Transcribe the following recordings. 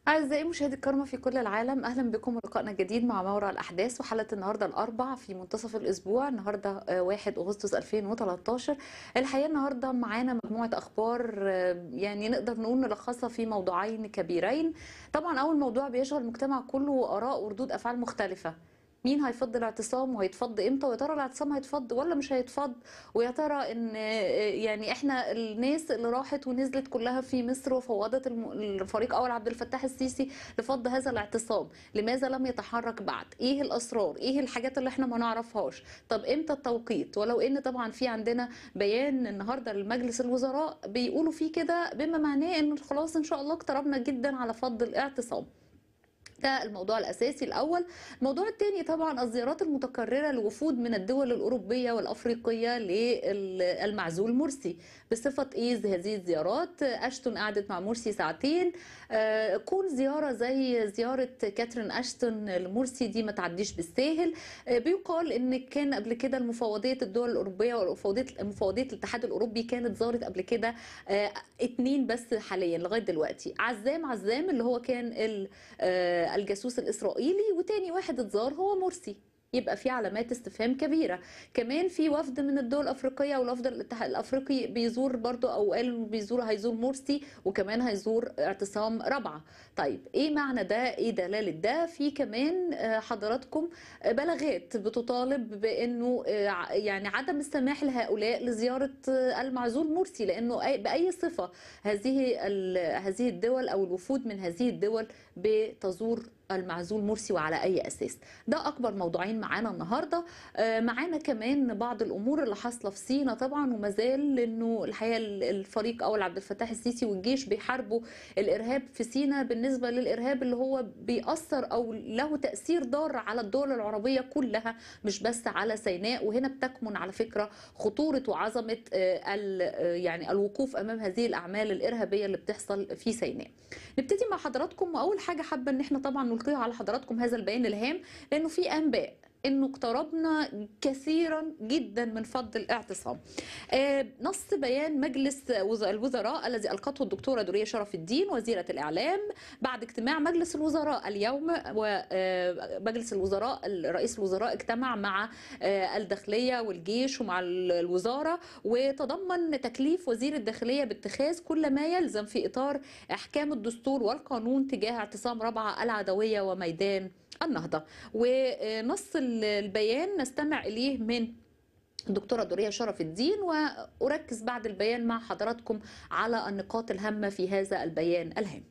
أعزائي مشاهدي الكرام في كل العالم أهلا بكم ولقائنا الجديد مع مورع الأحداث وحلقة النهاردة الأربع في منتصف الأسبوع النهاردة آه، 1 أغسطس 2013 الحقيقة النهاردة معانا مجموعة أخبار آه، يعني نقدر نقول نلخصها في موضوعين كبيرين طبعا أول موضوع بيشغل المجتمع كله وآراء وردود أفعال مختلفة مين هيفض الاعتصام وهيتفض امتى ويا ترى الاعتصام هيتفض ولا مش هيتفض ويا ترى ان يعني احنا الناس اللي راحت ونزلت كلها في مصر وفوضت الم- الفريق اول عبد الفتاح السيسي لفض هذا الاعتصام لماذا لم يتحرك بعد ايه الاسرار ايه الحاجات اللي احنا ما نعرفهاش طب امتى التوقيت ولو ان طبعا في عندنا بيان النهارده لمجلس الوزراء بيقولوا فيه كده بما معناه ان خلاص ان شاء الله اقتربنا جدا على فض الاعتصام ده الموضوع الأساسي الأول الموضوع الثاني طبعا الزيارات المتكررة لوفود من الدول الأوروبية والأفريقية للمعزول مرسي بصفة إيه هذه الزيارات أشتون قعدت مع مرسي ساعتين آه، كون زيارة زي زيارة كاترين أشتون لمرسي دي ما تعديش بالساهل آه، بيقال إن كان قبل كده المفوضية الدول الأوروبية ومفوضية مفوضية الاتحاد الأوروبي كانت زارت قبل كده آه، اتنين بس حاليا لغاية دلوقتي عزام عزام اللي هو كان ال آه، الجاسوس الإسرائيلي وتاني واحد اتزار هو مرسي يبقى في علامات استفهام كبيرة كمان في وفد من الدول الأفريقية والوفد الاتحاد الأفريقي بيزور برضو أو قال إنه بيزور هيزور مرسي وكمان هيزور اعتصام رابعة طيب إيه معنى ده إيه دلالة ده في كمان آه، حضراتكم آه، بلاغات بتطالب بأنه آه، ع- يعني عدم السماح لهؤلاء لزيارة آه، المعزول مرسي لأنه أي- بأي صفة هذه ال- هذه الدول أو الوفود من هذه الدول بتزور المعزول مرسي وعلى اي اساس ده اكبر موضوعين معانا النهارده آه، معانا كمان بعض الامور اللي حاصله في سينا طبعا وما زال انه الحقيقه الفريق اول عبد الفتاح السيسي والجيش بيحاربوا الارهاب في سينا بالنسبه للارهاب اللي هو بيأثر او له تاثير ضار على الدول العربيه كلها مش بس على سيناء وهنا بتكمن على فكره خطوره وعظمه آه، ال- آه، يعني الوقوف امام هذه الاعمال الارهابيه اللي بتحصل في سيناء نبتدي مع حضراتكم واول حاجه حابه ان احنا طبعا نلقيها على حضراتكم هذا البيان الهام لانه في انباء انه اقتربنا كثيرا جدا من فض الاعتصام آه، نص بيان مجلس وز- الوزراء الذي القته الدكتوره دوريه شرف الدين وزيره الاعلام بعد اجتماع مجلس الوزراء اليوم ومجلس الوزراء رئيس الوزراء اجتمع مع آه، الداخليه والجيش ومع ال- الوزاره وتضمن تكليف وزير الداخليه باتخاذ كل ما يلزم في اطار احكام الدستور والقانون تجاه اعتصام رابعه العدويه وميدان النهضه ونص ال- البيان نستمع اليه من الدكتورة دورية شرف الدين وأركز بعد البيان مع حضراتكم على النقاط الهامة في هذا البيان الهام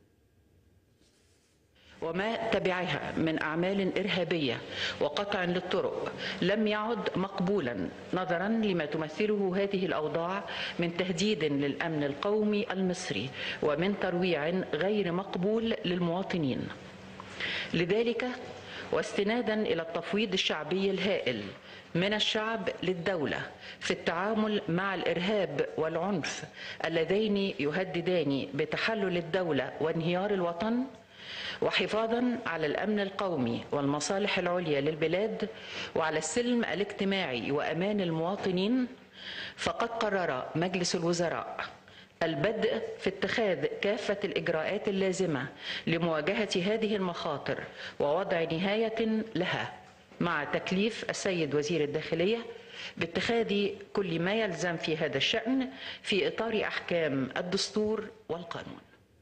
وما تبعها من أعمال إرهابية وقطع للطرق لم يعد مقبولا نظرا لما تمثله هذه الأوضاع من تهديد للأمن القومي المصري ومن ترويع غير مقبول للمواطنين لذلك واستنادا الى التفويض الشعبي الهائل من الشعب للدوله في التعامل مع الارهاب والعنف اللذين يهددان بتحلل الدوله وانهيار الوطن وحفاظا على الامن القومي والمصالح العليا للبلاد وعلى السلم الاجتماعي وامان المواطنين فقد قرر مجلس الوزراء البدء في اتخاذ كافة الإجراءات اللازمة لمواجهة هذه المخاطر ووضع نهاية لها مع تكليف السيد وزير الداخلية باتخاذ كل ما يلزم في هذا الشأن في إطار أحكام الدستور والقانون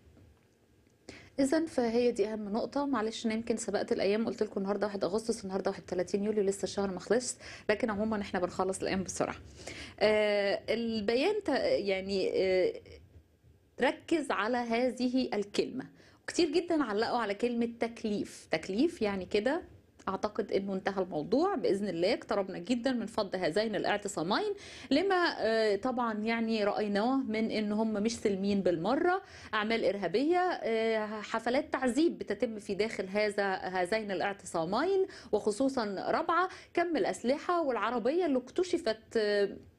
إذا فهي دي أهم نقطة معلش أنا يمكن سبقت الأيام قلت لكم النهاردة 1 أغسطس النهاردة 31 يوليو لسه الشهر ما خلصش لكن عموما إحنا بنخلص الأيام بسرعة. آه البيان ت- يعني آه ركز على هذه الكلمة كتير جدا علقوا على كلمة تكليف تكليف يعني كده أعتقد أنه انتهى الموضوع بإذن الله اقتربنا جدا من فض هذين الاعتصامين لما آه، طبعا يعني رأيناه من أن هم مش سلمين بالمرة أعمال إرهابية آه، حفلات تعذيب بتتم في داخل هذا هذين الاعتصامين وخصوصا رابعة كم الأسلحة والعربية اللي اكتشفت آه،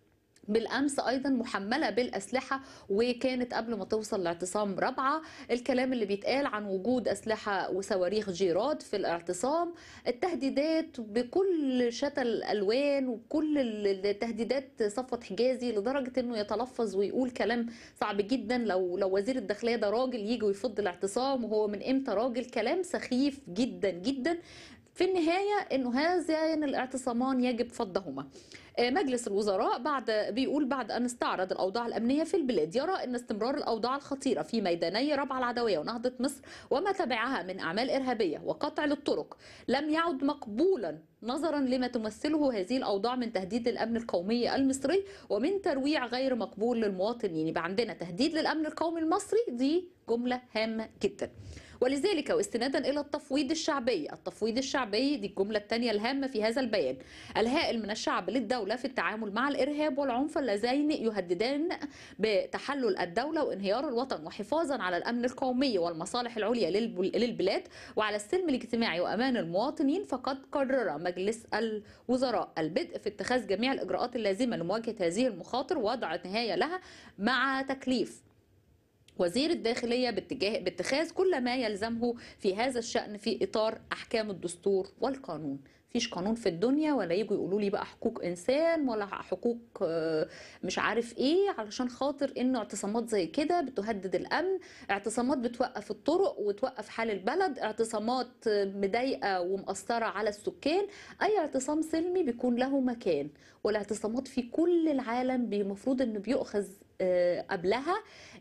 بالامس ايضا محمله بالاسلحه وكانت قبل ما توصل لاعتصام رابعه الكلام اللي بيتقال عن وجود اسلحه وصواريخ جيراد في الاعتصام التهديدات بكل شتى الالوان وكل التهديدات صفوت حجازي لدرجه انه يتلفظ ويقول كلام صعب جدا لو لو وزير الداخليه ده راجل يجي ويفض الاعتصام وهو من امتى راجل كلام سخيف جدا جدا في النهايه انه هذان الاعتصامان يجب فضهما مجلس الوزراء بعد بيقول بعد ان استعرض الاوضاع الامنيه في البلاد يرى ان استمرار الاوضاع الخطيره في ميداني ربع العدويه ونهضه مصر وما تبعها من اعمال ارهابيه وقطع للطرق لم يعد مقبولا نظرا لما تمثله هذه الاوضاع من تهديد للامن القومي المصري ومن ترويع غير مقبول للمواطنين يبقى عندنا تهديد للامن القومي المصري دي جمله هامه جدا ولذلك واستنادا الى التفويض الشعبي، التفويض الشعبي دي الجمله الثانيه الهامه في هذا البيان، الهائل من الشعب للدوله في التعامل مع الارهاب والعنف اللذين يهددان بتحلل الدوله وانهيار الوطن وحفاظا على الامن القومي والمصالح العليا للبلاد وعلى السلم الاجتماعي وامان المواطنين فقد قرر مجلس الوزراء البدء في اتخاذ جميع الاجراءات اللازمه لمواجهه هذه المخاطر ووضع نهايه لها مع تكليف وزير الداخلية باتجاه باتخاذ كل ما يلزمه في هذا الشأن في إطار أحكام الدستور والقانون فيش قانون في الدنيا ولا يجوا يقولوا لي بقى حقوق انسان ولا حقوق مش عارف ايه علشان خاطر ان اعتصامات زي كده بتهدد الامن اعتصامات بتوقف الطرق وتوقف حال البلد اعتصامات مضايقه ومأثره على السكان اي اعتصام سلمي بيكون له مكان والاعتصامات في كل العالم المفروض انه بيؤخذ قبلها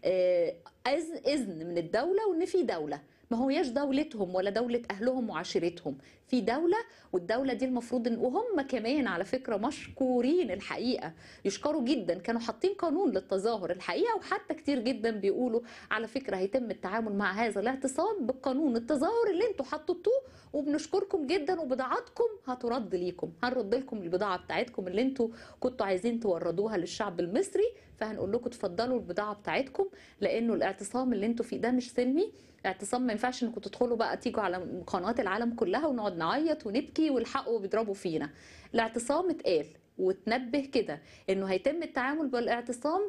اذن من الدوله وان في دوله ما هوياش دولتهم ولا دولة أهلهم وعشيرتهم في دولة والدولة دي المفروض إن وهم كمان على فكرة مشكورين الحقيقة يشكروا جدا كانوا حاطين قانون للتظاهر الحقيقة وحتى كتير جدا بيقولوا على فكرة هيتم التعامل مع هذا الاعتصام بالقانون التظاهر اللي انتوا حطيتوه وبنشكركم جدا وبضاعتكم هترد ليكم هنرد لكم البضاعة بتاعتكم اللي انتوا كنتوا عايزين توردوها للشعب المصري فهنقول لكم تفضلوا البضاعة بتاعتكم لأنه الاعتصام اللي انتوا فيه ده مش سلمي اعتصام ما ينفعش انكم تدخلوا بقى تيجوا على قنوات العالم كلها ونقعد نعيط ونبكي والحقوا بيضربوا فينا الاعتصام اتقال وتنبه كده انه هيتم التعامل بالاعتصام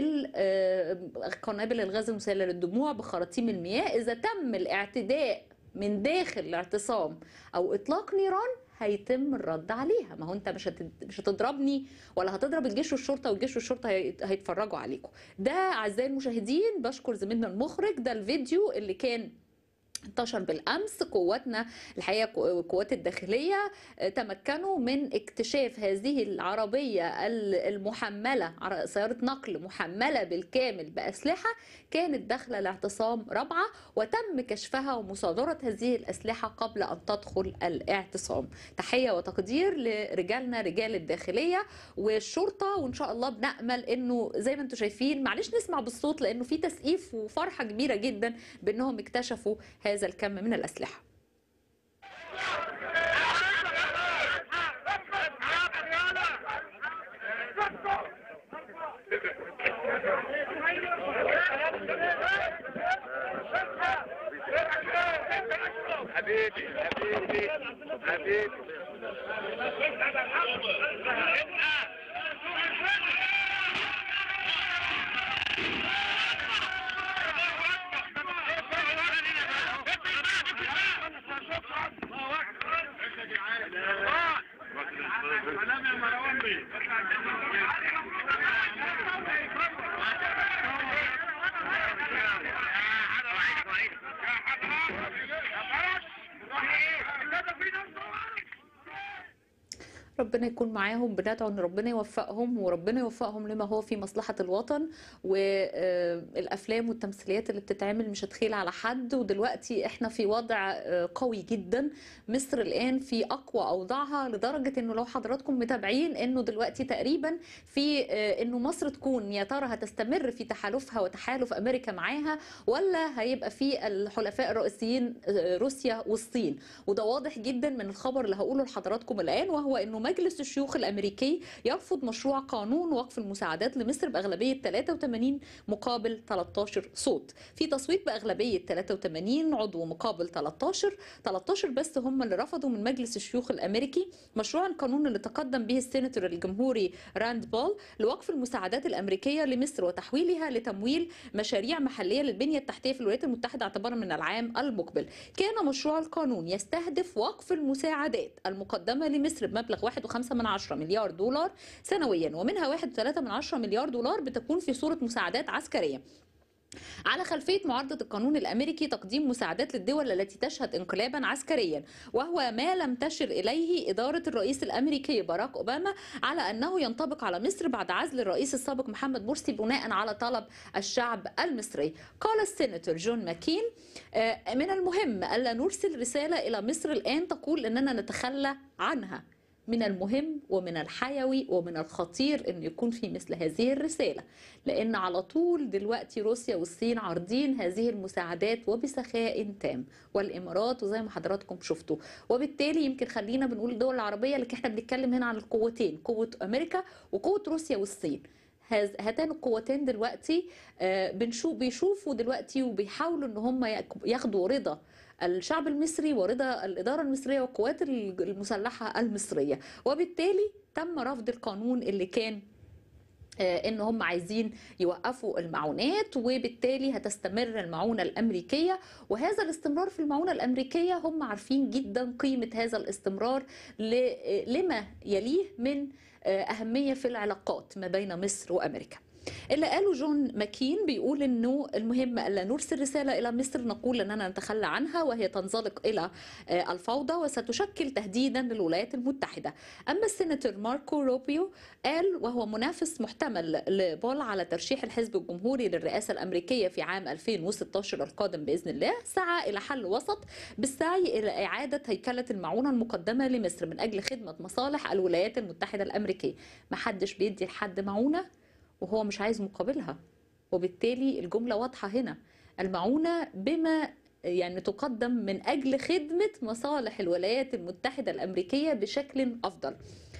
بالقنابل الغاز المسيله للدموع بخراطيم المياه اذا تم الاعتداء من داخل الاعتصام او اطلاق نيران هيتم الرد عليها ما هو انت مش مش هتضربني ولا هتضرب الجيش والشرطه والجيش والشرطه هيتفرجوا عليكم ده اعزائي المشاهدين بشكر زميلنا المخرج ده الفيديو اللي كان انتشر بالامس قواتنا الحقيقه قوات الداخليه تمكنوا من اكتشاف هذه العربيه المحمله سياره نقل محمله بالكامل باسلحه كانت داخله الاعتصام رابعه وتم كشفها ومصادره هذه الاسلحه قبل ان تدخل الاعتصام تحيه وتقدير لرجالنا رجال الداخليه والشرطه وان شاء الله بنامل انه زي ما انتم شايفين معلش نسمع بالصوت لانه في تسقيف وفرحه كبيره جدا بانهم اكتشفوا هذا الكم من الأسلحة حبيبي حبيبي حبيبي سلام يا مروان بيه ربنا يكون معاهم بندعو ان ربنا يوفقهم وربنا يوفقهم لما هو في مصلحه الوطن والافلام والتمثيليات اللي بتتعمل مش هتخيل على حد ودلوقتي احنا في وضع قوي جدا مصر الان في اقوى اوضاعها لدرجه انه لو حضراتكم متابعين انه دلوقتي تقريبا في انه مصر تكون يا ترى هتستمر في تحالفها وتحالف امريكا معاها ولا هيبقى في الحلفاء الرئيسيين روسيا والصين وده واضح جدا من الخبر اللي هقوله لحضراتكم الان وهو انه مجلس الشيوخ الامريكي يرفض مشروع قانون وقف المساعدات لمصر باغلبيه 83 مقابل 13 صوت في تصويت باغلبيه 83 عضو مقابل 13 13 بس هم اللي رفضوا من مجلس الشيوخ الامريكي مشروع القانون اللي تقدم به السيناتور الجمهوري راند بول لوقف المساعدات الامريكيه لمصر وتحويلها لتمويل مشاريع محليه للبنيه التحتيه في الولايات المتحده اعتبارا من العام المقبل كان مشروع القانون يستهدف وقف المساعدات المقدمه لمصر بمبلغ 1.5 من عشرة مليار دولار سنويا ومنها 1.3 من عشرة مليار دولار بتكون في صوره مساعدات عسكريه على خلفية معارضة القانون الأمريكي تقديم مساعدات للدول التي تشهد انقلابا عسكريا وهو ما لم تشر إليه إدارة الرئيس الأمريكي باراك أوباما على أنه ينطبق على مصر بعد عزل الرئيس السابق محمد مرسي بناء على طلب الشعب المصري قال السيناتور جون ماكين آه، من المهم ألا نرسل رسالة إلى مصر الآن تقول أننا نتخلى عنها من المهم ومن الحيوي ومن الخطير أن يكون في مثل هذه الرسالة لأن على طول دلوقتي روسيا والصين عارضين هذه المساعدات وبسخاء تام والإمارات وزي ما حضراتكم شفتوا وبالتالي يمكن خلينا بنقول الدول العربية لكن احنا بنتكلم هنا عن القوتين قوة أمريكا وقوة روسيا والصين هذ- هاتان القوتين دلوقتي آه، بنشوف بيشوفوا دلوقتي وبيحاولوا ان هم ياك- ياخدوا رضا الشعب المصري ورضا الإدارة المصرية والقوات المسلحة المصرية وبالتالي تم رفض القانون اللي كان آه، ان هم عايزين يوقفوا المعونات وبالتالي هتستمر المعونه الامريكيه وهذا الاستمرار في المعونه الامريكيه هم عارفين جدا قيمه هذا الاستمرار ل- لما يليه من آه، اهميه في العلاقات ما بين مصر وامريكا اللي قاله جون ماكين بيقول انه المهم الا نرسل رساله الى مصر نقول اننا نتخلى عنها وهي تنزلق الى آه، الفوضى وستشكل تهديدا للولايات المتحده اما السيناتور ماركو روبيو قال وهو منافس محتمل لبول على ترشيح الحزب الجمهوري للرئاسه الامريكيه في عام 2016 القادم باذن الله سعى الى حل وسط بالسعي الى اعاده هيكله المعونه المقدمه لمصر من اجل خدمه مصالح الولايات المتحده الامريكيه محدش بيدي لحد معونه وهو مش عايز مقابلها وبالتالي الجملة واضحة هنا المعونة بما يعني تقدم من أجل خدمة مصالح الولايات المتحدة الأمريكية بشكل أفضل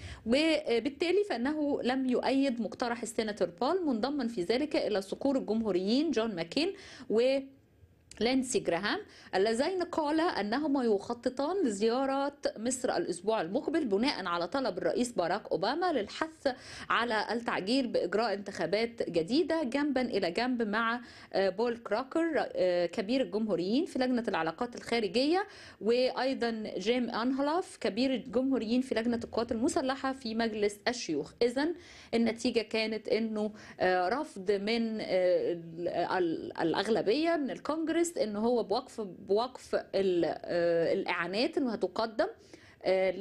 وبالتالي فانه لم يؤيد مقترح السيناتور بول منضما في ذلك الى صقور الجمهوريين جون ماكين و لينسي جراهام اللذين قالا انهما يخططان لزياره مصر الاسبوع المقبل بناء على طلب الرئيس باراك اوباما للحث على التعجيل باجراء انتخابات جديده جنبا الى جنب مع آه، بول كراكر آه، كبير الجمهوريين في لجنه العلاقات الخارجيه وايضا جيم انهلاف كبير الجمهوريين في لجنه القوات المسلحه في مجلس الشيوخ اذا النتيجه كانت انه آه، رفض من آه، ال- الاغلبيه من الكونجرس ان هو بوقف بوقف ال- آه، الاعانات انه هتقدم آه،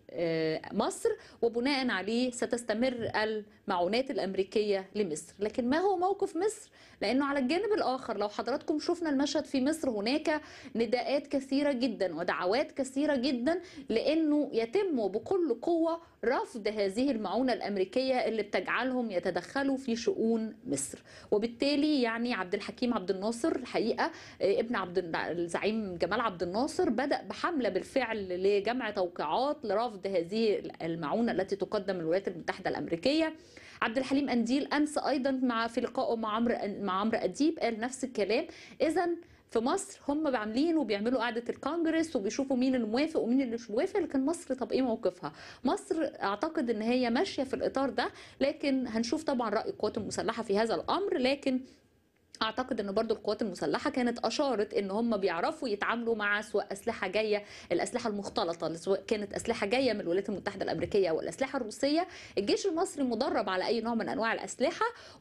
لمصر وبناء عليه ستستمر المعونات الامريكيه لمصر لكن ما هو موقف مصر لانه على الجانب الاخر لو حضراتكم شفنا المشهد في مصر هناك نداءات كثيره جدا ودعوات كثيره جدا لانه يتم بكل قوه رفض هذه المعونه الامريكيه اللي بتجعلهم يتدخلوا في شؤون مصر وبالتالي يعني عبد الحكيم عبد الناصر الحقيقه آه، ابن عبد الزعيم جمال عبد الناصر بدا بحمله بالفعل لجمع توقيعات لرفض هذه المعونه التي تقدم من الولايات المتحده الامريكيه عبد الحليم انديل امس ايضا مع في لقائه مع عمرو مع عمرو اديب قال نفس الكلام اذا في مصر هم عاملين وبيعملوا قعده الكونجرس وبيشوفوا مين اللي موافق ومين اللي مش موافق لكن مصر طب ايه موقفها مصر اعتقد ان هي ماشيه في الاطار ده لكن هنشوف طبعا راي القوات المسلحه في هذا الامر لكن اعتقد ان برضو القوات المسلحه كانت اشارت ان هم بيعرفوا يتعاملوا مع سواء اسلحه جايه الاسلحه المختلطه سواء كانت اسلحه جايه من الولايات المتحده الامريكيه او الاسلحه الروسيه الجيش المصري مدرب على اي نوع من انواع الاسلحه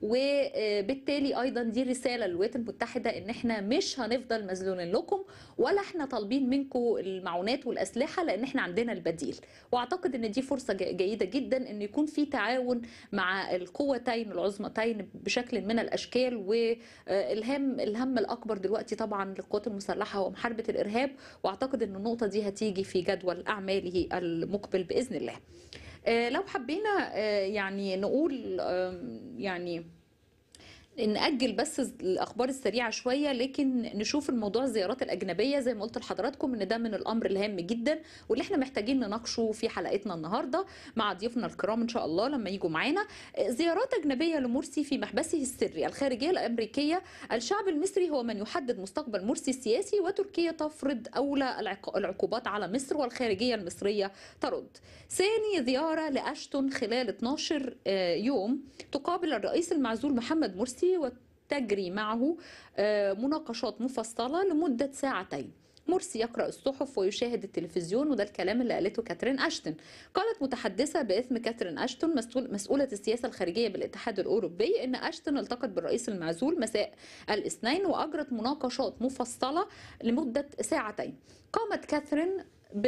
وبالتالي ايضا دي رساله للولايات المتحده ان احنا مش هنفضل مذلولين لكم ولا احنا طالبين منكم المعونات والاسلحه لان احنا عندنا البديل واعتقد ان دي فرصه ج- جيده جدا ان يكون في تعاون مع القوتين العظمتين بشكل من الاشكال والهم الهم الاكبر دلوقتي طبعا للقوات المسلحه هو محاربه الارهاب واعتقد ان النقطه دي هتيجي في جدول اعماله المقبل باذن الله آه، لو حبينا آه، يعني نقول آم، يعني نأجل بس الأخبار السريعة شوية لكن نشوف الموضوع الزيارات الأجنبية زي ما قلت لحضراتكم إن ده من الأمر الهام جدا واللي احنا محتاجين نناقشه في حلقتنا النهاردة مع ضيوفنا الكرام إن شاء الله لما يجوا معانا زيارات أجنبية لمرسي في محبسه السري الخارجية الأمريكية الشعب المصري هو من يحدد مستقبل مرسي السياسي وتركيا تفرض أولى العق- العقوبات على مصر والخارجية المصرية ترد ثاني زيارة لأشتون خلال 12 آه، يوم تقابل الرئيس المعزول محمد مرسي وتجري معه آه، مناقشات مفصلة لمدة ساعتين مرسي يقرأ الصحف ويشاهد التلفزيون وده الكلام اللي قالته كاترين أشتون قالت متحدثة باسم كاترين أشتون مسؤول مسؤولة السياسة الخارجية بالاتحاد الأوروبي إن أشتون التقت بالرئيس المعزول مساء الاثنين وأجرت مناقشات مفصلة لمدة ساعتين قامت كاثرين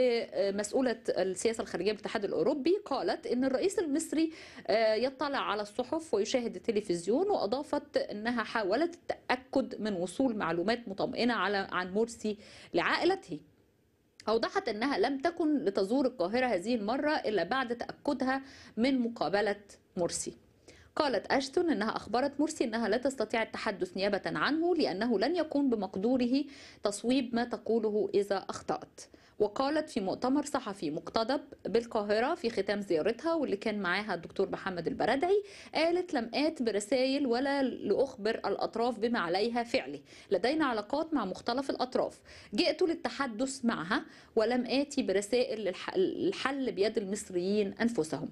بمسؤولة السياسة الخارجية بالاتحاد الأوروبي قالت إن الرئيس المصري آه، يطلع على الصحف ويشاهد التلفزيون وأضافت أنها حاولت التأكد من وصول معلومات مطمئنة على عن مرسي لعائلته أوضحت أنها لم تكن لتزور القاهرة هذه المرة إلا بعد تأكدها من مقابلة مرسي قالت أشتون أنها أخبرت مرسي أنها لا تستطيع التحدث نيابة عنه لأنه لن يكون بمقدوره تصويب ما تقوله إذا أخطأت وقالت في مؤتمر صحفي مقتضب بالقاهرة في ختام زيارتها واللي كان معاها الدكتور محمد البرادعي قالت لم آت برسائل ولا لأخبر الأطراف بما عليها فعله لدينا علاقات مع مختلف الأطراف جئت للتحدث معها ولم آتي برسائل للح- الحل بيد المصريين أنفسهم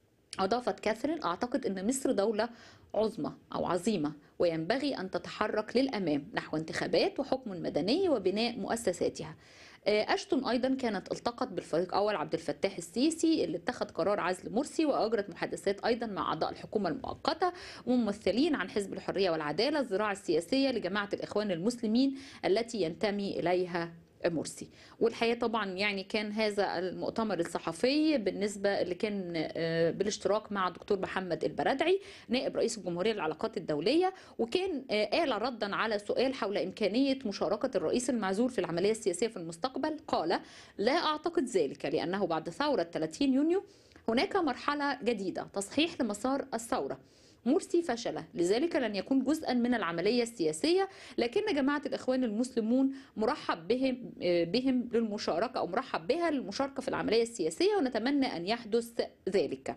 أضافت كاثرين أعتقد أن مصر دولة عظمى أو عظيمة وينبغي أن تتحرك للأمام نحو انتخابات وحكم مدني وبناء مؤسساتها آه، أشتون أيضا كانت التقت بالفريق أول عبد الفتاح السيسي اللي اتخذ قرار عزل مرسي وأجرت محادثات أيضا مع أعضاء الحكومة المؤقتة وممثلين عن حزب الحرية والعدالة الزراعة السياسية لجماعة الإخوان المسلمين التي ينتمي إليها مرسي والحقيقه طبعا يعني كان هذا المؤتمر الصحفي بالنسبه اللي كان آه، بالاشتراك مع الدكتور محمد البرادعي نائب رئيس الجمهوريه للعلاقات الدوليه وكان آه، قال ردا على سؤال حول امكانيه مشاركه الرئيس المعزول في العمليه السياسيه في المستقبل قال لا اعتقد ذلك لانه بعد ثوره 30 يونيو هناك مرحله جديده تصحيح لمسار الثوره مرسي فشل لذلك لن يكون جزءا من العملية السياسية لكن جماعة الإخوان المسلمون مرحب بهم بهم للمشاركة أو مرحب بها للمشاركة في العملية السياسية ونتمنى أن يحدث ذلك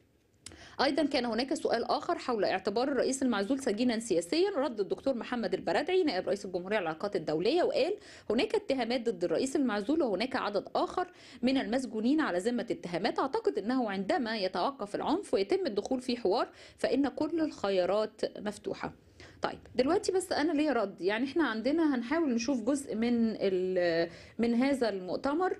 ايضا كان هناك سؤال اخر حول اعتبار الرئيس المعزول سجينا سياسيا رد الدكتور محمد البرادعي نائب رئيس الجمهوريه للعلاقات الدوليه وقال هناك اتهامات ضد الرئيس المعزول وهناك عدد اخر من المسجونين على ذمه اتهامات اعتقد انه عندما يتوقف العنف ويتم الدخول في حوار فان كل الخيارات مفتوحه طيب دلوقتي بس انا ليا رد يعني احنا عندنا هنحاول نشوف جزء من ال- من هذا المؤتمر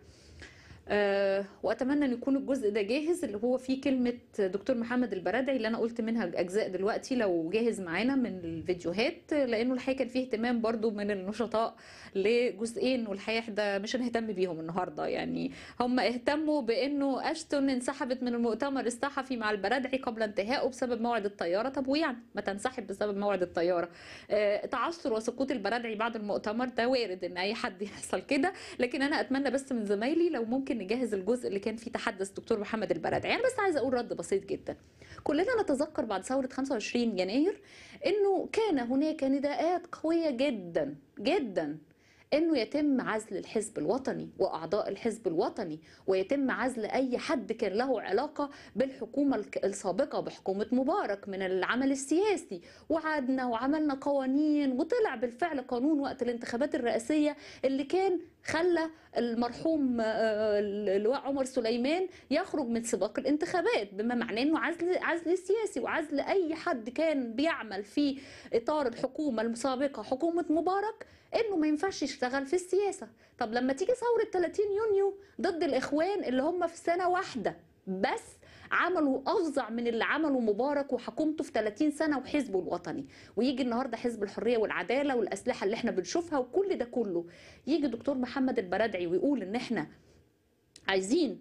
آه، واتمنى ان يكون الجزء ده جاهز اللي هو فيه كلمه دكتور محمد البرادعي اللي انا قلت منها اجزاء دلوقتي لو جاهز معانا من الفيديوهات لانه الحقيقه كان فيه اهتمام برضو من النشطاء لجزئين والحقيقه ده مش هنهتم بيهم النهارده يعني هم اهتموا بانه اشتون انسحبت من المؤتمر الصحفي مع البرادعي قبل انتهائه بسبب موعد الطياره طب ويعني ما تنسحب بسبب موعد الطياره آه، تعثر وسقوط البرادعي بعد المؤتمر ده وارد ان اي حد يحصل كده لكن انا اتمنى بس من زمايلي لو ممكن نجهز الجزء اللي كان فيه تحدث دكتور محمد البرادعي انا بس عايزه اقول رد بسيط جدا كلنا نتذكر بعد ثوره 25 يناير انه كان هناك نداءات قويه جدا جدا انه يتم عزل الحزب الوطني واعضاء الحزب الوطني ويتم عزل اي حد كان له علاقه بالحكومه الك- السابقه بحكومه مبارك من العمل السياسي وعدنا وعملنا قوانين وطلع بالفعل قانون وقت الانتخابات الرئاسيه اللي كان خلى المرحوم آه، اللواء عمر سليمان يخرج من سباق الانتخابات بما معناه انه عزل عزل سياسي وعزل اي حد كان بيعمل في اطار الحكومه السابقه حكومه مبارك انه ما ينفعش يشتغل في السياسه طب لما تيجي ثوره 30 يونيو ضد الاخوان اللي هم في سنه واحده بس عملوا افظع من اللي عمله مبارك وحكومته في 30 سنه وحزبه الوطني ويجي النهارده حزب الحريه والعداله والاسلحه اللي احنا بنشوفها وكل ده كله يجي دكتور محمد البرادعي ويقول ان احنا عايزين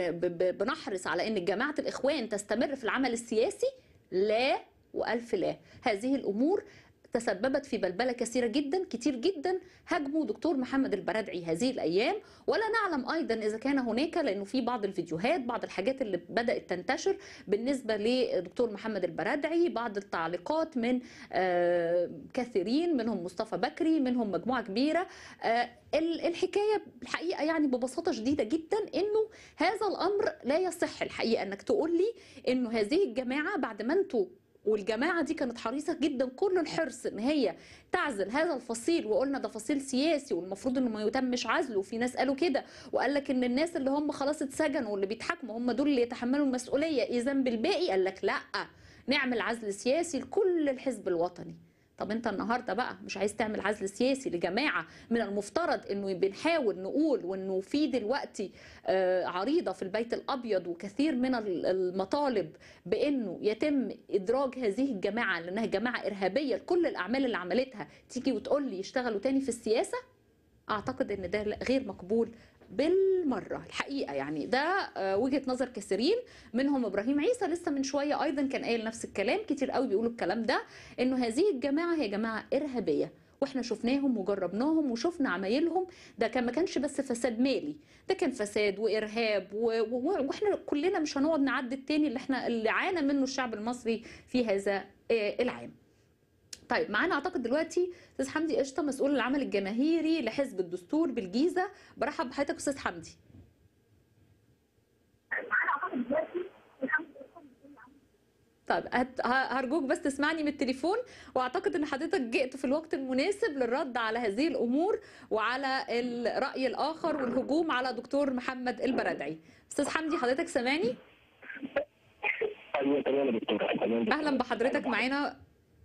وبنحرص على ان جماعه الاخوان تستمر في العمل السياسي لا والف لا هذه الامور تسببت في بلبله كثيره جدا كتير جدا هاجموا دكتور محمد البرادعي هذه الايام ولا نعلم ايضا اذا كان هناك لانه في بعض الفيديوهات بعض الحاجات اللي بدات تنتشر بالنسبه لدكتور محمد البرادعي بعض التعليقات من آه، كثيرين منهم مصطفى بكري منهم مجموعه كبيره آه، ال- الحكايه الحقيقه يعني ببساطه شديده جدا انه هذا الامر لا يصح الحقيقه انك تقول لي انه هذه الجماعه بعد ما انتوا والجماعه دي كانت حريصه جدا كل الحرص ان هي تعزل هذا الفصيل وقلنا ده فصيل سياسي والمفروض انه ما يتمش عزله وفي ناس قالوا كده وقال لك ان الناس اللي هم خلاص اتسجنوا واللي بيتحاكموا هم دول اللي يتحملوا المسؤوليه اذا بالباقي قال لك لا نعمل عزل سياسي لكل الحزب الوطني طب انت النهارده بقى مش عايز تعمل عزل سياسي لجماعه من المفترض انه بنحاول نقول وانه في دلوقتي آه، عريضه في البيت الابيض وكثير من ال- المطالب بانه يتم ادراج هذه الجماعه لانها جماعه ارهابيه لكل الاعمال اللي عملتها تيجي وتقول لي يشتغلوا تاني في السياسه اعتقد ان ده غير مقبول بالمره الحقيقه يعني ده آه، وجهه نظر كثيرين منهم ابراهيم عيسى لسه من شويه ايضا كان قايل نفس الكلام كتير قوي بيقولوا الكلام ده انه هذه الجماعه هي جماعه ارهابيه واحنا شفناهم وجربناهم وشفنا عمايلهم ده كان ما كانش بس فساد مالي ده كان فساد وارهاب و... و... واحنا كلنا مش هنقعد نعدي التاني اللي احنا اللي عانى منه الشعب المصري في هذا آه، العام طيب معانا اعتقد دلوقتي استاذ حمدي قشطه مسؤول العمل الجماهيري لحزب الدستور بالجيزه برحب بحضرتك استاذ حمدي طيب هت- ه- هرجوك بس تسمعني من التليفون واعتقد ان حضرتك جئت في الوقت المناسب للرد على هذه الامور وعلى الراي الاخر والهجوم على دكتور محمد البرادعي استاذ حمدي حضرتك سامعني ايوه تمام يا دكتور تمام اهلا بحضرتك معانا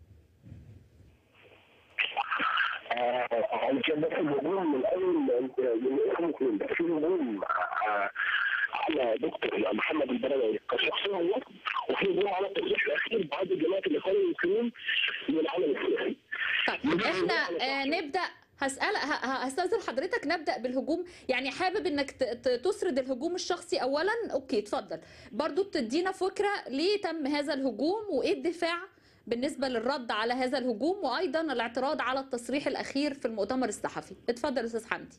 آه، علشان بس الهجوم من اول من الاخوه اثنين بس في هجوم آه، على دكتور محمد البرادعي كشخصيه هو وفي هجوم على التصريح الاخير بعض جماعه الاخوان المسلمين من العمل السياسي طيب احنا آه، نبدا هسأل ه- ه- هستأذن حضرتك نبدأ بالهجوم يعني حابب انك ت- ت- تسرد الهجوم الشخصي اولا اوكي اتفضل برضو تدينا فكرة ليه تم هذا الهجوم وايه الدفاع بالنسبة للرد على هذا الهجوم وايضا الاعتراض على التصريح الاخير في المؤتمر الصحفي اتفضل استاذ حمدي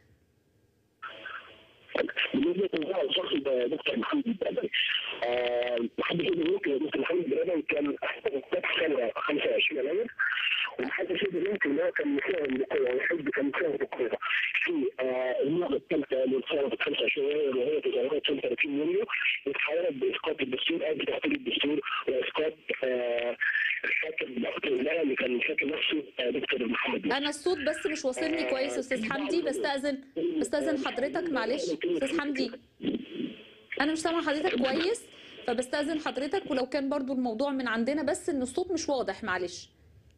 بالنسبه للموضوع الشخصي ده دكتور محمد البرادعي آه، محدش يقدر ينكر ان دكتور محمد البرادعي كان فتح سنه 25 يناير ومحدش يقدر ينكر ان هو كان مساهم بقوه والحزب كان مساهم بقوه في آه، النقطه الثالثه للثوره 25 يناير وهي تظاهرات 30 يونيو اتحولت باسقاط الدستور او بتعطيل الدستور واسقاط آه، الحاكم بأخذ الولايه اللي كان شاكل نفسه آه، دكتور محمد مرسي. انا الصوت بس مش واصلني كويس يا استاذ حمدي بستأذن بستأذن حضرتك معلش استاذ حمدي انا مش سامعه حضرتك كويس فبستأذن حضرتك ولو كان برضو الموضوع من عندنا بس ان الصوت مش واضح معلش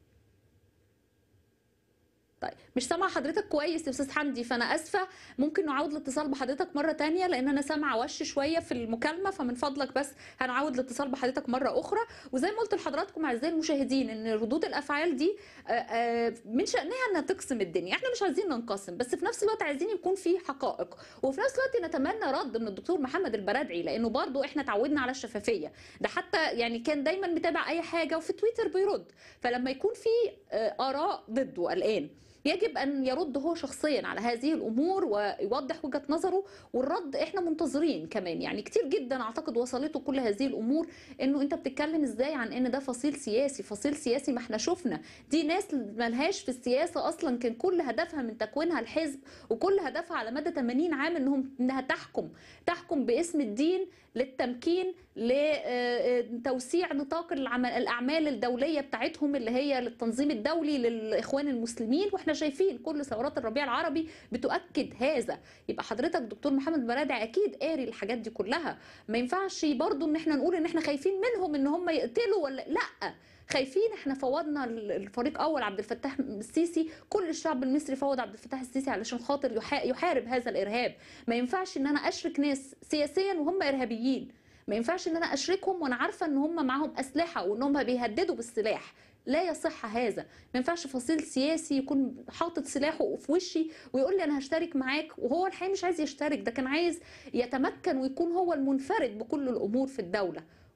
طيب مش سامعه حضرتك كويس يا استاذ حمدي فانا اسفه ممكن نعاود الاتصال بحضرتك مره تانية لان انا سامعه وش شويه في المكالمه فمن فضلك بس هنعاود الاتصال بحضرتك مره اخرى وزي ما قلت لحضراتكم اعزائي المشاهدين ان ردود الافعال دي آه، آه، من شانها انها تقسم الدنيا احنا مش عايزين ننقسم بس في نفس الوقت عايزين يكون في حقائق وفي نفس الوقت نتمنى رد من الدكتور محمد البرادعي لانه برضو احنا تعودنا على الشفافيه ده حتى يعني كان دايما متابع اي حاجه وفي تويتر بيرد فلما يكون في آه، اراء ضده الان يجب ان يرد هو شخصيا على هذه الامور ويوضح وجهه نظره والرد احنا منتظرين كمان يعني كتير جدا اعتقد وصلته كل هذه الامور انه انت بتتكلم ازاي عن ان ده فصيل سياسي فصيل سياسي ما احنا شفنا دي ناس ملهاش في السياسه اصلا كان كل هدفها من تكوينها الحزب وكل هدفها على مدى 80 عام انهم انها تحكم تحكم باسم الدين للتمكين لتوسيع نطاق العمل الاعمال الدوليه بتاعتهم اللي هي للتنظيم الدولي للاخوان المسلمين واحنا شايفين كل ثورات الربيع العربي بتؤكد هذا يبقى حضرتك دكتور محمد برادع اكيد قاري الحاجات دي كلها ما ينفعش برضو ان احنا نقول ان احنا خايفين منهم ان هم يقتلوا ولا لا خايفين احنا فوضنا الفريق اول عبد الفتاح السيسي كل الشعب المصري فوض عبد الفتاح السيسي علشان خاطر يحا- يحارب هذا الارهاب ما ينفعش ان انا اشرك ناس سياسيا وهم ارهابيين ما ينفعش ان انا اشركهم وانا عارفه ان هم معاهم اسلحه وانهم بيهددوا بالسلاح لا يصح هذا ما ينفعش فصيل سياسي يكون حاطط سلاحه في وشي ويقول لي انا هشترك معاك وهو الحقيقه مش عايز يشترك ده كان عايز يتمكن ويكون هو المنفرد بكل الامور في الدوله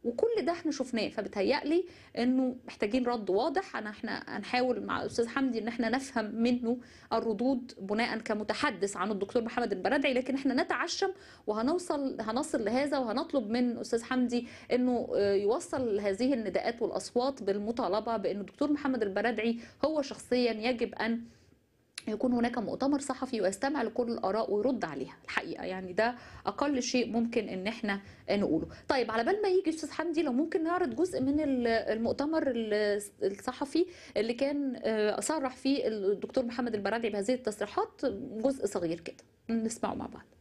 وكل ده احنا شفناه فبتهيألي انه محتاجين رد واضح انا احنا هنحاول مع الاستاذ حمدي ان احنا نفهم منه الردود بناء كمتحدث عن الدكتور محمد البرادعي لكن احنا نتعشم وهنوصل هنصل لهذا وهنطلب من استاذ حمدي انه آه، يوصل هذه النداءات والاصوات بالمطالبه بان الدكتور محمد البرادعي هو شخصيا يجب ان يكون هناك مؤتمر صحفي ويستمع لكل الاراء ويرد عليها الحقيقه يعني ده اقل شيء ممكن ان احنا نقوله طيب على بال ما يجي استاذ حمدي لو ممكن نعرض جزء من ال- المؤتمر ال- الصحفي اللي كان آه، صرح فيه الدكتور محمد البرادعي بهذه التصريحات جزء صغير كده نسمعه مع بعض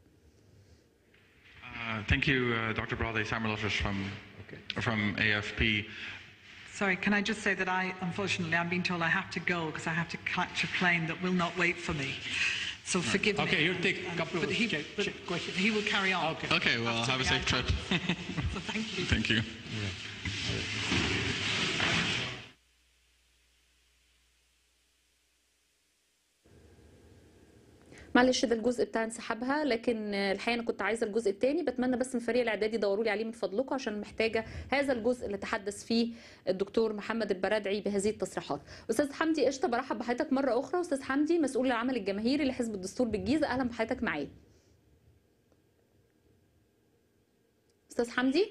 Uh, thank you, uh, Dr. Brade Samarlotus from, from AFP. Sorry, can I just say that I, unfortunately, I'm being told I have to go because I have to catch a plane that will not wait for me. So forgive me. Okay, you'll take a couple but of he, check- but check questions. he will carry on. Okay. Okay, well, After have a the safe trip. iPad. so thank you. Thank you. معلش ده الجزء بتاع انسحابها لكن الحقيقه انا كنت عايزه الجزء الثاني بتمنى بس من فريق الاعداد يدوروا لي عليه من فضلكم عشان محتاجه هذا الجزء اللي تحدث فيه الدكتور محمد البرادعي بهذه التصريحات استاذ حمدي قشطه برحب بحضرتك مره اخرى استاذ حمدي مسؤول العمل الجماهيري لحزب الدستور بالجيزه اهلا بحضرتك معايا استاذ حمدي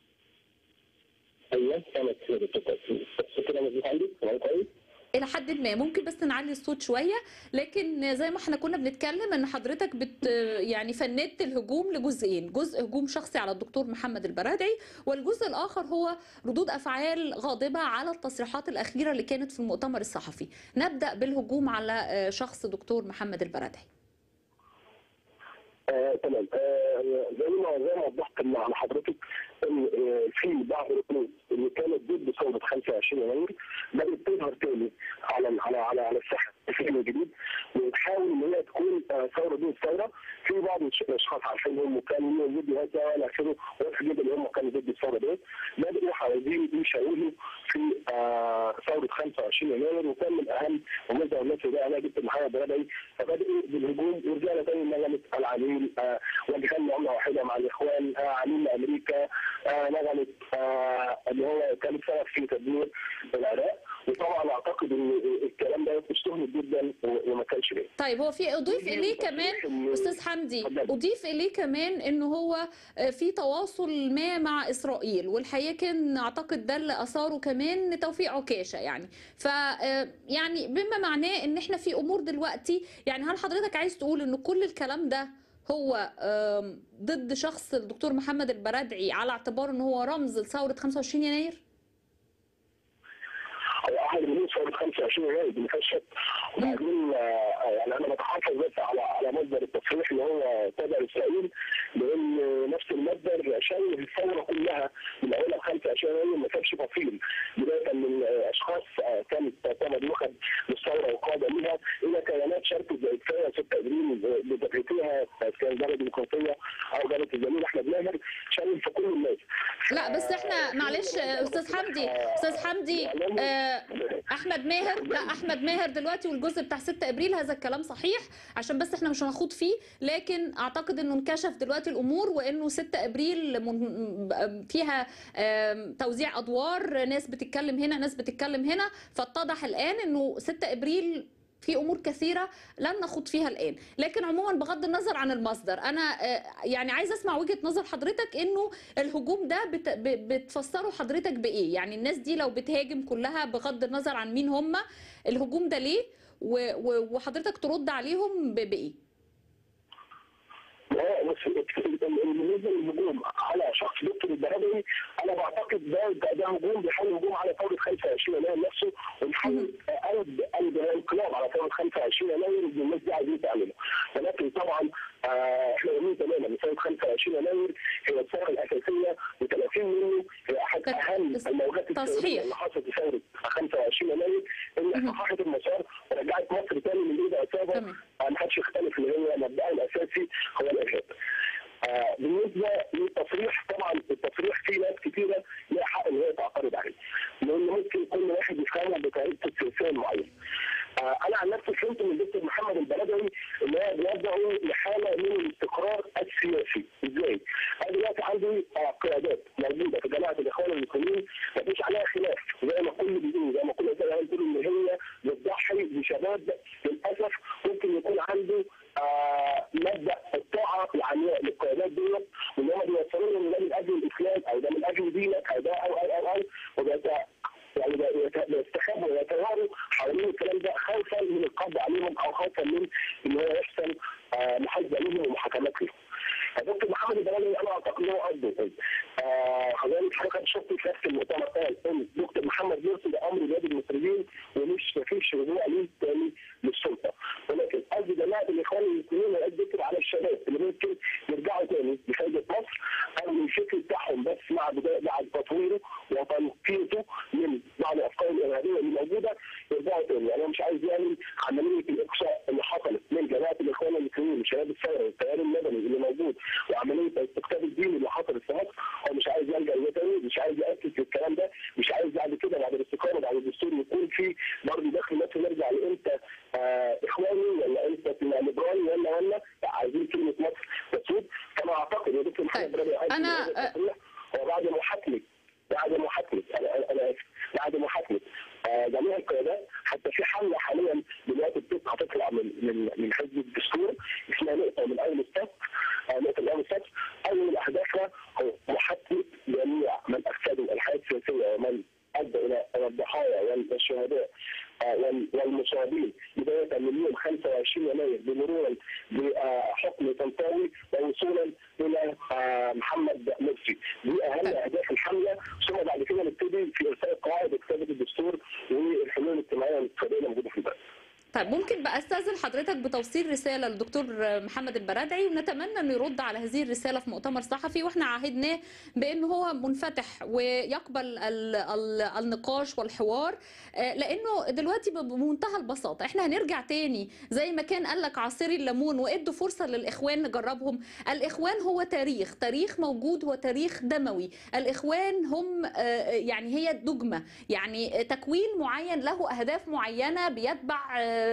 ايوه انا كده بس كده مظبوط عندي تمام كويس الى حد ما ممكن بس نعلي الصوت شويه لكن زي ما احنا كنا بنتكلم ان حضرتك بت يعني فندت الهجوم لجزئين جزء هجوم شخصي على الدكتور محمد البرادعي والجزء الاخر هو ردود افعال غاضبه على التصريحات الاخيره اللي كانت في المؤتمر الصحفي نبدا بالهجوم على آه، شخص دكتور محمد البرادعي آه، تمام آه، زي ما زي ما وضحت مع مع حضرتك ان آه، في بعض الرموز اللي كانت ضد ثوره 25 يناير بدات تظهر تاني على على على على الساحه الفكر الجديد وتحاول ان هي تكون آه، ثوره ضد ثوره في بعض الش- الاشخاص عارفينهم وكانوا ليهم فيديوهات والى اخره واضح جدا ان هم كانوا ضد الثوره ديت بداوا عايزين يشوهوا في آه، ثوره 25 يناير وكان من اهم ومظهر الناس اللي انا جبت محمد برادعي فبداوا بالهجوم ورجعنا تاني نغمه العميل آه، وجهنا عمله واحده مع الاخوان آه، عميل امريكا آه، نغمه آه، اللي هو كان سبب في تدمير العراق وطبعا اعتقد ان الكلام ده استهلك جدا و- وما كانش ليه طيب هو في اضيف اليه كمان استاذ حمدي اضيف اليه كمان انه هو في تواصل ما مع اسرائيل والحقيقه كان اعتقد ده اللي اثاره كمان توفيق عكاشه يعني ف يعني بما معناه ان احنا في امور دلوقتي يعني هل حضرتك عايز تقول ان كل الكلام ده هو آم، ضد شخص الدكتور محمد البرادعي على اعتبار ان هو رمز لثوره 25 يناير؟ او احد من ثوره 25 يناير دي ما فيهاش شك وبعدين آه، يعني انا بتحفظ بس على على مصدر التصريح اللي هو تابع اسرائيل لان نفس المصدر شايف الثوره كلها من اولها 25 يناير ما كانش تفصيل بدايه من آه، اشخاص آه، كانت تعتبر يؤخذ للثوره وقاده لها الى كيانات شاركت زي كفايه 6 ابريل بتبعيتها كان جبهه ديمقراطيه او جبهه الزميل احمد ماهر شامل في كل الناس لا بس احنا معلش آه، استاذ حمدي استاذ حمدي آه، احمد ماهر لا احمد ماهر دلوقتي والجزء بتاع 6 ابريل هذا الكلام صحيح عشان بس احنا مش هنخوض فيه لكن اعتقد انه انكشف دلوقتي الامور وانه 6 ابريل من- فيها آم، توزيع ادوار ناس بتتكلم هنا ناس بتتكلم هنا فاتضح الان انه 6 ابريل في امور كثيره لن نخوض فيها الان لكن عموما بغض النظر عن المصدر انا آه، يعني عايزه اسمع وجهه نظر حضرتك انه الهجوم ده بت... ب- بتفسره حضرتك بايه يعني الناس دي لو بتهاجم كلها بغض النظر عن مين هم الهجوم ده ليه و... و... وحضرتك ترد عليهم ب... بايه لا بس بالنسبه للهجوم على شخص دكتور البرادعي انا بعتقد ده ده, ده هجوم بيحاول هجوم على ثوره 25 يناير نفسه وبيحاول قلب قلب الانقلاب على ثوره 25 يناير اللي الناس دي عايزين تعمله ولكن طبعا آه، احنا قايلين تماما ان ثوره 25 يناير هي الثوره الاساسيه و30 منه هي احد طب، اهم بس- الموجات تصحيح. الثوريه اللي حصلت في ثوره 25 يناير اللي صححت المسار ورجعت مصر تاني من ايد عصابه تمام. ما حدش يختلف ان هي مبدأها الاساسي هو الارهاب. آه بالنسبه للتصريح طبعا التصريح في ناس كثيره لها حق ان هي تعترض عليه. لان ممكن كل واحد يفهمه بطريقته السياسيه معينه. آه انا عن نفسي فهمت من دكتور محمد البلدوي ان هو بيدعو لحاله من الاستقرار السياسي، ازاي؟ انا دلوقتي عندي آه قيادات لو موجوده في جماعه الاخوان المسلمين مفيش عليها خلاف زي ما كل بيقول زي ما كل زي بيقول ان هي بتضحي بشباب للاسف ممكن يكون عنده آه مبدا الطاعه العمياء للقيادات ديت وان هم بيوصلوا لهم ده من اجل الاسلام او ده من اجل دينك او ده او او او او وبيت- يعني بيت- بيستخبوا ويتواروا حوالين الكلام ده خوفا من القبض عليهم او خوفا من ان هو يحصل آه، محاسبه لهم ومحاكمات لهم. دكتور محمد البلالي انا اعتقد ان هو قصده آه حضرتك حضرتك شفت في نفس المؤتمر قال ان دكتور محمد مرسي ده امر بيد المصريين ومش مفيش رجوع ليه تاني للسلطه ولكن قصد جماعه الاخوان المسلمين يؤدي على الشباب اللي ممكن يرجعوا تاني لفائده مصر او الفكر بتاعهم بس مع بدايه بعد تطويره وتنقيته من بعض الافكار الارهابيه اللي موجوده يرجعوا تاني يعني انا مش عايز يعمل عمليه الاقصاء اللي حصلت من جماعه الاخوان المسلمين من شباب الثوره والتيار المدني اللي موجود وعمليه الاستقطاب الديني اللي حصلت في مصر هو مش عايز يلجا اليه تاني مش عايز ياكد في الكلام ده مش عايز بعد كده بعد الاستقامه بعد الدستور يكون في برضه داخل مصر نرجع لامتى آه اخواني ولا امتى ليبرالي ولا ولا لا عايزين كلمه مصر تسود فانا اعتقد يا دكتور محمد طيب، ربيع قال أنا- في هذا التصريح، هو بعد محاكمه بعد محاكمه انا أنا- انا اسف بعد محاكمه آه، جميع القيادات حتى في حمله حاليا دلوقتي بت- هتطلع من من من حزب الدستور اسمها نقطه من اول السبت آه، نقطه من اول السبت اول اهدافها هو محاكمه جميع من افسدوا الحياه السياسيه ومن ادى الى إلى الضحايا والشهداء آه، وال- والمصابين بدايه من يوم 25 يناير بمرورا بحكم طنطاوي ووصولا الى آه، محمد مرسي دي اهم اهداف الحمله ثم بعد كده نبتدي في ارسال قواعد وكتابه الدستور والحلول الاجتماعيه والاقتصاديه اللي موجوده في البلد. طيب ممكن بقى استاذن حضرتك بتوصيل رساله للدكتور محمد البرادعي ونتمنى انه يرد على هذه الرساله في مؤتمر صحفي واحنا عاهدناه بانه هو منفتح ويقبل ال- ال- النقاش والحوار آه، لانه دلوقتي بمنتهى البساطه احنا هنرجع تاني زي ما كان قال لك عصير الليمون وادوا فرصه للاخوان نجربهم الاخوان هو تاريخ تاريخ موجود هو تاريخ دموي الاخوان هم آه، يعني هي دجمه يعني تكوين معين له اهداف معينه بيتبع آه،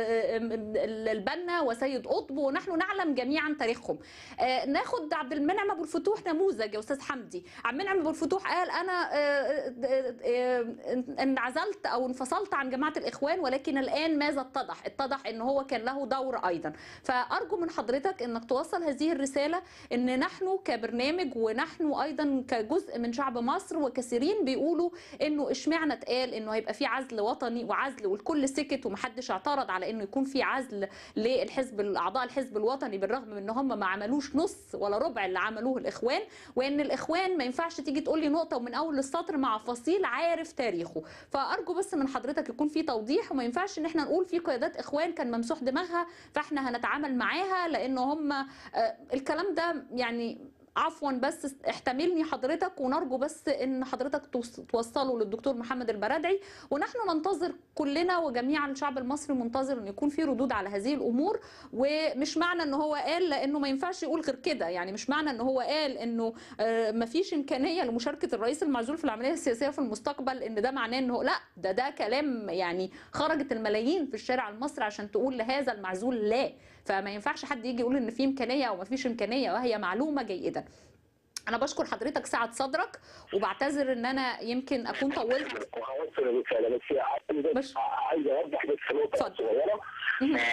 البنا وسيد قطب ونحن نعلم جميعا تاريخهم آه، ناخد عبد المنعم ابو الفتوح نموذج يا استاذ حمدي عبد المنعم ابو الفتوح قال انا آه، آه، آه، انعزلت او انفصلت عن جماعه الاخوان ولكن الان ماذا اتضح اتضح ان هو كان له دور ايضا فارجو من حضرتك انك توصل هذه الرساله ان نحن كبرنامج ونحن ايضا كجزء من شعب مصر وكثيرين بيقولوا انه اشمعنى اتقال انه هيبقى في عزل وطني وعزل والكل سكت ومحدش اعترض على انه يكون في عزل للحزب اعضاء الحزب الوطني بالرغم من ان هم ما عملوش نص ولا ربع اللي عملوه الاخوان وان الاخوان ما ينفعش تيجي تقول لي نقطه ومن اول السطر مع فصيل عارف تاريخه فارجو بس من حضرتك يكون في توضيح وما ينفعش ان احنا نقول في قيادات اخوان كان ممسوح دماغها فاحنا هنتعامل معاها لان هم آه، الكلام ده يعني عفوا بس احتملني حضرتك ونرجو بس ان حضرتك توص- توصله للدكتور محمد البرادعي ونحن ننتظر كلنا وجميع الشعب المصري منتظر ان يكون في ردود على هذه الامور ومش معنى ان هو قال لانه ما ينفعش يقول غير كده يعني مش معنى ان هو قال انه آه، ما فيش امكانيه لمشاركه الرئيس المعزول في العمليه السياسيه في المستقبل ان ده معناه انه لا ده ده كلام يعني خرجت الملايين في الشارع المصري عشان تقول لهذا المعزول لا فما ينفعش حد يجي يقول ان في امكانيه او ما فيش امكانيه وهي معلومه جيده انا بشكر حضرتك سعه صدرك وبعتذر ان انا يمكن اكون طولت وهوصل الرساله بس عايز مش- عايز اوضح بس نقطه اتفضل. صغيره مهم. آه،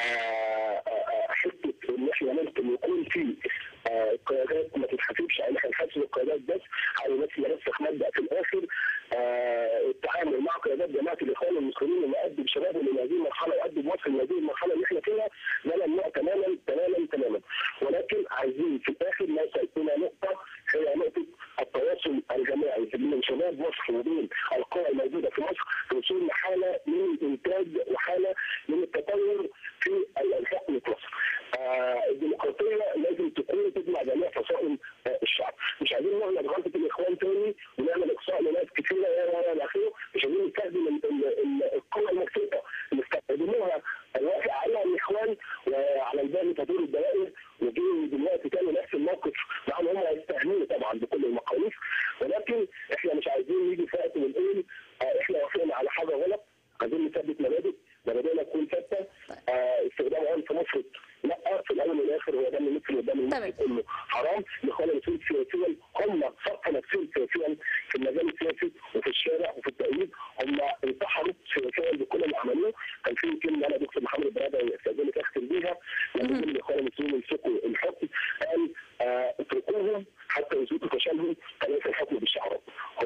آه، حته ان احنا ممكن يكون في آه، قيادات ما تتحاسبش على احنا نحاسب القيادات بس على الناس اللي نفسخ مبدا في الاخر آه، التعامل مع قيادات جماعه الاخوان المسلمين اللي ادوا بشبابهم الى هذه المرحله وادوا بمصر لهذه المرحله اللي احنا فيها ده ممنوع تماما تماما تماما ولكن عايزين في الاخر نوصل الى نقطه هي نقطه التواصل الجماعي بين شباب مصر وبين القوى الموجوده في مصر لوصول لحاله من الانتاج وحاله من التطور في الحكم في مصر. آه، الديمقراطيه لازم تكون تجمع جميع فصائل آه، الشعب، مش عايزين نغلط غلطه الاخوان تاني ونعمل اقصاء لناس كثيره و الى اخره، مش عايزين نستخدم ال- ال- ال- القوه المكتوبه اللي استخدموها الواقع عليها الاخوان وعلى البال تدور الدوائر وجي دلوقتي تاني نفس الموقف مع ان هم يستهلوا طبعا بكل المقاييس ولكن احنا مش عايزين نيجي في وقت ونقول آه، احنا وافقنا على حاجه غلط عايزين نثبت مبادئ مبادئنا تكون ثابته آه، استخدام عنف مفرط لا في الاول والاخر هو دم المصري ودم المصري تمام. كله حرام الاخوان المسلمين سياسيا هم صف نفسهم سياسيا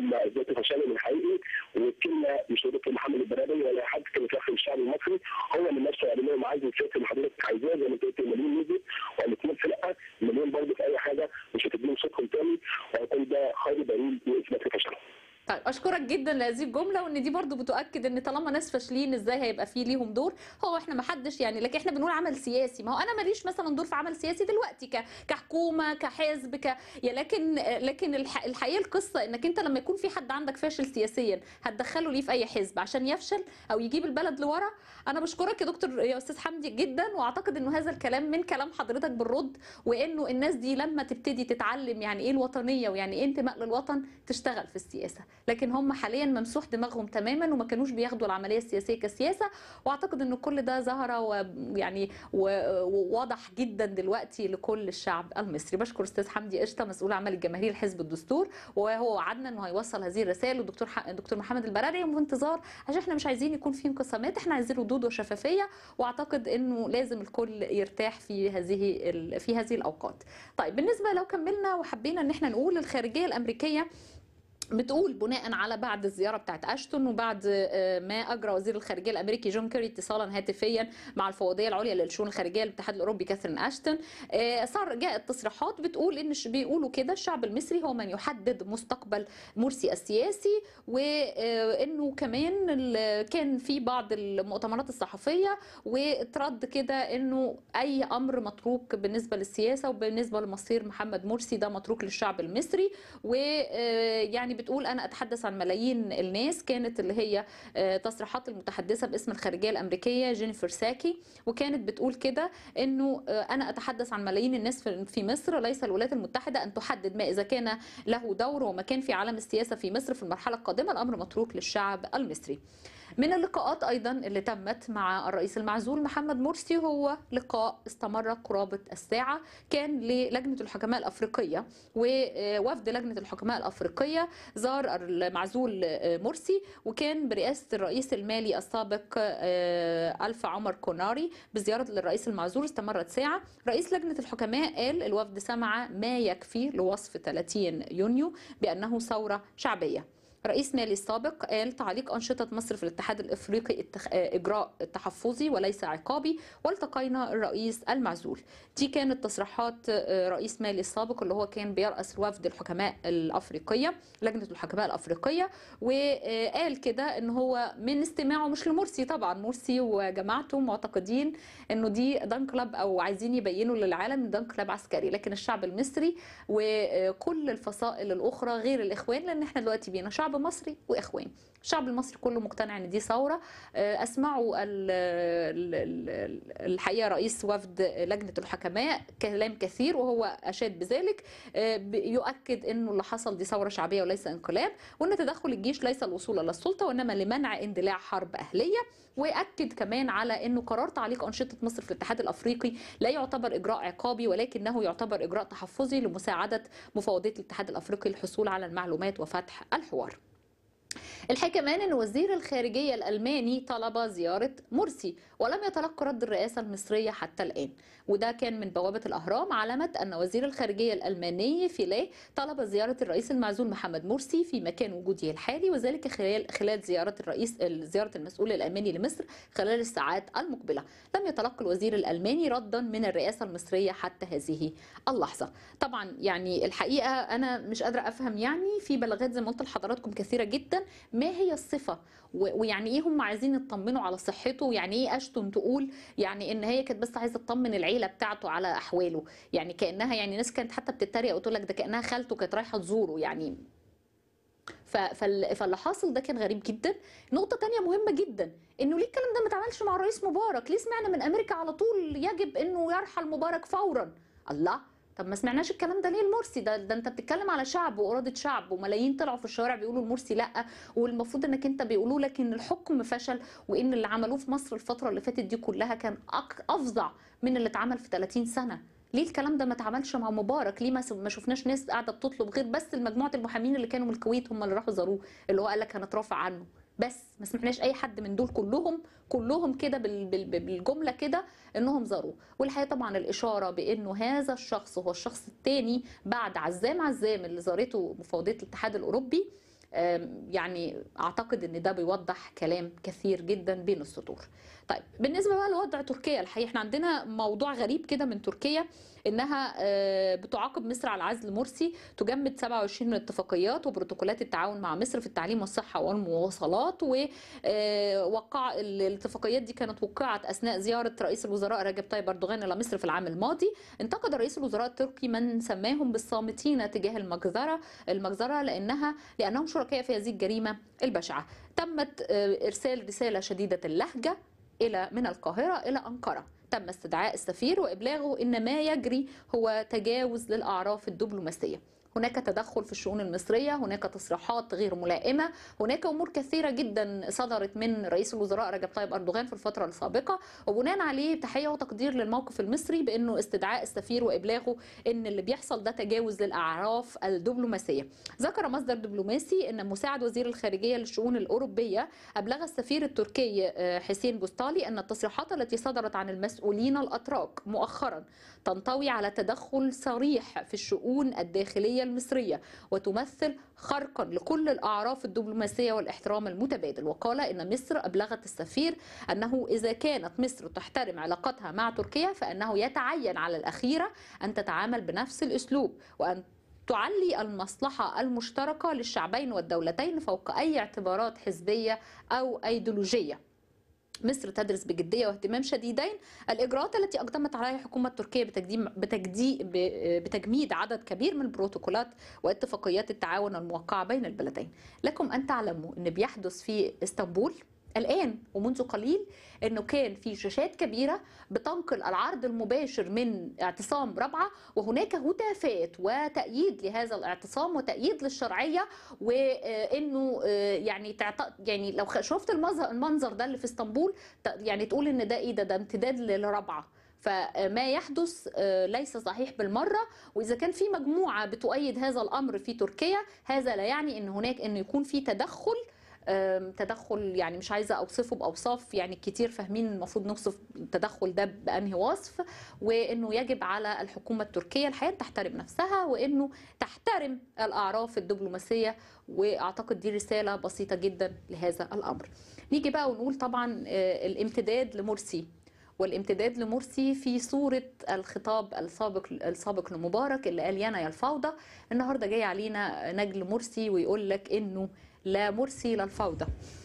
هم اثبتوا فشلهم الحقيقي والكلمه مش دكتور محمد البرادعي ولا حد كان بيتوخم الشعب المصري هو اللي نفسه قال لهم عايز الفكر اللي حضرتك عايزاه زي ما انت قلت مليون نزل وقالت لهم لا مليون برضه في اي حاجه مش هتديهم صوتهم تاني وهيكون ده خير دليل لاثبات فشلهم. طيب اشكرك جدا لهذه الجمله وان دي برضو بتؤكد ان طالما ناس فاشلين ازاي هيبقى في ليهم دور هو احنا ما حدش يعني لكن احنا بنقول عمل سياسي ما هو انا ماليش مثلا دور في عمل سياسي دلوقتي ك... كحكومه كحزب ك... يا لكن لكن الح... الحقيقه القصه انك انت لما يكون في حد عندك فاشل سياسيا هتدخله ليه في اي حزب عشان يفشل او يجيب البلد لورا انا بشكرك يا دكتور يا استاذ حمدي جدا واعتقد انه هذا الكلام من كلام حضرتك بالرد وانه الناس دي لما تبتدي تتعلم يعني ايه الوطنيه ويعني ايه انتماء للوطن تشتغل في السياسه لكن هم حاليا ممسوح دماغهم تماما وما كانوش بياخدوا العمليه السياسيه كسياسه واعتقد ان كل ده ظهر ويعني وواضح جدا دلوقتي لكل الشعب المصري بشكر استاذ حمدي قشطه مسؤول عمل الجماهير حزب الدستور وهو وعدنا انه هيوصل هذه الرسائل للدكتور ح... دكتور محمد البراري وفي انتظار عشان احنا مش عايزين يكون في انقسامات احنا عايزين ردود وشفافيه واعتقد انه لازم الكل يرتاح في هذه ال... في هذه الاوقات طيب بالنسبه لو كملنا وحبينا ان احنا نقول الخارجيه الامريكيه بتقول بناء على بعد الزياره بتاعت اشتون وبعد ما اجرى وزير الخارجيه الامريكي جون كيري اتصالا هاتفيا مع الفوضيه العليا للشؤون الخارجيه للاتحاد الاوروبي كاثرين اشتون صار جاءت تصريحات بتقول ان بيقولوا كده الشعب المصري هو من يحدد مستقبل مرسي السياسي وانه كمان كان في بعض المؤتمرات الصحفيه واترد كده انه اي امر متروك بالنسبه للسياسه وبالنسبه لمصير محمد مرسي ده متروك للشعب المصري ويعني بتقول انا اتحدث عن ملايين الناس كانت اللي هي تصريحات المتحدثه باسم الخارجيه الامريكيه جينيفر ساكي وكانت بتقول كده انه انا اتحدث عن ملايين الناس في مصر ليس الولايات المتحده ان تحدد ما اذا كان له دور ومكان في عالم السياسه في مصر في المرحله القادمه الامر متروك للشعب المصري من اللقاءات ايضا اللي تمت مع الرئيس المعزول محمد مرسي هو لقاء استمر قرابه الساعه كان للجنه الحكماء الافريقيه ووفد لجنه الحكماء الافريقيه زار المعزول مرسي وكان برئاسه الرئيس المالي السابق الف عمر كوناري بزياره للرئيس المعزول استمرت ساعه رئيس لجنه الحكماء قال الوفد سمع ما يكفي لوصف 30 يونيو بانه ثوره شعبيه رئيس مالي السابق قال تعليق أنشطة مصر في الاتحاد الإفريقي اتخ... إجراء تحفظي وليس عقابي والتقينا الرئيس المعزول دي كانت تصريحات رئيس مالي السابق اللي هو كان بيرأس وفد الحكماء الأفريقية لجنة الحكماء الأفريقية وقال كده إن هو من استماعه مش لمرسي طبعا مرسي وجماعته معتقدين إنه دي دان كلاب أو عايزين يبينوا للعالم إن دان كلاب عسكري لكن الشعب المصري وكل الفصائل الأخرى غير الإخوان لأن إحنا دلوقتي بينا شعب شعب مصري واخوان الشعب المصري كله مقتنع ان دي ثوره اسمعوا الحقيقه رئيس وفد لجنه الحكماء كلام كثير وهو اشاد بذلك يؤكد انه اللي حصل دي ثوره شعبيه وليس انقلاب وان تدخل الجيش ليس الوصول الى السلطه وانما لمنع اندلاع حرب اهليه واكد كمان على انه قرار تعليق انشطه مصر في الاتحاد الافريقي لا يعتبر اجراء عقابي ولكنه يعتبر اجراء تحفظي لمساعده مفوضيه الاتحاد الافريقي للحصول على المعلومات وفتح الحوار الحقيقة كمان ان وزير الخارجية الالماني طلب زيارة مرسي ولم يتلقى رد الرئاسة المصرية حتى الان وده كان من بوابة الاهرام علمت ان وزير الخارجية الالماني فيليه طلب زيارة الرئيس المعزول محمد مرسي في مكان وجوده الحالي وذلك خلال خلال زيارة الرئيس زيارة المسؤول الالماني لمصر خلال الساعات المقبلة لم يتلقى الوزير الالماني ردا من الرئاسة المصرية حتى هذه اللحظة طبعا يعني الحقيقة انا مش قادرة افهم يعني في بلاغات زي ما قلت لحضراتكم كثيرة جدا ما هي الصفة ويعني ايه هم عايزين يطمنوا على صحته ويعني ايه اشتون تقول يعني ان هي كانت بس عايزه تطمن العيله بتاعته على احواله يعني كانها يعني ناس كانت حتى بتتريق وتقول لك ده كانها خالته كانت رايحه تزوره يعني فاللي حاصل ده كان غريب جدا نقطه تانية مهمه جدا انه ليه الكلام ده ما اتعملش مع الرئيس مبارك ليه سمعنا من امريكا على طول يجب انه يرحل مبارك فورا الله طب ما سمعناش الكلام ده ليه المرسي ده ده انت بتتكلم على شعب واراده شعب وملايين طلعوا في الشوارع بيقولوا المرسي لا والمفروض انك انت بيقولوا لك ان الحكم فشل وان اللي عملوه في مصر الفتره اللي فاتت دي كلها كان افظع من اللي اتعمل في 30 سنه ليه الكلام ده ما اتعملش مع مبارك ليه ما شفناش ناس قاعده بتطلب غير بس مجموعه المحامين اللي كانوا من الكويت هم اللي راحوا زاروه اللي هو قال لك هنترافع عنه بس ما سمعناش اي حد من دول كلهم كلهم كده بالجمله كده انهم زاروه والحقيقه طبعا الاشاره بانه هذا الشخص هو الشخص الثاني بعد عزام عزام اللي زارته مفوضيه الاتحاد الاوروبي آم، يعني اعتقد ان ده بيوضح كلام كثير جدا بين السطور طيب بالنسبه بقى لوضع تركيا الحقيقه احنا عندنا موضوع غريب كده من تركيا انها آه، بتعاقب مصر على عزل مرسي تجمد 27 من اتفاقيات وبروتوكولات التعاون مع مصر في التعليم والصحه والمواصلات ووقع الاتفاقيات دي كانت وقعت اثناء زياره رئيس الوزراء رجب طيب اردوغان الى مصر في العام الماضي انتقد رئيس الوزراء التركي من سماهم بالصامتين تجاه المجزره المجزره لانها لانهم شركاء في هذه الجريمه البشعه تمت آه، ارسال رساله شديده اللهجه الى من القاهره الى انقره تم استدعاء السفير وابلاغه ان ما يجري هو تجاوز للاعراف الدبلوماسيه هناك تدخل في الشؤون المصريه هناك تصريحات غير ملائمه هناك امور كثيره جدا صدرت من رئيس الوزراء رجب طيب اردوغان في الفتره السابقه وبناء عليه تحيه وتقدير للموقف المصري بانه استدعاء السفير وابلاغه ان اللي بيحصل ده تجاوز للاعراف الدبلوماسيه ذكر مصدر دبلوماسي ان مساعد وزير الخارجيه للشؤون الاوروبيه ابلغ السفير التركي آه، حسين بوستالي ان التصريحات التي صدرت عن المسؤولين الاتراك مؤخرا تنطوي على تدخل صريح في الشؤون الداخليه المصريه وتمثل خرقا لكل الاعراف الدبلوماسيه والاحترام المتبادل وقال ان مصر ابلغت السفير انه اذا كانت مصر تحترم علاقتها مع تركيا فانه يتعين على الاخيره ان تتعامل بنفس الاسلوب وان تعلي المصلحة المشتركة للشعبين والدولتين فوق أي اعتبارات حزبية أو أيديولوجية مصر تدرس بجدية واهتمام شديدين الإجراءات التي أقدمت عليها الحكومة التركية بتقديم بتجدي ب- بتجميد عدد كبير من البروتوكولات واتفاقيات التعاون الموقعة بين البلدين لكم أن تعلموا أن بيحدث في اسطنبول الآن ومنذ قليل أنه كان في شاشات كبيرة بتنقل العرض المباشر من اعتصام رابعة وهناك هتافات وتأييد لهذا الاعتصام وتأييد للشرعية وانه آه، يعني تعط... يعني لو خ- شفت المظهر المنظر ده اللي في اسطنبول ت- يعني تقول ان ده ايه ده ده امتداد للرابعه فما يحدث آه، ليس صحيح بالمره واذا كان في مجموعه بتؤيد هذا الامر في تركيا هذا لا يعني ان هناك ان يكون في تدخل آم، تدخل يعني مش عايزه اوصفه باوصاف يعني كتير فاهمين المفروض نوصف التدخل ده بانهي وصف وانه يجب على الحكومه التركيه الحقيقه تحترم نفسها وانه تحترم الاعراف الدبلوماسيه واعتقد دي رساله بسيطه جدا لهذا الامر. نيجي بقى ونقول طبعا آه، الامتداد لمرسي والامتداد لمرسي في صورة الخطاب السابق السابق لمبارك اللي قال يانا يا الفوضى النهارده جاي علينا نجل مرسي ويقول لك انه لا مرسي لا الفوضى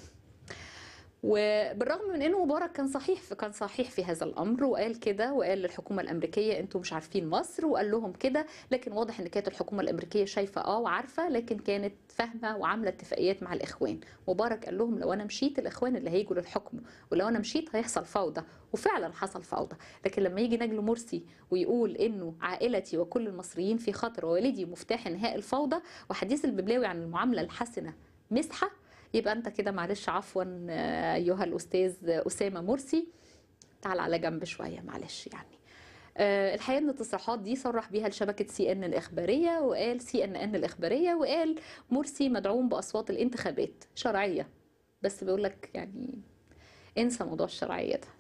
وبالرغم من انه مبارك كان صحيح في كان صحيح في هذا الامر وقال كده وقال للحكومه الامريكيه انتم مش عارفين مصر وقال لهم كده لكن واضح ان كانت الحكومه الامريكيه شايفه اه وعارفه لكن كانت فاهمه وعامله اتفاقيات مع الاخوان مبارك قال لهم لو انا مشيت الاخوان اللي هيجوا للحكم ولو انا مشيت هيحصل فوضى وفعلا حصل فوضى لكن لما يجي نجل مرسي ويقول انه عائلتي وكل المصريين في خطر ووالدي مفتاح انهاء الفوضى وحديث الببلاوي عن المعامله الحسنه مسحه يبقى انت كده معلش عفوا آه، ايها الاستاذ اسامه مرسي تعال على جنب شويه معلش يعني آه، الحقيقه ان التصريحات دي صرح بيها لشبكه سي ان الاخباريه وقال سي ان ان الاخباريه وقال مرسي مدعوم باصوات الانتخابات شرعيه بس بيقول لك يعني انسى موضوع الشرعيه ده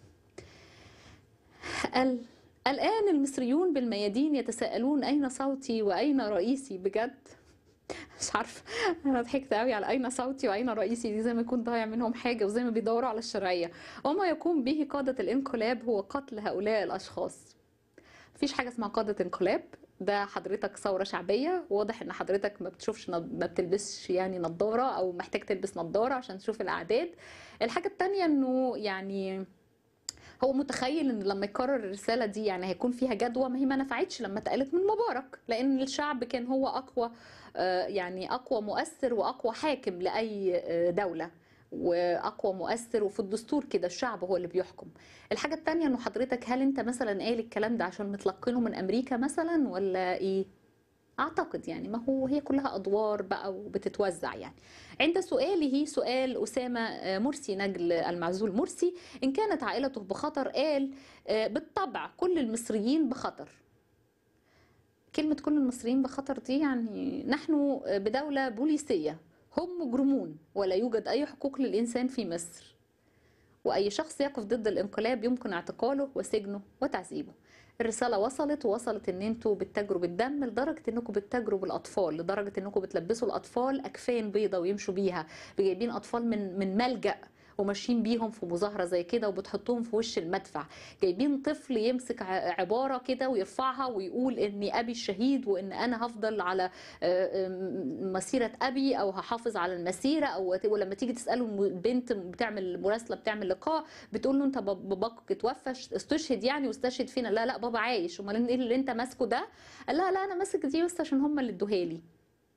قال الآن المصريون بالميادين يتساءلون أين صوتي وأين رئيسي بجد مش عارفه انا ضحكت قوي على اين صوتي واين رئيسي دي زي ما يكون ضايع منهم حاجه وزي ما بيدوروا على الشرعيه وما يقوم به قاده الانقلاب هو قتل هؤلاء الاشخاص مفيش حاجه اسمها قاده انقلاب ده حضرتك ثوره شعبيه واضح ان حضرتك ما بتشوفش نض- ما بتلبسش يعني نظاره او محتاج تلبس نظاره عشان تشوف الاعداد الحاجه التانية انه يعني هو متخيل ان لما يكرر الرساله دي يعني هيكون فيها جدوى ما هي ما نفعتش لما اتقالت من مبارك لان الشعب كان هو اقوى آه، يعني اقوى مؤثر واقوى حاكم لاي آه، دوله واقوى مؤثر وفي الدستور كده الشعب هو اللي بيحكم الحاجه التانية انه حضرتك هل انت مثلا قايل الكلام ده عشان متلقنه من امريكا مثلا ولا ايه اعتقد يعني ما هو هي كلها ادوار بقى وبتتوزع يعني عند سؤاله سؤال اسامه آه، مرسي نجل المعزول مرسي ان كانت عائلته بخطر قال آه، بالطبع كل المصريين بخطر كلمة كل المصريين بخطر دي يعني نحن بدولة بوليسية هم مجرمون ولا يوجد أي حقوق للإنسان في مصر وأي شخص يقف ضد الانقلاب يمكن اعتقاله وسجنه وتعذيبه الرساله وصلت ووصلت ان انتوا بتتاجروا بالدم لدرجه انكم بتتاجروا بالاطفال لدرجه انكم بتلبسوا الاطفال اكفان بيضه ويمشوا بيها جايبين اطفال من من ملجأ وماشيين بيهم في مظاهره زي كده وبتحطوهم في وش المدفع جايبين طفل يمسك ع- عباره كده ويرفعها ويقول اني ابي الشهيد وان انا هفضل على آه، آه، مسيره ابي او هحافظ على المسيره او ولما تيجي تساله الم- البنت بتعمل مراسله بتعمل لقاء بتقول له انت باب- باباك اتوفى استشهد يعني واستشهد فينا لا لا بابا عايش امال ايه اللي انت ماسكه ده قال لها لا انا ماسك دي بس عشان هم اللي ادوها لي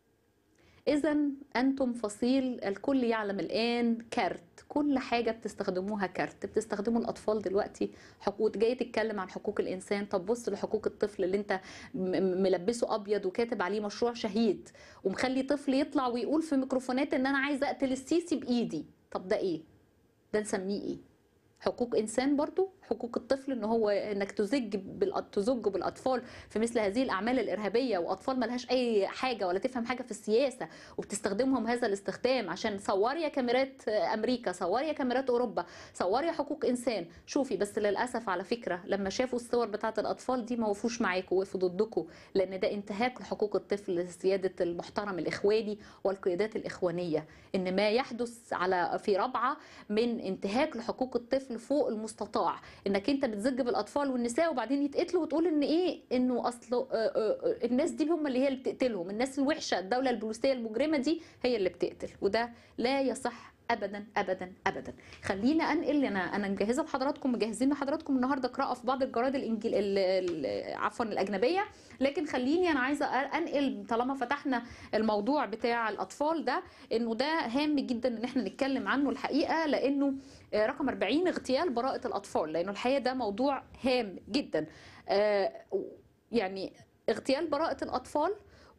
إذا أنتم فصيل الكل يعلم الآن كارت كل حاجة بتستخدموها كارت بتستخدموا الأطفال دلوقتي حقوق جاي تتكلم عن حقوق الإنسان طب بص لحقوق الطفل اللي أنت م- م- ملبسه أبيض وكاتب عليه مشروع شهيد ومخلي طفل يطلع ويقول في ميكروفونات إن أنا عايز أقتل السيسي بإيدي طب ده إيه؟ ده نسميه إيه؟ حقوق انسان برضو حقوق الطفل ان هو انك تزج بالأ- تزج بالاطفال في مثل هذه الاعمال الارهابيه واطفال ملهاش اي حاجه ولا تفهم حاجه في السياسه وبتستخدمهم هذا الاستخدام عشان صوري يا كاميرات امريكا صوري يا كاميرات اوروبا صوري يا حقوق انسان شوفي بس للاسف على فكره لما شافوا الصور بتاعه الاطفال دي ما وقفوش معاكم وقفوا ضدكم لان ده انتهاك لحقوق الطفل سياده المحترم الاخواني والقيادات الاخوانيه ان ما يحدث على في رابعه من انتهاك لحقوق الطفل فوق المستطاع انك انت بتزج بالاطفال والنساء وبعدين يتقتلوا وتقول ان ايه انه اصل آه، آه، الناس دي هم اللي هي اللي بتقتلهم الناس الوحشه الدوله البوليسيه المجرمه دي هي اللي بتقتل وده لا يصح ابدا ابدا ابدا خلينا انقل انا انا مجهزه لحضراتكم مجهزين لحضراتكم النهارده قراءه في بعض الجرايد الانجل ال- ال- عفوا الاجنبيه لكن خليني انا عايزه انقل طالما فتحنا الموضوع بتاع الاطفال ده انه ده هام جدا ان احنا نتكلم عنه الحقيقه لانه آه، رقم 40 اغتيال براءه الاطفال لانه الحقيقه ده موضوع هام جدا آه، يعني اغتيال براءه الاطفال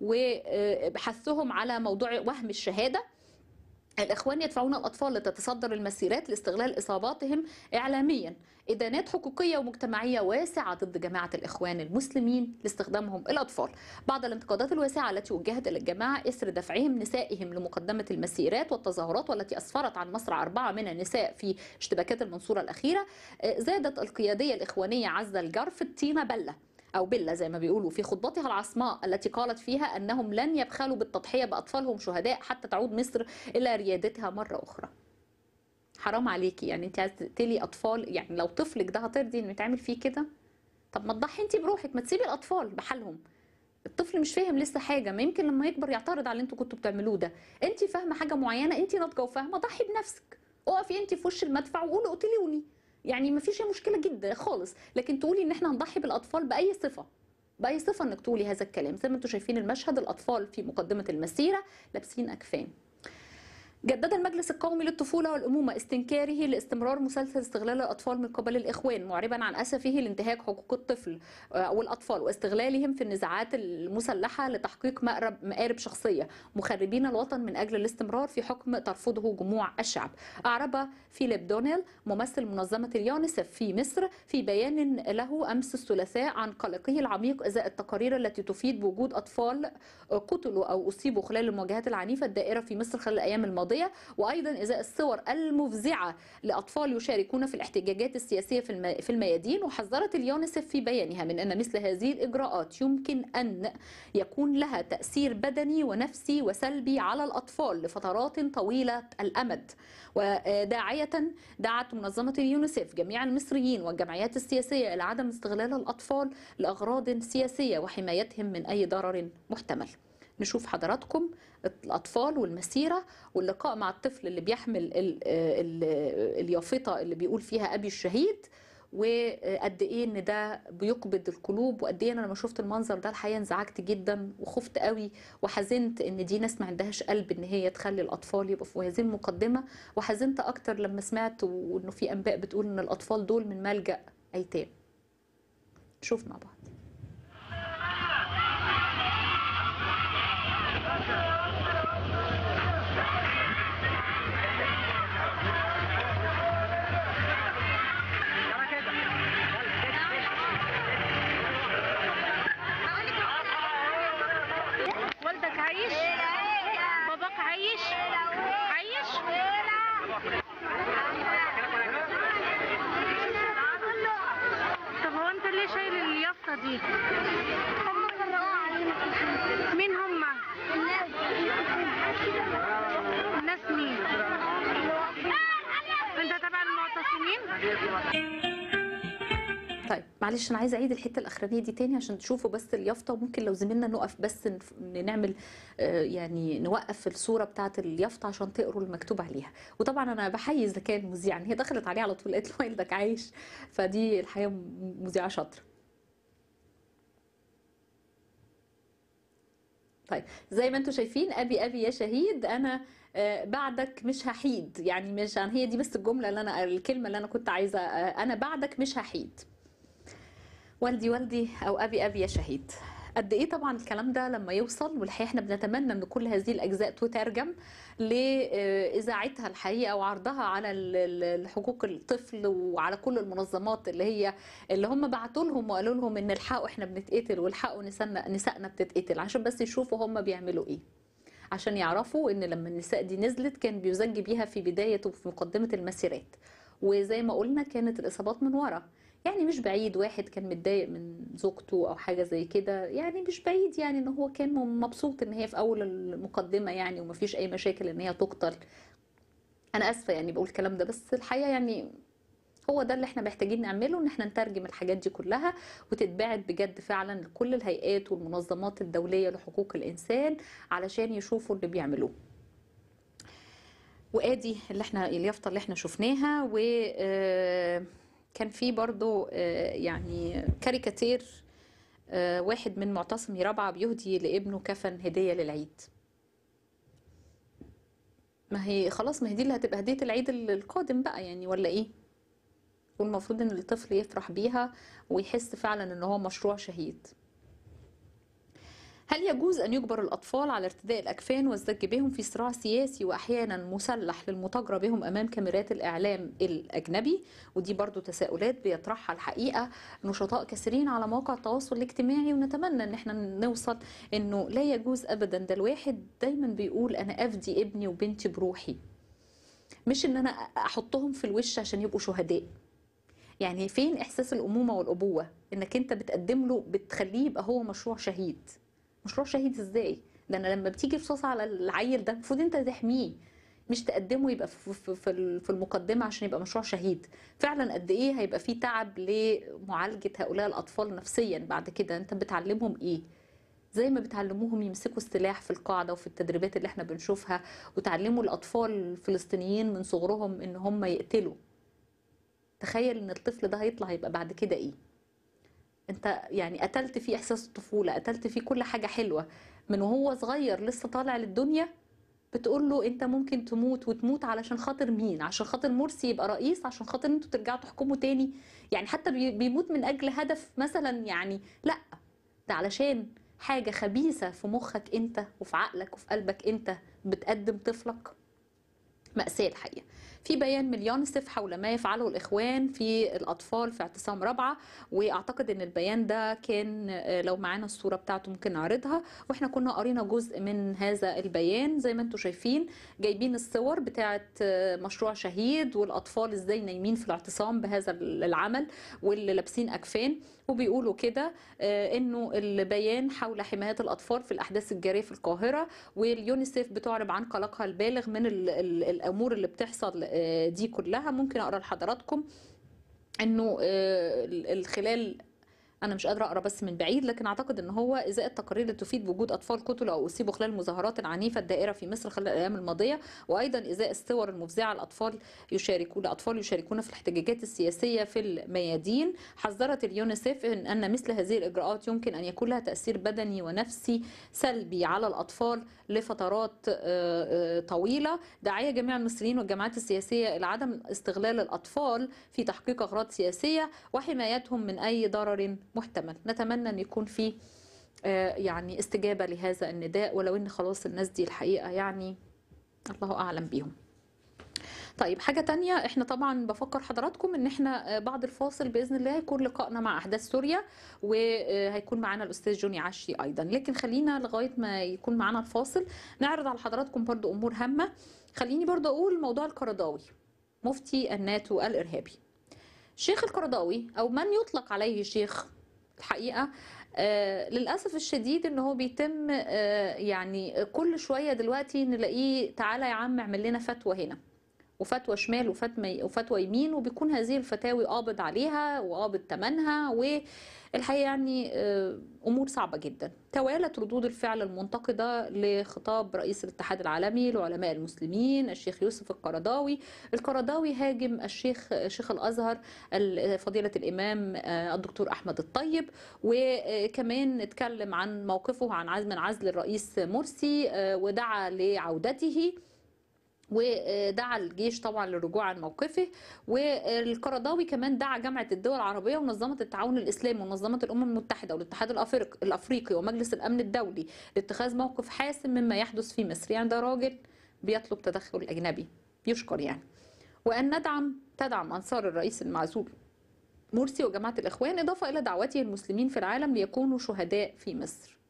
وحثهم على موضوع وهم الشهاده الإخوان يدفعون الأطفال لتتصدر المسيرات لاستغلال إصاباتهم إعلاميا إدانات حقوقية ومجتمعية واسعة ضد جماعة الإخوان المسلمين لاستخدامهم الأطفال بعض الانتقادات الواسعة التي وجهت إلى الجماعة إثر دفعهم نسائهم لمقدمة المسيرات والتظاهرات والتي أسفرت عن مصرع أربعة من النساء في اشتباكات المنصورة الأخيرة آه، زادت القيادية الإخوانية عزة الجرف الطينة بلة أو بلة زي ما بيقولوا في خطبتها العصماء التي قالت فيها أنهم لن يبخلوا بالتضحية بأطفالهم شهداء حتى تعود مصر إلى ريادتها مرة أخرى حرام عليكي يعني انت عايزه تقتلي اطفال يعني لو طفلك ده هترضي انه يتعمل فيه كده طب ما تضحي انت بروحك ما تسيبي الاطفال بحالهم الطفل مش فاهم لسه حاجه ما يمكن لما يكبر يعترض على اللي انتوا كنتوا بتعملوه ده انت فاهمه حاجه معينه انت ناضجه وفاهمه ضحي بنفسك اقفي انت في وش المدفع وقولي قتلوني يعني ما فيش أي مشكله جدا خالص لكن تقولي ان احنا هنضحي بالاطفال باي صفه باي صفه انك تقولي هذا الكلام زي ما انتم شايفين المشهد الاطفال في مقدمه المسيره لابسين اكفان جدد المجلس القومي للطفولة والأمومة استنكاره لاستمرار مسلسل استغلال الأطفال من قبل الإخوان معربا عن أسفه لانتهاك حقوق الطفل آه، والأطفال واستغلالهم في النزاعات المسلحة لتحقيق مأرب مآرب شخصية مخربين الوطن من أجل الاستمرار في حكم ترفضه جموع الشعب أعرب فيليب دونيل ممثل منظمة اليونيسف في مصر في بيان له أمس الثلاثاء عن قلقه العميق إزاء التقارير التي تفيد بوجود أطفال قتلوا أو أصيبوا خلال المواجهات العنيفة الدائرة في مصر خلال الأيام الماضية وأيضا إزاء الصور المفزعة لأطفال يشاركون في الاحتجاجات السياسية في الم- في الميادين وحذرت اليونيسف في بيانها من أن مثل هذه الإجراءات يمكن أن يكون لها تأثير بدني ونفسي وسلبي على الأطفال لفترات طويلة الأمد وداعية دعت منظمة اليونيسف جميع المصريين والجمعيات السياسية إلى عدم استغلال الأطفال لأغراض سياسية وحمايتهم من أي ضرر محتمل نشوف حضراتكم الأطفال والمسيرة واللقاء مع الطفل اللي بيحمل ال- ال- اليافطة اللي بيقول فيها أبي الشهيد وقد ايه ان ده بيقبض القلوب وقد ايه انا لما شفت المنظر ده الحقيقه انزعجت جدا وخفت قوي وحزنت ان دي ناس ما عندهاش قلب ان هي تخلي الاطفال يبقوا في هذه المقدمه وحزنت اكتر لما سمعت وانه في انباء بتقول ان الاطفال دول من ملجا ايتام نشوف مع بعض والدك عايش باباك عايش عايش طب هو انت ليه شايل اليافطه طيب معلش انا عايزه اعيد الحته الاخرانيه دي تاني عشان تشوفوا بس اليافطه وممكن لو زميلنا نقف بس نف- نعمل آه، يعني نوقف الصوره بتاعه اليافطه عشان تقروا المكتوب عليها وطبعا انا بحيي ذكاء المذيع يعني هي دخلت عليه على طول قالت له والدك عايش فدي الحقيقه م- مذيعه شاطره طيب زي ما انتم شايفين ابي ابي يا شهيد انا آه، بعدك مش هحيد يعني مش هي دي بس الجمله اللي انا الكلمه اللي انا كنت عايزه آه، انا بعدك مش هحيد والدي والدي او ابي ابي يا شهيد قد ايه طبعا الكلام ده لما يوصل والحقيقه احنا بنتمنى ان كل هذه الاجزاء تترجم لاذاعتها الحقيقه وعرضها على ال- ال- حقوق الطفل وعلى كل المنظمات اللي هي اللي هم بعتوا لهم وقالوا لهم ان الحقوا احنا بنتقتل والحقوا نسائنا نسائنا بتتقتل عشان بس يشوفوا هم بيعملوا ايه عشان يعرفوا ان لما النساء دي نزلت كان بيزج بيها في بدايه وفي مقدمه المسيرات وزي ما قلنا كانت الاصابات من ورا يعني مش بعيد واحد كان متضايق من زوجته او حاجه زي كده يعني مش بعيد يعني ان هو كان مبسوط ان هي في اول المقدمه يعني ومفيش اي مشاكل ان هي تقتل انا اسفه يعني بقول الكلام ده بس الحقيقه يعني هو ده اللي احنا محتاجين نعمله ان احنا نترجم الحاجات دي كلها وتتباعت بجد فعلا لكل الهيئات والمنظمات الدوليه لحقوق الانسان علشان يشوفوا اللي بيعملوه وادي اللي احنا اليافطه اللي احنا شفناها و آه، كان في برضو آه، يعني كاريكاتير آه، واحد من معتصمي رابعه بيهدي لابنه كفن هديه للعيد ما هي خلاص ما هي دي اللي هتبقى هديه العيد القادم بقى يعني ولا ايه والمفروض ان الطفل يفرح بيها ويحس فعلا ان هو مشروع شهيد هل يجوز أن يجبر الأطفال على ارتداء الأكفان والزج بهم في صراع سياسي وأحيانا مسلح للمتاجرة بهم أمام كاميرات الإعلام الأجنبي ودي برضو تساؤلات بيطرحها الحقيقة نشطاء كثيرين على مواقع التواصل الاجتماعي ونتمنى أن احنا نوصل أنه لا يجوز أبدا ده الواحد دايما بيقول أنا أفدي ابني وبنتي بروحي مش ان انا احطهم في الوش عشان يبقوا شهداء يعني فين احساس الامومه والابوه انك انت بتقدم له بتخليه يبقى هو مشروع شهيد مشروع شهيد ازاي ده انا لما بتيجي رصاصه على العيل ده المفروض انت تحميه مش تقدمه يبقى في في في في المقدمه عشان يبقى مشروع شهيد فعلا قد ايه هيبقى في تعب لمعالجه هؤلاء الاطفال نفسيا بعد كده انت بتعلمهم ايه زي ما بتعلموهم يمسكوا السلاح في القاعده وفي التدريبات اللي احنا بنشوفها وتعلموا الاطفال الفلسطينيين من صغرهم ان هم يقتلوا تخيل ان الطفل ده هيطلع يبقى بعد كده ايه انت يعني قتلت فيه احساس الطفوله قتلت فيه كل حاجه حلوه من وهو صغير لسه طالع للدنيا بتقول له انت ممكن تموت وتموت علشان خاطر مين عشان خاطر مرسي يبقى رئيس عشان خاطر انتوا ترجعوا تحكموا تاني يعني حتى بي- بيموت من اجل هدف مثلا يعني لا ده علشان حاجه خبيثه في مخك انت وفي عقلك وفي قلبك انت بتقدم طفلك مأساة الحقيقة في بيان من يونسف حول ما يفعله الإخوان في الأطفال في اعتصام رابعة وأعتقد أن البيان ده كان آه، لو معانا الصورة بتاعته ممكن نعرضها وإحنا كنا قرينا جزء من هذا البيان زي ما انتم شايفين جايبين الصور بتاعة آه، مشروع شهيد والأطفال إزاي نايمين في الاعتصام بهذا العمل واللي لابسين أكفان وبيقولوا كده آه، انه البيان حول حمايه الاطفال في الاحداث الجاريه في القاهره واليونيسيف بتعرب عن قلقها البالغ من ال ال الامور اللي بتحصل آه، دي كلها ممكن اقرا لحضراتكم انه آه، ال- الخلال انا مش قادره اقرا بس من بعيد لكن اعتقد ان هو ازاء التقارير اللي تفيد بوجود اطفال قتلوا او اصيبوا خلال المظاهرات العنيفه الدائره في مصر خلال الايام الماضيه وايضا ازاء الصور المفزعه لاطفال يشاركون لاطفال يشاركون في الاحتجاجات السياسيه في الميادين حذرت اليونيسيف ان ان مثل هذه الاجراءات يمكن ان يكون لها تاثير بدني ونفسي سلبي على الاطفال لفترات آه، آه، طويله داعيه جميع المصريين والجماعات السياسيه الى عدم استغلال الاطفال في تحقيق اغراض سياسيه وحمايتهم من اي ضرر محتمل نتمنى ان يكون في آه، يعني استجابه لهذا النداء ولو ان خلاص الناس دي الحقيقه يعني الله اعلم بيهم طيب حاجة تانية احنا طبعا بفكر حضراتكم ان احنا آه، بعد الفاصل بإذن الله هيكون لقائنا مع أحداث سوريا وهيكون معانا الأستاذ جوني عشري أيضا لكن خلينا لغاية ما يكون معانا الفاصل نعرض على حضراتكم برضو أمور هامة خليني برضو أقول موضوع القرضاوي مفتي الناتو الإرهابي شيخ القرضاوي أو من يطلق عليه شيخ الحقيقة آه للأسف الشديد إن هو بيتم آه يعني كل شوية دلوقتي نلاقيه تعالى يا عم اعمل لنا فتوى هنا وفتوى شمال وفتوى وفتوى يمين وبيكون هذه الفتاوي قابض عليها وقابض ثمنها والحقيقه يعني آه، امور صعبه جدا توالت ردود الفعل المنتقده لخطاب رئيس الاتحاد العالمي لعلماء المسلمين الشيخ يوسف القرضاوي القرضاوي هاجم الشيخ شيخ الازهر ال- فضيله الامام آه، الدكتور احمد الطيب وكمان اتكلم عن موقفه عن عزم من عزل الرئيس مرسي آه، ودعا لعودته ودعا الجيش طبعا للرجوع عن موقفه والقرضاوي كمان دعا جامعه الدول العربيه ومنظمه التعاون الاسلامي ومنظمه الامم المتحده والاتحاد الافريقي الافريقي ومجلس الامن الدولي لاتخاذ موقف حاسم مما يحدث في مصر يعني ده راجل بيطلب تدخل اجنبي يشكر يعني وان ندعم تدعم انصار الرئيس المعزول مرسي وجماعه الاخوان اضافه الى دعوته المسلمين في العالم ليكونوا شهداء في مصر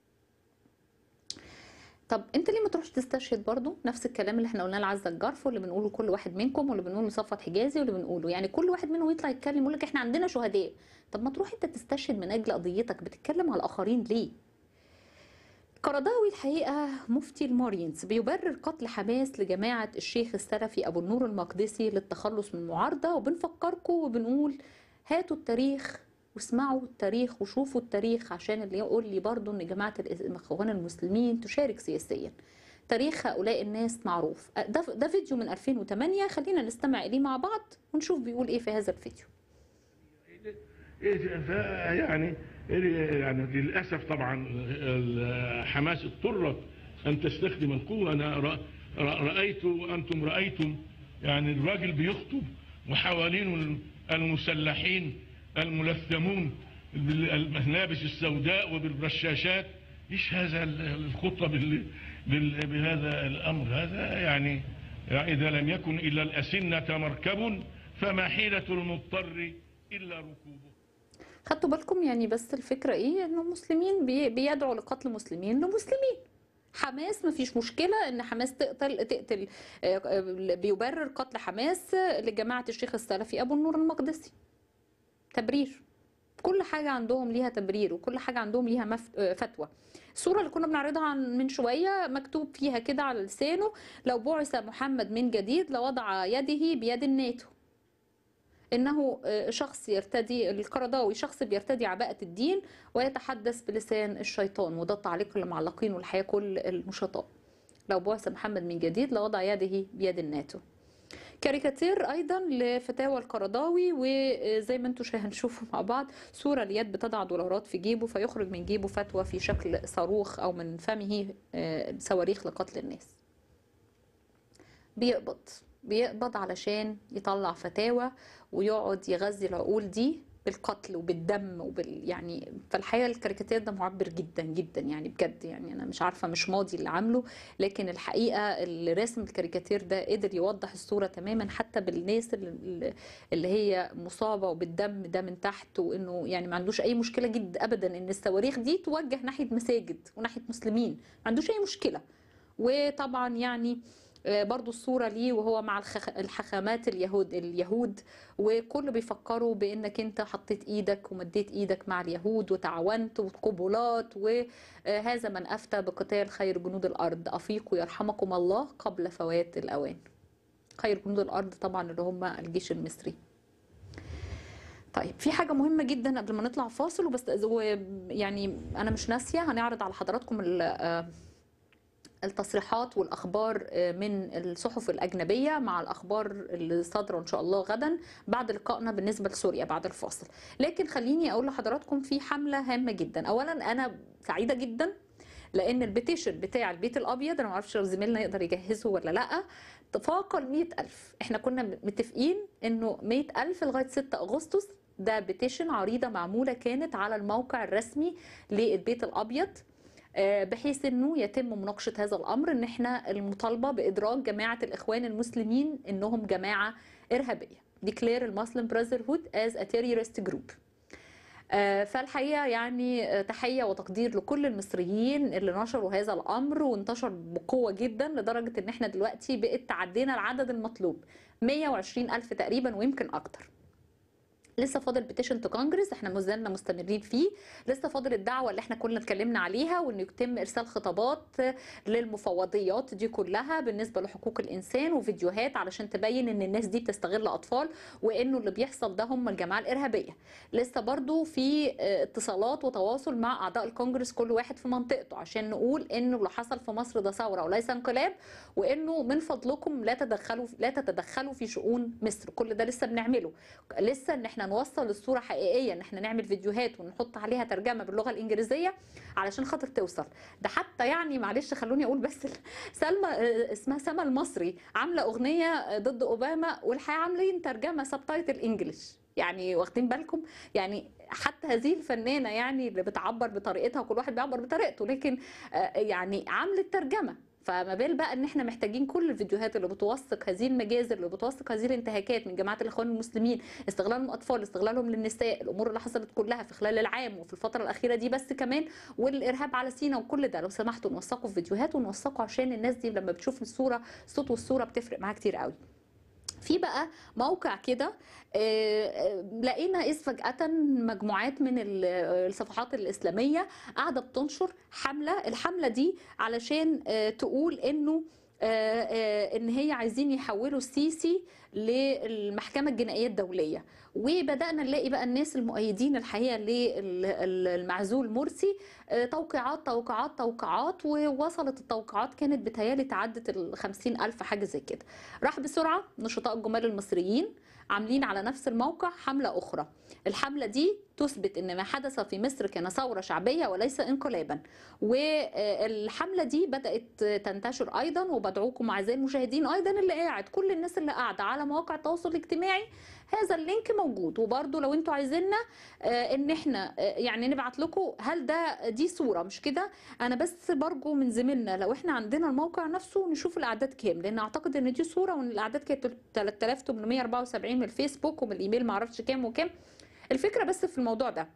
طب انت ليه ما تروحش تستشهد برضو نفس الكلام اللي احنا قلناه لعزة الجرف واللي بنقوله كل واحد منكم واللي بنقوله لصفوت حجازي واللي بنقوله يعني كل واحد منهم يطلع يتكلم يقول لك احنا عندنا شهداء طب ما تروح انت تستشهد من اجل قضيتك بتتكلم على الاخرين ليه قرضاوي الحقيقة مفتي المارينز بيبرر قتل حماس لجماعة الشيخ السلفي أبو النور المقدسي للتخلص من المعارضة وبنفكركم وبنقول هاتوا التاريخ واسمعوا التاريخ وشوفوا التاريخ عشان اللي يقول لي برضو ان جماعة الاخوان المسلمين تشارك سياسيا تاريخ هؤلاء الناس معروف ده, ده فيديو من 2008 خلينا نستمع إليه مع بعض ونشوف بيقول ايه في هذا الفيديو إيه ف- يعني يعني للاسف طبعا ال- حماس اضطرت ان تستخدم القوه انا رأ- رأ- رايت وانتم رايتم يعني الراجل بيخطب وحوالينه المسلحين الملثمون بالملابس السوداء وبالرشاشات ايش هذا ال- الخطه بال- بال- بهذا الامر هذا يعني يعني اذا لم يكن الا الاسنه مركب فما حيله المضطر الا ركوبه خدتوا بالكم يعني بس الفكرة ايه انه المسلمين بي بيدعوا لقتل مسلمين لمسلمين حماس ما فيش مشكلة ان حماس تقتل تقتل آه، آه، بيبرر قتل حماس لجماعة الشيخ السلفي ابو النور المقدسي تبرير كل حاجة عندهم ليها تبرير وكل حاجة عندهم ليها مف... آه، فتوى الصورة اللي كنا بنعرضها عن من شوية مكتوب فيها كده على لسانه لو بعث محمد من جديد لوضع يده بيد الناتو انه شخص يرتدي القرضاوي شخص بيرتدي عباءة الدين ويتحدث بلسان الشيطان وده التعليق اللي معلقينه الحقيقة كل النشطاء لو بعث محمد من جديد لوضع يده بيد الناتو كاريكاتير ايضا لفتاوى القرضاوي وزي ما انتم هنشوفوا مع بعض صوره ليد بتضع دولارات في جيبه فيخرج من جيبه فتوى في شكل صاروخ او من فمه آه، صواريخ لقتل الناس بيقبض بيقبض علشان يطلع فتاوى ويقعد يغذي العقول دي بالقتل وبالدم وبال يعني فالحقيقه الكاريكاتير ده معبر جدا جدا يعني بجد يعني انا مش عارفه مش ماضي اللي عامله لكن الحقيقه اللي راسم الكاريكاتير ده قدر يوضح الصوره تماما حتى بالناس اللي, اللي هي مصابه وبالدم ده من تحت وانه يعني ما عندوش اي مشكله جدا ابدا ان الصواريخ دي توجه ناحيه مساجد وناحيه مسلمين ما عندوش اي مشكله وطبعا يعني آه، برضو الصورة ليه وهو مع الخخ- الحخامات اليهود اليهود وكل بيفكروا بانك انت حطيت ايدك ومديت ايدك مع اليهود وتعاونت وقبلات وهذا من افتى بقتال خير جنود الارض افيقوا يرحمكم الله قبل فوات الاوان خير جنود الارض طبعا اللي هم الجيش المصري طيب في حاجة مهمة جدا قبل ما نطلع فاصل وبس يعني أنا مش ناسية هنعرض على حضراتكم ال- آه، التصريحات والاخبار من الصحف الاجنبيه مع الاخبار اللي صادره ان شاء الله غدا بعد لقائنا بالنسبه لسوريا بعد الفاصل لكن خليني اقول لحضراتكم في حمله هامه جدا اولا انا سعيده جدا لان البيتيشن بتاع البيت الابيض انا ما اعرفش لو زميلنا يقدر يجهزه ولا لا تفاق ال 100000 احنا كنا متفقين انه 100000 لغايه 6 اغسطس ده بيتيشن عريضه معموله كانت على الموقع الرسمي للبيت الابيض آه، بحيث انه يتم مناقشه هذا الامر ان احنا المطالبه بادراج جماعه الاخوان المسلمين انهم جماعه ارهابيه declare المسلم brotherhood as a terrorist group آه، فالحقيقه يعني آه، تحيه وتقدير لكل المصريين اللي نشروا هذا الامر وانتشر بقوه جدا لدرجه ان احنا دلوقتي بقت تعدينا العدد المطلوب 120 الف تقريبا ويمكن اكتر لسه فاضل بيتيشن تو كونجرس احنا ما زلنا مستمرين فيه لسه فاضل الدعوه اللي احنا كنا اتكلمنا عليها وان يتم ارسال خطابات للمفوضيات دي كلها بالنسبه لحقوق الانسان وفيديوهات علشان تبين ان الناس دي بتستغل اطفال وانه اللي بيحصل ده هم الجماعه الارهابيه لسه برضو في اه، اتصالات وتواصل مع اعضاء الكونجرس كل واحد في منطقته عشان نقول انه اللي حصل في مصر ده ثوره وليس انقلاب وانه من فضلكم لا تدخلوا لا تتدخلوا في شؤون مصر كل ده لسه بنعمله لسه ان احنا نوصل الصوره حقيقيه ان احنا نعمل فيديوهات ونحط عليها ترجمه باللغه الانجليزيه علشان خاطر توصل ده حتى يعني معلش خلوني اقول بس سلمى اه، اسمها سما المصري عامله اغنيه ضد اوباما والحقيقه عاملين ترجمه سبتايتل انجلش يعني واخدين بالكم يعني حتى هذه الفنانه يعني اللي بتعبر بطريقتها وكل واحد بيعبر بطريقته لكن آه، يعني عملت ترجمه فما بال بقى ان احنا محتاجين كل الفيديوهات اللي بتوثق هذه المجازر اللي بتوثق هذه الانتهاكات من جماعه الاخوان المسلمين استغلالهم الاطفال استغلالهم للنساء الامور اللي حصلت كلها في خلال العام وفي الفتره الاخيره دي بس كمان والارهاب على سينا وكل ده لو سمحتوا نوثقوا في فيديوهات ونوثقوا عشان الناس دي لما بتشوف الصوره الصوت والصوره بتفرق معاها كتير قوي في بقى موقع كده آه، آه، لقينا إذ فجأة مجموعات من ال- الصفحات الإسلامية قاعدة بتنشر حملة الحملة دي علشان آه، تقول إنه آه، آه، ان هي عايزين يحولوا السيسي للمحكمه الجنائيه الدوليه وبدانا نلاقي بقى الناس المؤيدين الحقيقه للمعزول مرسي آه، توقيعات توقيعات توقيعات ووصلت التوقيعات كانت بتهيالي تعدت ال 50 ألف حاجة زي كده راح بسرعة نشطاء الجمال المصريين عاملين على نفس الموقع حملة أخرى الحملة دي تثبت ان ما حدث في مصر كان ثورة شعبية وليس انقلابا والحملة دي بدأت تنتشر أيضا وبدعوكم أعزائي المشاهدين أيضا اللي قاعد كل الناس اللي قاعدة على مواقع التواصل الاجتماعي هذا اللينك موجود وبرده لو انتوا عايزيننا آه، ان احنا آه، يعني نبعت لكم هل ده دي صورة مش كده انا بس برجو من زميلنا لو احنا عندنا الموقع نفسه نشوف الاعداد كام لان اعتقد ان دي صورة وان الاعداد كانت 3874 من الفيسبوك ومن الايميل معرفش كام وكام الفكرة بس في الموضوع ده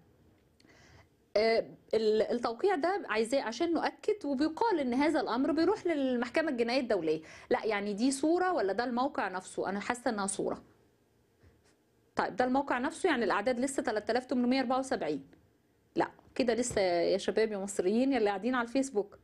آه، ال- التوقيع ده عايزاه عشان نؤكد وبيقال ان هذا الامر بيروح للمحكمه الجنائيه الدوليه لا يعني دي صوره ولا ده الموقع نفسه انا حاسه انها صوره طيب ده الموقع نفسه يعني الاعداد لسه 3874 لا كده لسه يا شباب يا مصريين يلي قاعدين على الفيسبوك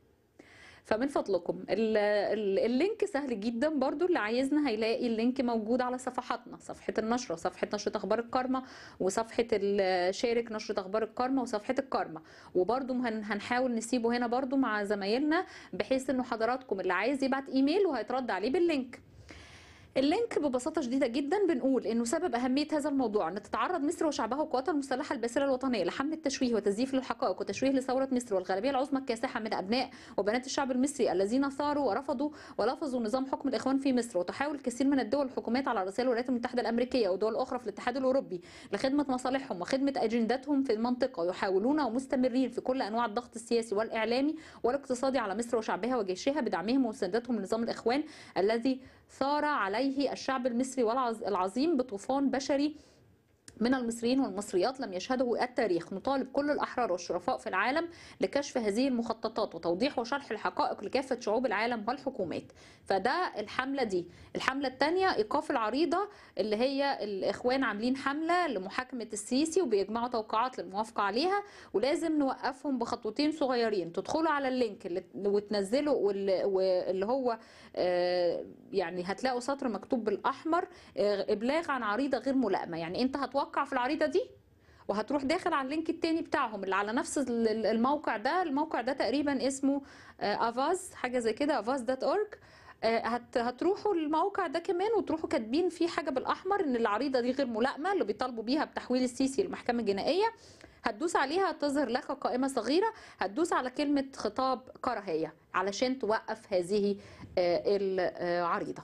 فمن فضلكم ال- ال- اللينك سهل جدا برضو اللي عايزنا هيلاقي اللينك موجود على صفحاتنا صفحة النشرة صفحة نشرة أخبار الكارما وصفحة ال- شارك نشرة أخبار الكارما وصفحة الكارما وبرضو هن- هنحاول نسيبه هنا برضو مع زمايلنا بحيث انه حضراتكم اللي عايز يبعت ايميل وهيترد عليه باللينك اللينك ببساطة شديدة جدا بنقول انه سبب اهمية هذا الموضوع ان تتعرض مصر وشعبها وقواتها المسلحة الباسلة الوطنية لحمل التشويه وتزييف للحقائق وتشويه لثورة مصر والغالبية العظمى الكاسحة من ابناء وبنات الشعب المصري الذين ثاروا ورفضوا ولفظوا نظام حكم الاخوان في مصر وتحاول الكثير من الدول والحكومات على رسائل الولايات المتحدة الامريكية ودول اخرى في الاتحاد الاوروبي لخدمة مصالحهم وخدمة اجنداتهم في المنطقة ويحاولون ومستمرين في كل انواع الضغط السياسي والاعلامي والاقتصادي على مصر وشعبها وجيشها بدعمهم ومساندتهم لنظام الاخوان الذي ثار عليه الشعب المصري والعظ- العظيم بطوفان بشري من المصريين والمصريات لم يشهده التاريخ نطالب كل الأحرار والشرفاء في العالم لكشف هذه المخططات وتوضيح وشرح الحقائق لكافة شعوب العالم والحكومات فده الحملة دي الحملة الثانية إيقاف العريضة اللي هي الإخوان عاملين حملة لمحاكمة السيسي وبيجمعوا توقعات للموافقة عليها ولازم نوقفهم بخطوتين صغيرين تدخلوا على اللينك اللي وتنزلوا واللي, واللي هو آه، يعني هتلاقوا سطر مكتوب بالأحمر آه، إبلاغ عن عريضة غير ملائمة يعني أنت هتوقع في العريضة دي وهتروح داخل على اللينك التاني بتاعهم اللي على نفس ال- ال- الموقع ده الموقع ده تقريبا اسمه افاز حاجه زي كده افاز دوت اورج هت هتروحوا الموقع ده كمان وتروحوا كاتبين فيه حاجه بالاحمر ان العريضه دي غير ملائمه اللي بيطالبوا بيها بتحويل السيسي للمحكمه الجنائيه هتدوس عليها تظهر لك قائمه صغيره هتدوس على كلمه خطاب كراهيه علشان توقف هذه آه، العريضه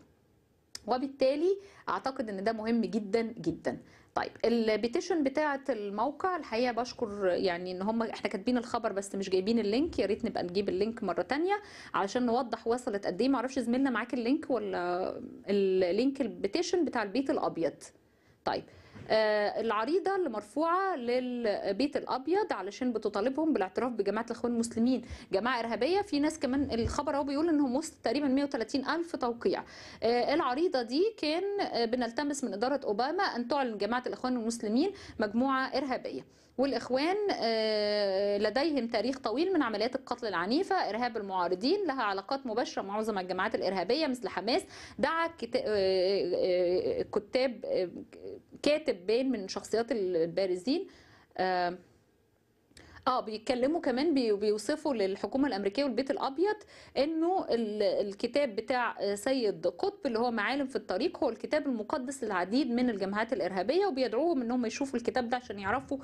وبالتالي اعتقد ان ده مهم جدا جدا طيب البيتيشن بتاعه الموقع الحقيقه بشكر يعني ان هم احنا كاتبين الخبر بس مش جايبين اللينك يا ريت نبقى نجيب اللينك مره تانية علشان نوضح وصلت قد ايه معرفش زميلنا معاك اللينك ولا اللينك البيتيشن بتاع البيت الابيض طيب آه، العريضه اللي مرفوعه للبيت الابيض علشان بتطالبهم بالاعتراف بجماعه الاخوان المسلمين جماعه ارهابيه في ناس كمان الخبر اهو بيقول انهم وسط تقريبا 130 الف توقيع آه، العريضه دي كان آه، بنلتمس من اداره اوباما ان تعلن جماعه الاخوان المسلمين مجموعه ارهابيه والاخوان آه، لديهم تاريخ طويل من عمليات القتل العنيفه ارهاب المعارضين لها علاقات مباشره مع معظم الجماعات الارهابيه مثل حماس دعا كتا- آه، آه، كتاب آه، كاتب باين من شخصيات البارزين آه، اه بيتكلموا كمان بي- بيوصفوا للحكومه الامريكيه والبيت الابيض انه ال- الكتاب بتاع سيد قطب اللي هو معالم في الطريق هو الكتاب المقدس للعديد من الجماعات الارهابيه وبيدعوهم انهم يشوفوا الكتاب ده عشان يعرفوا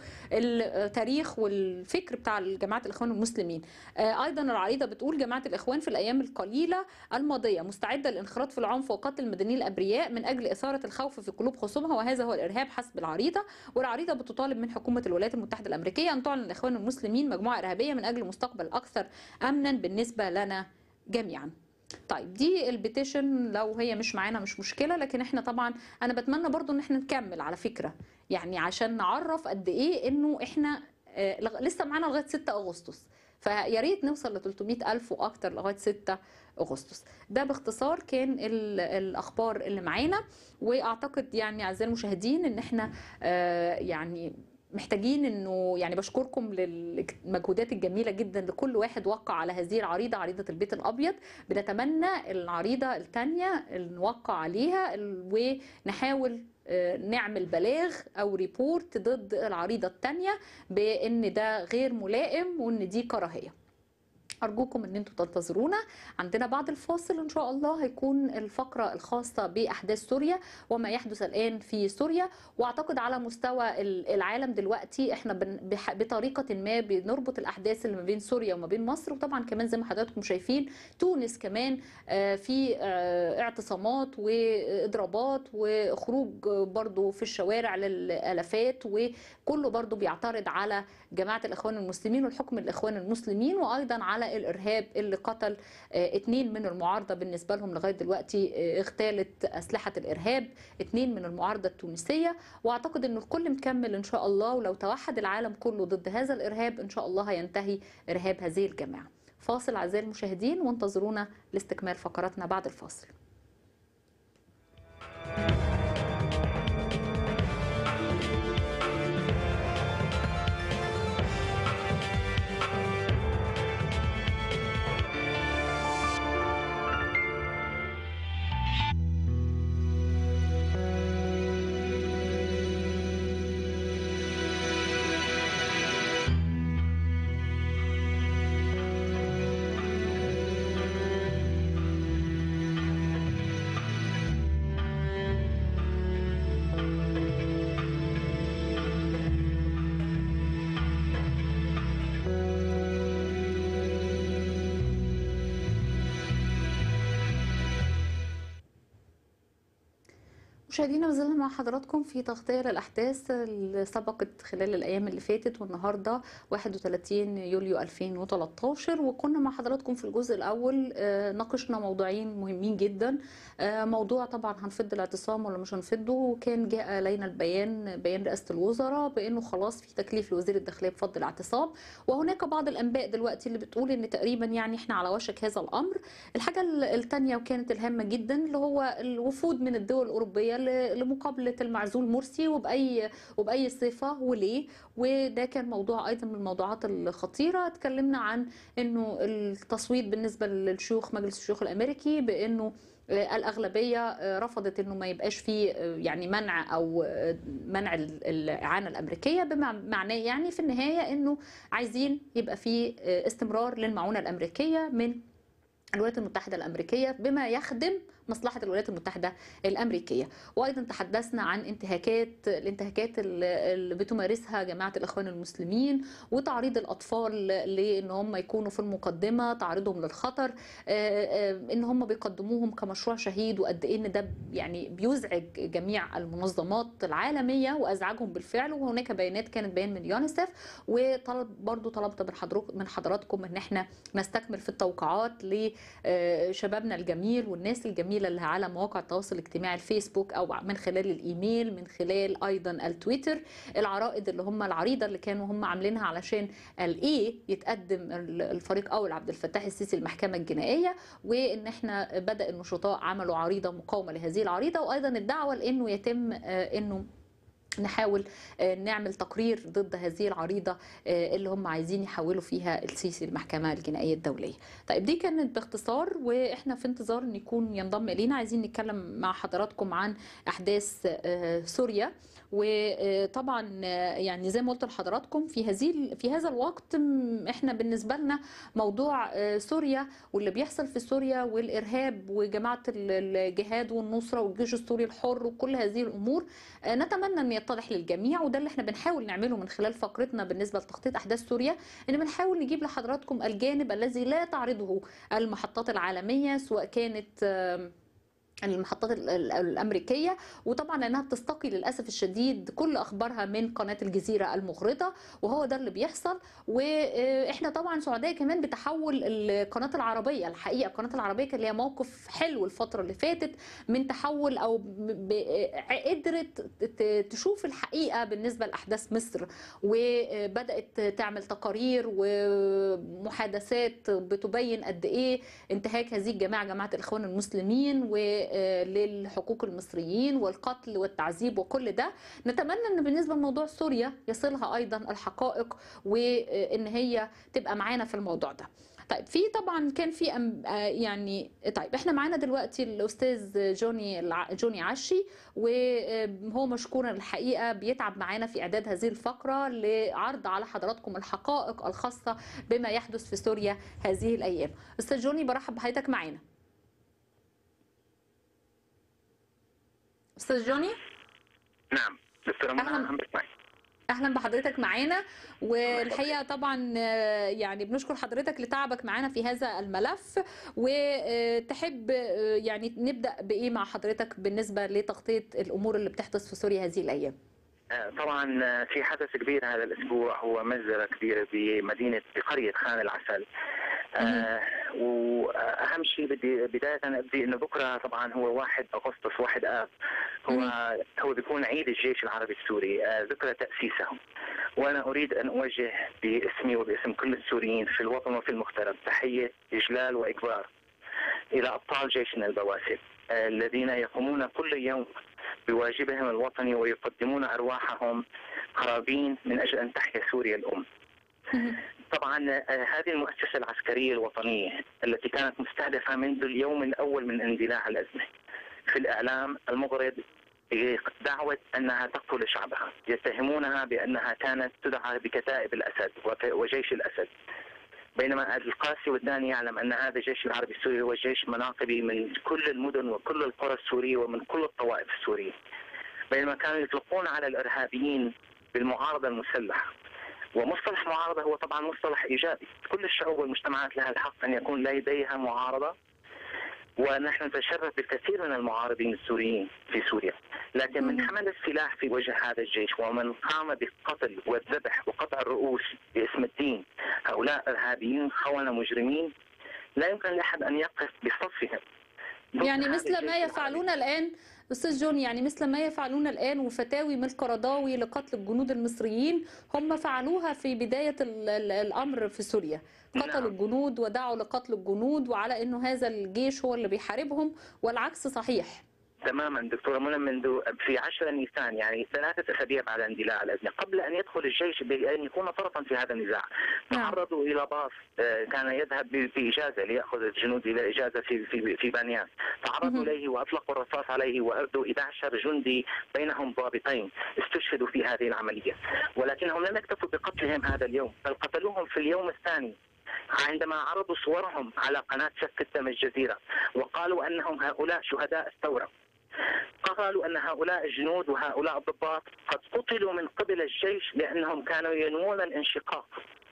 التاريخ والفكر بتاع جماعه الاخوان المسلمين آه، ايضا العريضه بتقول جماعه الاخوان في الايام القليله الماضيه مستعده للانخراط في العنف وقتل المدنيين الابرياء من اجل اثاره الخوف في قلوب خصومها وهذا هو الارهاب حسب العريضه والعريضه بتطالب من حكومه الولايات المتحده الامريكيه ان تعلن الاخوان المسلمين مجموعه ارهابيه من اجل مستقبل اكثر امنا بالنسبه لنا جميعا طيب دي البيتيشن لو هي مش معانا مش مشكله لكن احنا طبعا انا بتمنى برضو ان احنا نكمل على فكره يعني عشان نعرف قد ايه انه احنا آه، لغ- لسه معانا لغايه 6 اغسطس فيا ريت نوصل ل 300 الف واكتر لغايه 6 اغسطس ده باختصار كان ال- الاخبار اللي معانا واعتقد يعني اعزائي المشاهدين ان احنا آه، يعني محتاجين انه يعني بشكركم للمجهودات الجميله جدا لكل واحد وقع على هذه العريضه عريضه البيت الابيض بنتمنى العريضه الثانيه نوقع عليها ال- ونحاول آه، نعمل بلاغ او ريبورت ضد العريضه الثانيه بان ده غير ملائم وان دي كراهيه ارجوكم ان انتم تنتظرونا عندنا بعد الفاصل ان شاء الله هيكون الفقره الخاصه باحداث سوريا وما يحدث الان في سوريا واعتقد على مستوى ال- العالم دلوقتي احنا بن- بح- بطريقه ما بنربط الاحداث اللي ما بين سوريا وما بين مصر وطبعا كمان زي ما حضراتكم شايفين تونس كمان آه، في آه، اعتصامات واضرابات وخروج برضو في الشوارع للالافات وكله برضو بيعترض على جماعه الاخوان المسلمين والحكم الاخوان المسلمين وايضا على الارهاب اللي قتل آه، اتنين من المعارضه بالنسبه لهم لغايه دلوقتي آه، اغتالت اسلحه الارهاب اتنين من المعارضه التونسيه واعتقد ان الكل مكمل ان شاء الله ولو توحد العالم كله ضد هذا الارهاب ان شاء الله هينتهي ارهاب هذه الجماعه فاصل اعزائي المشاهدين وانتظرونا لاستكمال فقراتنا بعد الفاصل مشاهدينا ما زلنا مع حضراتكم في تغطية للأحداث اللي سبقت خلال الأيام اللي فاتت والنهاردة 31 يوليو 2013 وكنا مع حضراتكم في الجزء الأول آه، ناقشنا موضوعين مهمين جدا آه، موضوع طبعا هنفض الاعتصام ولا مش هنفضه وكان جاء إلينا البيان بيان رئاسة الوزراء بأنه خلاص في تكليف لوزير الداخلية بفض الاعتصام وهناك بعض الأنباء دلوقتي اللي بتقول إن تقريبا يعني إحنا على وشك هذا الأمر الحاجة الثانية وكانت الهامة جدا اللي هو الوفود من الدول الأوروبية ل- لمقابلة المعزول مرسي وبأي وبأي صفة وليه وده كان موضوع أيضا من الموضوعات الخطيرة اتكلمنا عن إنه التصويت بالنسبة للشيوخ مجلس الشيوخ الأمريكي بإنه آه، الأغلبية آه، رفضت إنه ما يبقاش فيه آه، يعني منع أو آه، منع ال- الإعانة الأمريكية بمعناه يعني في النهاية إنه عايزين يبقى فيه آه، استمرار للمعونة الأمريكية من الولايات المتحدة الأمريكية بما يخدم مصلحة الولايات المتحدة الأمريكية وأيضا تحدثنا عن انتهاكات الانتهاكات اللي اللي بتمارسها جماعة الإخوان المسلمين وتعريض الأطفال لأن هم يكونوا في المقدمة تعريضهم للخطر آه، آه، إن هم بيقدموهم كمشروع شهيد وقد إيه إن ده يعني بيزعج جميع المنظمات العالمية وأزعجهم بالفعل وهناك بيانات كانت بيان من يونيسف وطلب برضو طلبت من حضرتك من حضراتكم ان احنا نستكمل في التوقعات لشبابنا الجميل والناس الجميله الجميله اللي على مواقع التواصل الاجتماعي الفيسبوك او من خلال الايميل من خلال ايضا التويتر العرائض اللي هم العريضه اللي كانوا هم عاملينها علشان الايه يتقدم الفريق اول عبد الفتاح السيسي المحكمه الجنائيه وان احنا بدا النشطاء عملوا عريضه مقاومه لهذه العريضه وايضا الدعوه لانه يتم آه، انه نحاول آه، نعمل تقرير ضد هذه العريضة آه، اللي هم عايزين يحولوا فيها السيسي المحكمة الجنائية الدولية طيب دي كانت باختصار واحنا في انتظار ان يكون ينضم الينا عايزين نتكلم مع حضراتكم عن احداث آه، سوريا وطبعا يعني زي ما قلت لحضراتكم في هذه في هذا الوقت م، احنا بالنسبه لنا موضوع آه، سوريا واللي بيحصل في سوريا والارهاب وجماعه ال- الجهاد والنصره والجيش السوري الحر وكل هذه الامور آه، نتمنى ان يتضح للجميع وده اللي احنا بنحاول نعمله من خلال فقرتنا بالنسبه لتخطيط احداث سوريا ان بنحاول نجيب لحضراتكم الجانب الذي لا تعرضه المحطات العالميه سواء كانت آم، المحطات ال- ال- الامريكيه وطبعا لانها بتستقي للاسف الشديد كل اخبارها من قناه الجزيره المغرضه وهو ده اللي بيحصل واحنا طبعا سعداء كمان بتحول القناه العربيه الحقيقه القناه العربيه كان ليها موقف حلو الفتره اللي فاتت من تحول او ب- ب- قدرت ت- تشوف الحقيقه بالنسبه لاحداث مصر وبدات تعمل تقارير ومحادثات بتبين قد ايه انتهاك هذه الجماعه جماعه الاخوان المسلمين وللحقوق المصريين والقتل والتعذيب وكل ده نتمنى ان بالنسبه لموضوع سوريا يصلها ايضا الحقائق وان هي تبقى معانا في الموضوع ده طيب في طبعا كان في أم- آه يعني طيب احنا معانا دلوقتي الاستاذ جوني الع- جوني عشي وهو مشكورا الحقيقه بيتعب معانا في اعداد هذه الفقره لعرض على حضراتكم الحقائق الخاصه بما يحدث في سوريا هذه الايام استاذ جوني برحب بحضرتك معانا استاذ جوني نعم دكتورة منى أهلاً. عم بسمعك اهلا بحضرتك معانا والحقيقه طبعا آه، يعني بنشكر حضرتك لتعبك معانا في هذا الملف وتحب آه، يعني نبدا بايه مع حضرتك بالنسبه لتغطيه الامور اللي بتحدث في سوريا هذه الايام آه، طبعا آه، في حدث كبير هذا الاسبوع هو مجزره كبيره بمدينه بقريه خان العسل آه واهم شيء بدي بدايه ابدي انه بكره طبعا هو 1 اغسطس 1 اب هو هو بيكون عيد الجيش العربي السوري آه ذكرى تاسيسه وانا اريد ان اوجه باسمي وباسم كل السوريين في الوطن وفي المغترب تحيه اجلال واكبار الى ابطال جيشنا البواسل آه، الذين يقومون كل يوم بواجبهم الوطني ويقدمون ارواحهم قرابين من اجل ان تحيا سوريا الام. طبعا آه، هذه المؤسسه العسكريه الوطنيه التي كانت مستهدفه منذ اليوم الاول من اندلاع الازمه. في الاعلام المغرض دعوة أنها تقتل شعبها يتهمونها بأنها كانت تدعى بكتائب الأسد وك- وجيش الأسد بينما القاسي والداني يعلم أن هذا الجيش العربي السوري هو جيش مناقبي من كل المدن وكل القرى السورية ومن كل الطوائف السورية بينما كانوا يطلقون على الإرهابيين بالمعارضة المسلحة ومصطلح معارضة هو طبعا مصطلح إيجابي كل الشعوب والمجتمعات لها الحق أن يكون لديها معارضة ونحن نتشرف بالكثير من المعارضين السوريين في سوريا لكن من حمل السلاح في وجه هذا الجيش ومن قام بالقتل والذبح وقطع الرؤوس باسم الدين هؤلاء إرهابيين خونة مجرمين لا يمكن لأحد أن يقف بصفهم ضد يعني هذا مثل الجيش ما يفعلون الان استاذ جون يعني مثل ما يفعلون الان وفتاوي من القرضاوي لقتل الجنود المصريين هم فعلوها في بدايه ال- ال- الامر في سوريا قتلوا نعم. الجنود ودعوا لقتل الجنود وعلى انه هذا الجيش هو اللي بيحاربهم والعكس صحيح تماما دكتورة منى منذ في 10 نيسان يعني ثلاثة أسابيع بعد اندلاع الأزمة قبل أن يدخل الجيش بأن يكون طرفا في هذا النزاع نعم. تعرضوا إلى باص آه، كان يذهب ب- بإجازة ليأخذ الجنود إلى إجازة في في في بانياس تعرضوا إليه وأطلقوا الرصاص عليه وأردوا 11 جندي بينهم ضابطين استشهدوا في هذه العملية ولكنهم لم يكتفوا بقتلهم هذا اليوم بل قتلوهم في اليوم الثاني عندما عرضوا صورهم على قناة سفك الدم الجزيرة وقالوا أنهم هؤلاء شهداء الثورة قالوا أن هؤلاء الجنود وهؤلاء الضباط قد قتلوا من قبل الجيش لأنهم كانوا ينوون الانشقاق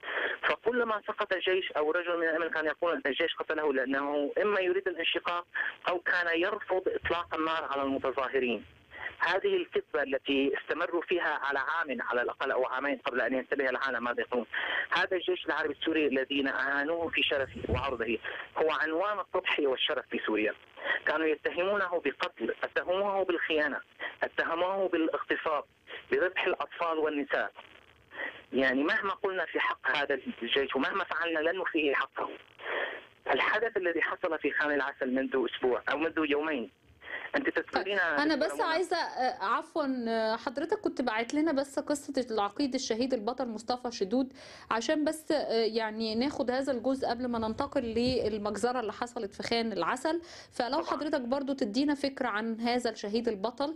فكلما سقط جيش او رجل من الامن كان يقول ان الجيش قتله لانه اما يريد الانشقاق او كان يرفض اطلاق النار على المتظاهرين. هذه الكذبة التي استمروا فيها على عام على الأقل أو عامين قبل أن ينتبه العالم ماذا يقولون هذا الجيش العربي السوري الذين أهانوه في شرفه وعرضه هو عنوان التضحية والشرف في سوريا كانوا يتهمونه بقتل اتهموه بالخيانه اتهموه بالاغتصاب بذبح الاطفال والنساء يعني مهما قلنا في حق هذا الجيش ومهما فعلنا لن نوفيه حقه الحدث الذي حصل في خان العسل منذ اسبوع او منذ يومين انت تذكرين انا بس عايزه آه، عفوا آه، حضرتك كنت باعت لنا بس قصه العقيد الشهيد البطل مصطفى شدود عشان بس آه، يعني ناخد هذا الجزء قبل ما ننتقل للمجزره اللي حصلت في خان العسل فلو طبعاً. حضرتك برضو تدينا فكره عن هذا الشهيد البطل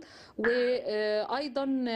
وايضا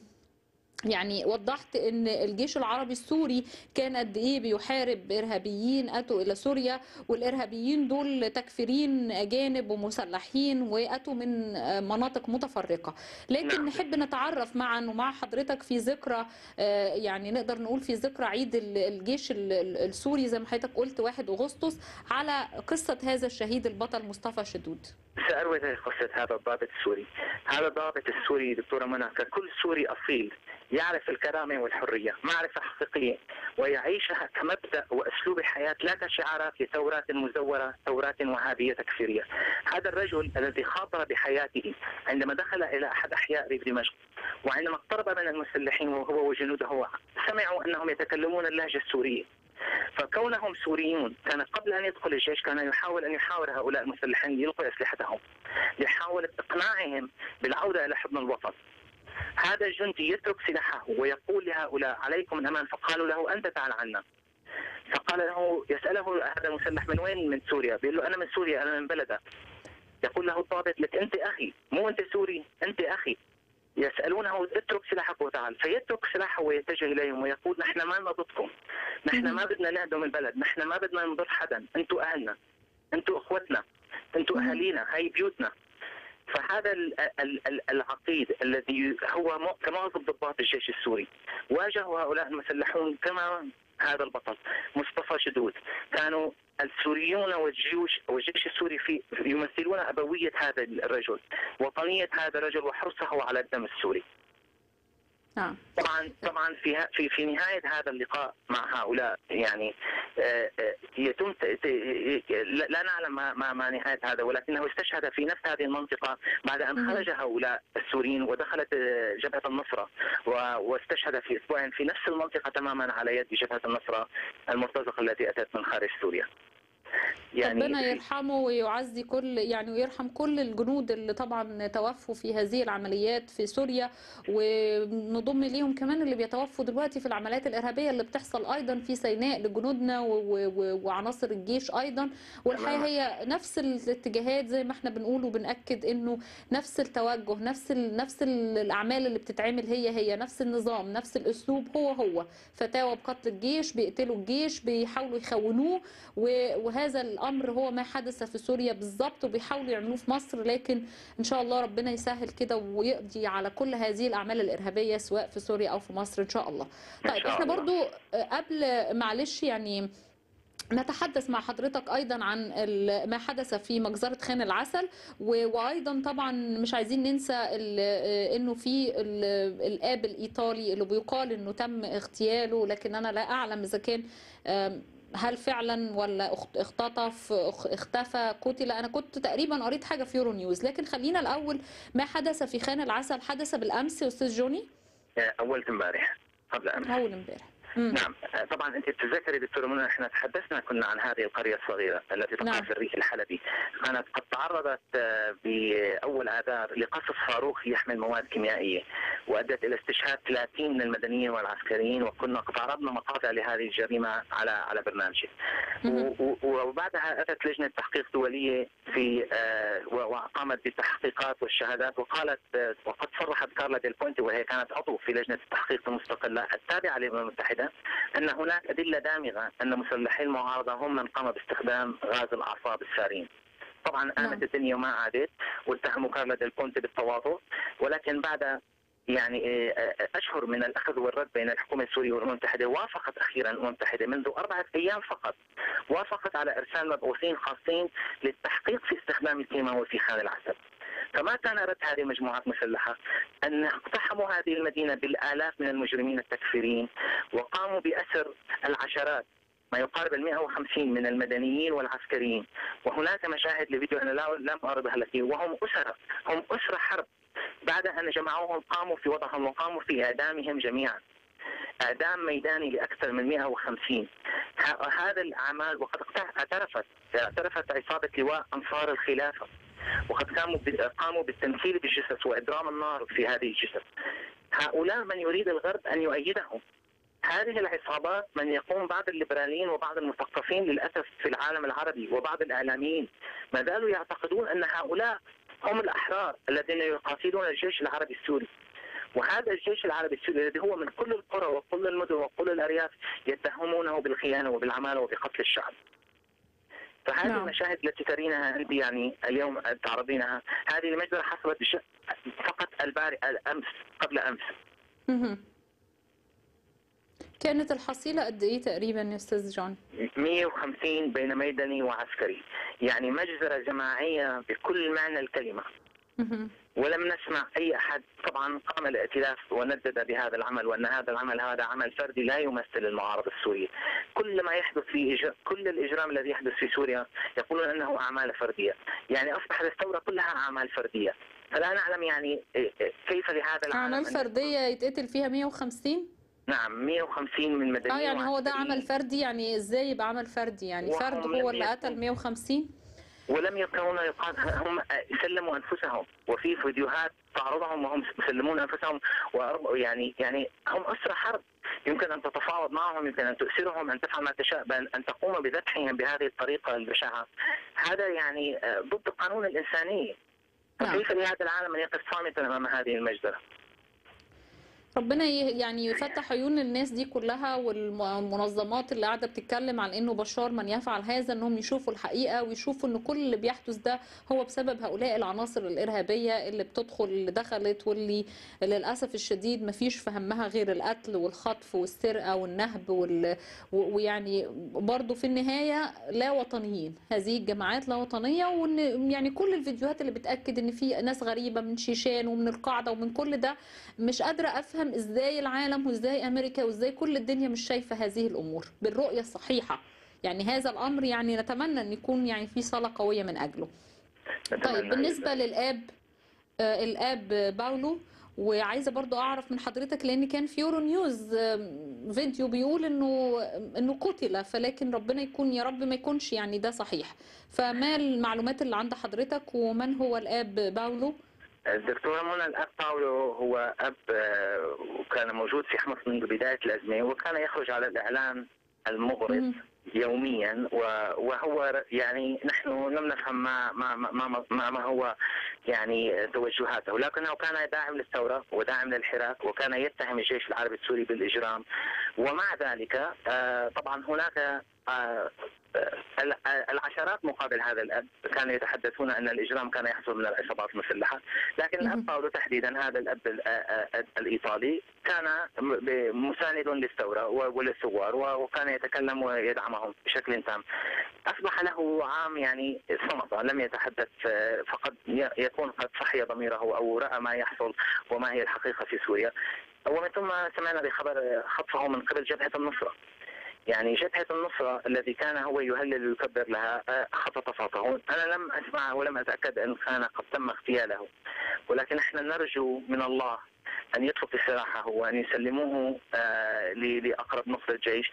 يعني وضحت ان الجيش العربي السوري كان قد ايه بيحارب ارهابيين اتوا الى سوريا والارهابيين دول تكفيرين اجانب ومسلحين واتوا من مناطق متفرقه لكن نعم. نحب نتعرف معا ومع حضرتك في ذكرى آه، يعني نقدر نقول في ذكرى عيد ال- الجيش ال- ال- السوري زي ما حضرتك قلت 1 اغسطس على قصه هذا الشهيد البطل مصطفى شدود سأروي قصة هذا الضابط السوري هذا الضابط السوري دكتورة منى ككل سوري أصيل يعرف الكرامة والحرية معرفة حقيقية ويعيشها كمبدأ وأسلوب حياة لا كشعارات لثورات مزورة ثورات وهابية تكفيرية هذا الرجل الذي خاطر بحياته عندما دخل إلى أحد أحياء ريف دمشق وعندما اقترب من المسلحين وهو وجنوده سمعوا أنهم يتكلمون اللهجة السورية فكونهم سوريون كان قبل ان يدخل الجيش كان يحاول ان يحاور هؤلاء المسلحين ليلقوا اسلحتهم ليحاول اقناعهم بالعوده الى حضن الوطن هذا الجندي يترك سلاحه ويقول لهؤلاء عليكم الامان فقالوا له انت تعال عنا فقال له يساله هذا المسلح من وين من سوريا بيقول له انا من سوريا انا من بلدك يقول له الضابط لك انت اخي مو انت سوري انت اخي يسالونه اترك سلاحك وتعال فيترك سلاحه ويتجه اليهم ويقول نحن ما ضدكم نحن ما بدنا نهدم البلد نحن ما بدنا نضر حدا انتم اهلنا انتم اخوتنا انتم مم. اهالينا هاي بيوتنا فهذا ال- ال- ال- العقيد الذي هو م- كمعظم ضباط الجيش السوري واجهوا هؤلاء المسلحون كما هذا البطل مصطفى شدود كانوا السوريون والجيوش والجيش السوري في يمثلون ابويه هذا الرجل وطنيه هذا الرجل وحرصه على الدم السوري نعم طبعا طبعا في ه- في في نهايه هذا اللقاء مع هؤلاء يعني آه، آه، يتم ت- ت- لا لا نعلم ما, ما, ما نهايه هذا ولكنه استشهد في نفس هذه المنطقه بعد ان مهم. خرج هؤلاء السوريين ودخلت آه، جبهه النصره و- واستشهد في اسبوع في نفس المنطقه تماما على يد جبهه النصره المرتزقه التي اتت من خارج سوريا. ربنا في- يرحمه ويعزي كل يعني ويرحم كل الجنود اللي طبعا توفوا في هذه العمليات في سوريا ونضم ليهم كمان اللي بيتوفوا دلوقتي في العمليات الإرهابية اللي بتحصل أيضا في سيناء لجنودنا و- و- و- وعناصر الجيش أيضا والحقيقة تماماً. هي نفس الاتجاهات زي ما احنا بنقول وبنأكد إنه نفس التوجه نفس ال- نفس ال- الأعمال اللي بتتعمل هي هي نفس النظام نفس الأسلوب هو هو فتاوى بقتل الجيش بيقتلوا الجيش بيحاولوا يخونوه و- وهذا الامر هو ما حدث في سوريا بالظبط وبيحاولوا يعملوه في مصر لكن ان شاء الله ربنا يسهل كده ويقضي على كل هذه الاعمال الارهابيه سواء في سوريا او في مصر ان شاء الله إن طيب شاء احنا الله. برضو قبل معلش يعني نتحدث مع حضرتك ايضا عن ال- ما حدث في مجزره خان العسل و- وايضا طبعا مش عايزين ننسى ال- انه في ال- الاب الايطالي اللي بيقال انه تم اغتياله لكن انا لا اعلم اذا كان آم، هل فعلا ولا اخت- اختطف اخ- اختفى قتل انا كنت تقريبا قريت حاجه في يورو نيوز لكن خلينا الاول ما حدث في خان العسل حدث بالامس يا استاذ جوني اول امبارح قبل امس اول امبارح مم. نعم طبعا انت تتذكري دكتوره منى احنا تحدثنا كنا عن هذه القريه الصغيره التي تقع نعم. في الريف الحلبي كانت قد تعرضت آه، باول اذار لقصف صاروخ يحمل مواد كيميائيه وادت الى استشهاد 30 من المدنيين والعسكريين وكنا قد عرضنا مقاطع لهذه الجريمه على على برنامجك مهم. و- و- وبعدها اتت لجنه تحقيق دوليه في آه، و- وقامت بالتحقيقات والشهادات وقالت آه، وقد صرحت كارلا ديل بوينتي وهي كانت عضو في لجنه التحقيق المستقله التابعه للامم المتحده ان هناك ادله دامغه ان مسلحي المعارضه هم من قام باستخدام غاز الاعصاب السارين. طبعا نعم. قامت الدنيا وما عادت واتهموا كارلا ديل بونتي بالتواطؤ ولكن بعد يعني آه، اشهر من الاخذ والرد بين الحكومه السوريه والامم المتحده وافقت اخيرا الامم المتحده منذ اربعه ايام فقط وافقت على ارسال مبعوثين خاصين للتحقيق في استخدام الكيماوي في خان العسل. فما كان رد هذه المجموعات مسلحه ان اقتحموا هذه المدينه بالالاف من المجرمين التكفيريين وقاموا باسر العشرات ما يقارب ال 150 من المدنيين والعسكريين وهناك مشاهد لفيديو انا لا لم اعرضها لك وهم اسرى هم اسرى حرب بعد ان جمعوهم قاموا في وضعهم وقاموا في اعدامهم جميعا اعدام ميداني لاكثر من 150 ه- هذا الاعمال وقد اقت- اعترفت اعترفت عصابه لواء انصار الخلافه وقد قاموا ب- قاموا بالتمثيل بالجثث واضرام النار في هذه الجثث هؤلاء من يريد الغرب ان يؤيدهم هذه العصابات من يقوم بعض الليبراليين وبعض المثقفين للاسف في العالم العربي وبعض الاعلاميين ما زالوا يعتقدون ان هؤلاء هم الاحرار الذين يقاتلون الجيش العربي السوري وهذا الجيش العربي السوري الذي هو من كل القرى وكل المدن وكل الارياف يتهمونه بالخيانه وبالعماله وبقتل الشعب. فهذه نعم. المشاهد التي ترينها انت يعني اليوم تعرضينها هذه المجزره حصلت بش... فقط الباري الامس قبل امس مهم. كانت الحصيلة قد إيه تقريبا يا أستاذ جون؟ 150 بين ميداني وعسكري يعني مجزرة جماعية بكل معنى الكلمة مهم. ولم نسمع أي أحد طبعا قام الائتلاف وندد بهذا العمل وأن هذا العمل هذا عمل فردي لا يمثل المعارضة السورية كل ما يحدث في إج... كل الإجرام الذي يحدث في سوريا يقولون أنه أعمال فردية يعني أصبحت الثورة كلها أعمال فردية فلا نعلم يعني إيه- إيه كيف لهذا العالم أعمال أن- فردية يتقتل فيها 150 نعم 150 من مدنيين اه يعني هو ده وعسكريين. عمل فردي يعني ازاي يبقى عمل فردي يعني وهم فرد لم هو اللي يكن- قتل 150 ولم يكونوا يقال هم سلموا انفسهم وفي فيديوهات تعرضهم وهم يسلمون انفسهم ويعني يعني هم اسرى حرب يمكن ان تتفاوض معهم يمكن ان تؤسرهم ان تفعل ما تشاء بل ان تقوم بذبحهم بهذه الطريقه البشعه هذا يعني آه، ضد قانون الانسانيه نعم. فكيف لهذا العالم ان يقف صامتا امام هذه المجزره؟ ربنا ي- يعني يفتح عيون الناس دي كلها والمنظمات اللي قاعده بتتكلم عن انه بشار من يفعل هذا انهم يشوفوا الحقيقه ويشوفوا ان كل اللي بيحدث ده هو بسبب هؤلاء العناصر الارهابيه اللي بتدخل اللي دخلت واللي للاسف الشديد ما فيش في همها غير القتل والخطف والسرقه والنهب وال... و- ويعني برضو في النهايه لا وطنيين هذه الجماعات لا وطنيه وان يعني كل الفيديوهات اللي بتاكد ان في ناس غريبه من شيشان ومن القاعده ومن كل ده مش قادرة أفهم إزاي العالم وإزاي أمريكا وإزاي كل الدنيا مش شايفة هذه الأمور بالرؤية الصحيحة يعني هذا الأمر يعني نتمنى أن يكون يعني في صلاة قوية من أجله نتمنى طيب بالنسبة للآب آه، الآب باولو وعايزه برضو اعرف من حضرتك لان كان في يورو نيوز آم، فيديو بيقول انه انه قتل فلكن ربنا يكون يا رب ما يكونش يعني ده صحيح فما المعلومات اللي عند حضرتك ومن هو الاب باولو الدكتورة منى الأب باولو هو أب آه، وكان موجود في حمص منذ بداية الأزمة وكان يخرج على الإعلام المغرض مهم. يوميا و- وهو يعني نحن لم نفهم ما ما ما ما, ما, ما هو يعني توجهاته ولكنه كان داعم للثوره وداعم للحراك وكان يتهم الجيش العربي السوري بالاجرام ومع ذلك آه، طبعا هناك آه، ال- العشرات مقابل هذا الاب كانوا يتحدثون ان الاجرام كان يحصل من العصابات المسلحه، لكن مهم. الاب باولو تحديدا هذا الاب ال- آه، آه، الايطالي كان م- ب- مساند للثوره و- وللثوار و- وكان يتكلم ويدعمهم بشكل تام. اصبح له عام يعني صمت لم يتحدث آه، فقد ي- يكون قد صحي ضميره او راى ما يحصل وما هي الحقيقه في سوريا. ومن ثم سمعنا بخبر خطفه من قبل جبهه النصره. يعني جبهة النصرة الذي كان هو يهلل ويكبر لها آه، اختطفته أنا لم أسمع ولم أتأكد أن كان قد تم اغتياله ولكن احنا نرجو من الله أن يطلق سراحه وأن يسلموه آه، ل- لأقرب نصر الجيش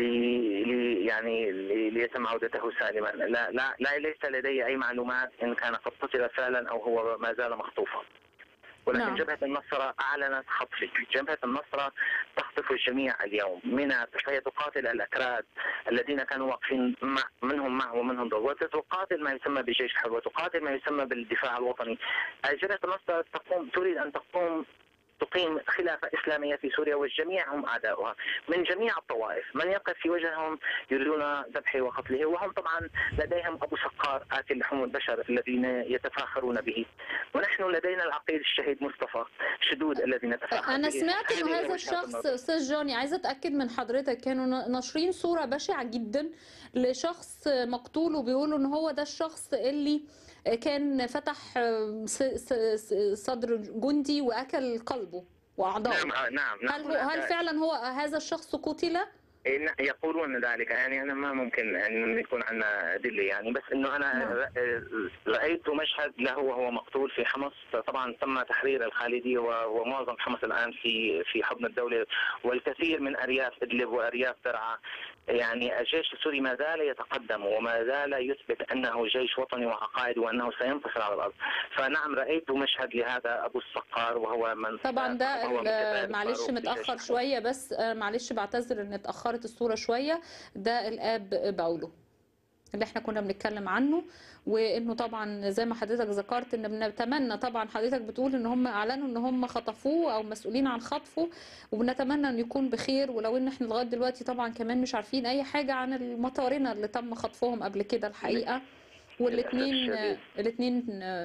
لي لي- يعني لي- ليتم عودته سالما لا, لا, لا ليس لدي أي معلومات إن كان قد قتل فعلا أو هو ما زال مخطوفا ولكن نعم. نعم. جبهة النصرة أعلنت خطفه جبهة النصرة تخطف الجميع اليوم منها فهي تقاتل الأكراد الذين كانوا واقفين مع منهم معه ومنهم ضد وتقاتل ما يسمى بجيش الحرب وتقاتل ما يسمى بالدفاع الوطني جبهة النصرة تقوم تريد أن تقوم تقيم خلافة إسلامية في سوريا والجميع هم أعداؤها من جميع الطوائف من يقف في وجههم يريدون ذبحه وقتله وهم طبعا لديهم أبو سقار آكل لحوم البشر الذين يتفاخرون به ونحن لدينا العقيد الشهيد مصطفى شدود الذي نتفاخر انا به. سمعت انه هذه هذا وجهة الشخص النظر. استاذ جوني عايزه اتاكد من حضرتك كانوا ن- ناشرين صوره بشعه جدا لشخص مقتول وبيقولوا ان هو ده الشخص اللي كان فتح س- س- س- صدر جندي واكل قلبه واعضائه نعم آه، نعم نعم هل هو هل هناك- فعلا هو هذا الشخص قتل إن يقولون ذلك يعني انا ما ممكن ان يكون عندنا ادله يعني بس انه انا نعم. ر- رايت مشهد له وهو مقتول في حمص طبعا تم تحرير الخالديه و- ومعظم حمص الان في في حضن الدوله والكثير من ارياف ادلب وارياف درعا يعني الجيش السوري ما زال يتقدم وما زال يثبت انه جيش وطني وعقائدي وانه سينتصر على الارض فنعم رايت مشهد لهذا ابو الصقار وهو من طبعا ده وهو من ال- كتائب معلش الفاروق في جيش متاخر الحمص. شويه بس آه، معلش بعتذر ان اتاخرت الصوره شويه ده الاب باولو اللي احنا كنا بنتكلم عنه وانه طبعا زي ما حضرتك ذكرت ان بنتمنى طبعا حضرتك بتقول ان هم اعلنوا ان هم خطفوه او مسؤولين عن خطفه وبنتمنى ان يكون بخير ولو ان احنا لغايه دلوقتي طبعا كمان مش عارفين اي حاجه عن المطارنه اللي تم خطفهم قبل كده الحقيقه والاثنين الشديد. الاثنين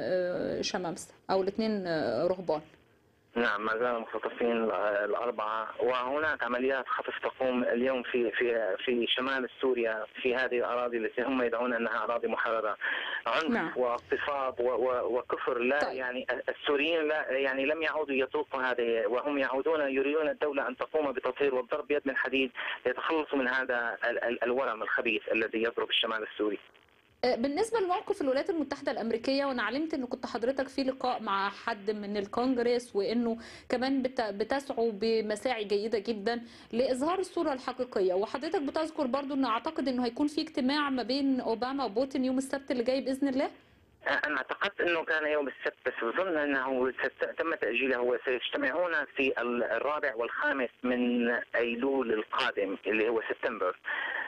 شمامسه او الاثنين رهبان نعم ما زال مختطفين الأربعة وهناك عمليات خطف تقوم اليوم في في في شمال سوريا في هذه الأراضي التي هم يدعون أنها أراضي محررة عنف نعم. واغتصاب و- و- وكفر لا طيب. يعني السوريين لا يعني لم يعودوا يطوقوا هذه وهم يعودون يريدون الدولة أن تقوم بتطهير والضرب بيد من حديد ليتخلصوا من هذا ال- ال- الورم الخبيث الذي يضرب الشمال السوري بالنسبة لموقف الولايات المتحدة الأمريكية وأنا علمت إن كنت حضرتك في لقاء مع حد من الكونجرس وإنه كمان بت- بتسعوا بمساعي جيدة جدا لإظهار الصورة الحقيقية وحضرتك بتذكر برضو إن أعتقد إنه هيكون في اجتماع ما بين أوباما وبوتين يوم السبت اللي جاي بإذن الله أنا اعتقدت أنه كان يوم السبت بس أظن أنه ست- تم تأجيله وسيجتمعون في ال- الرابع والخامس من أيلول القادم اللي هو سبتمبر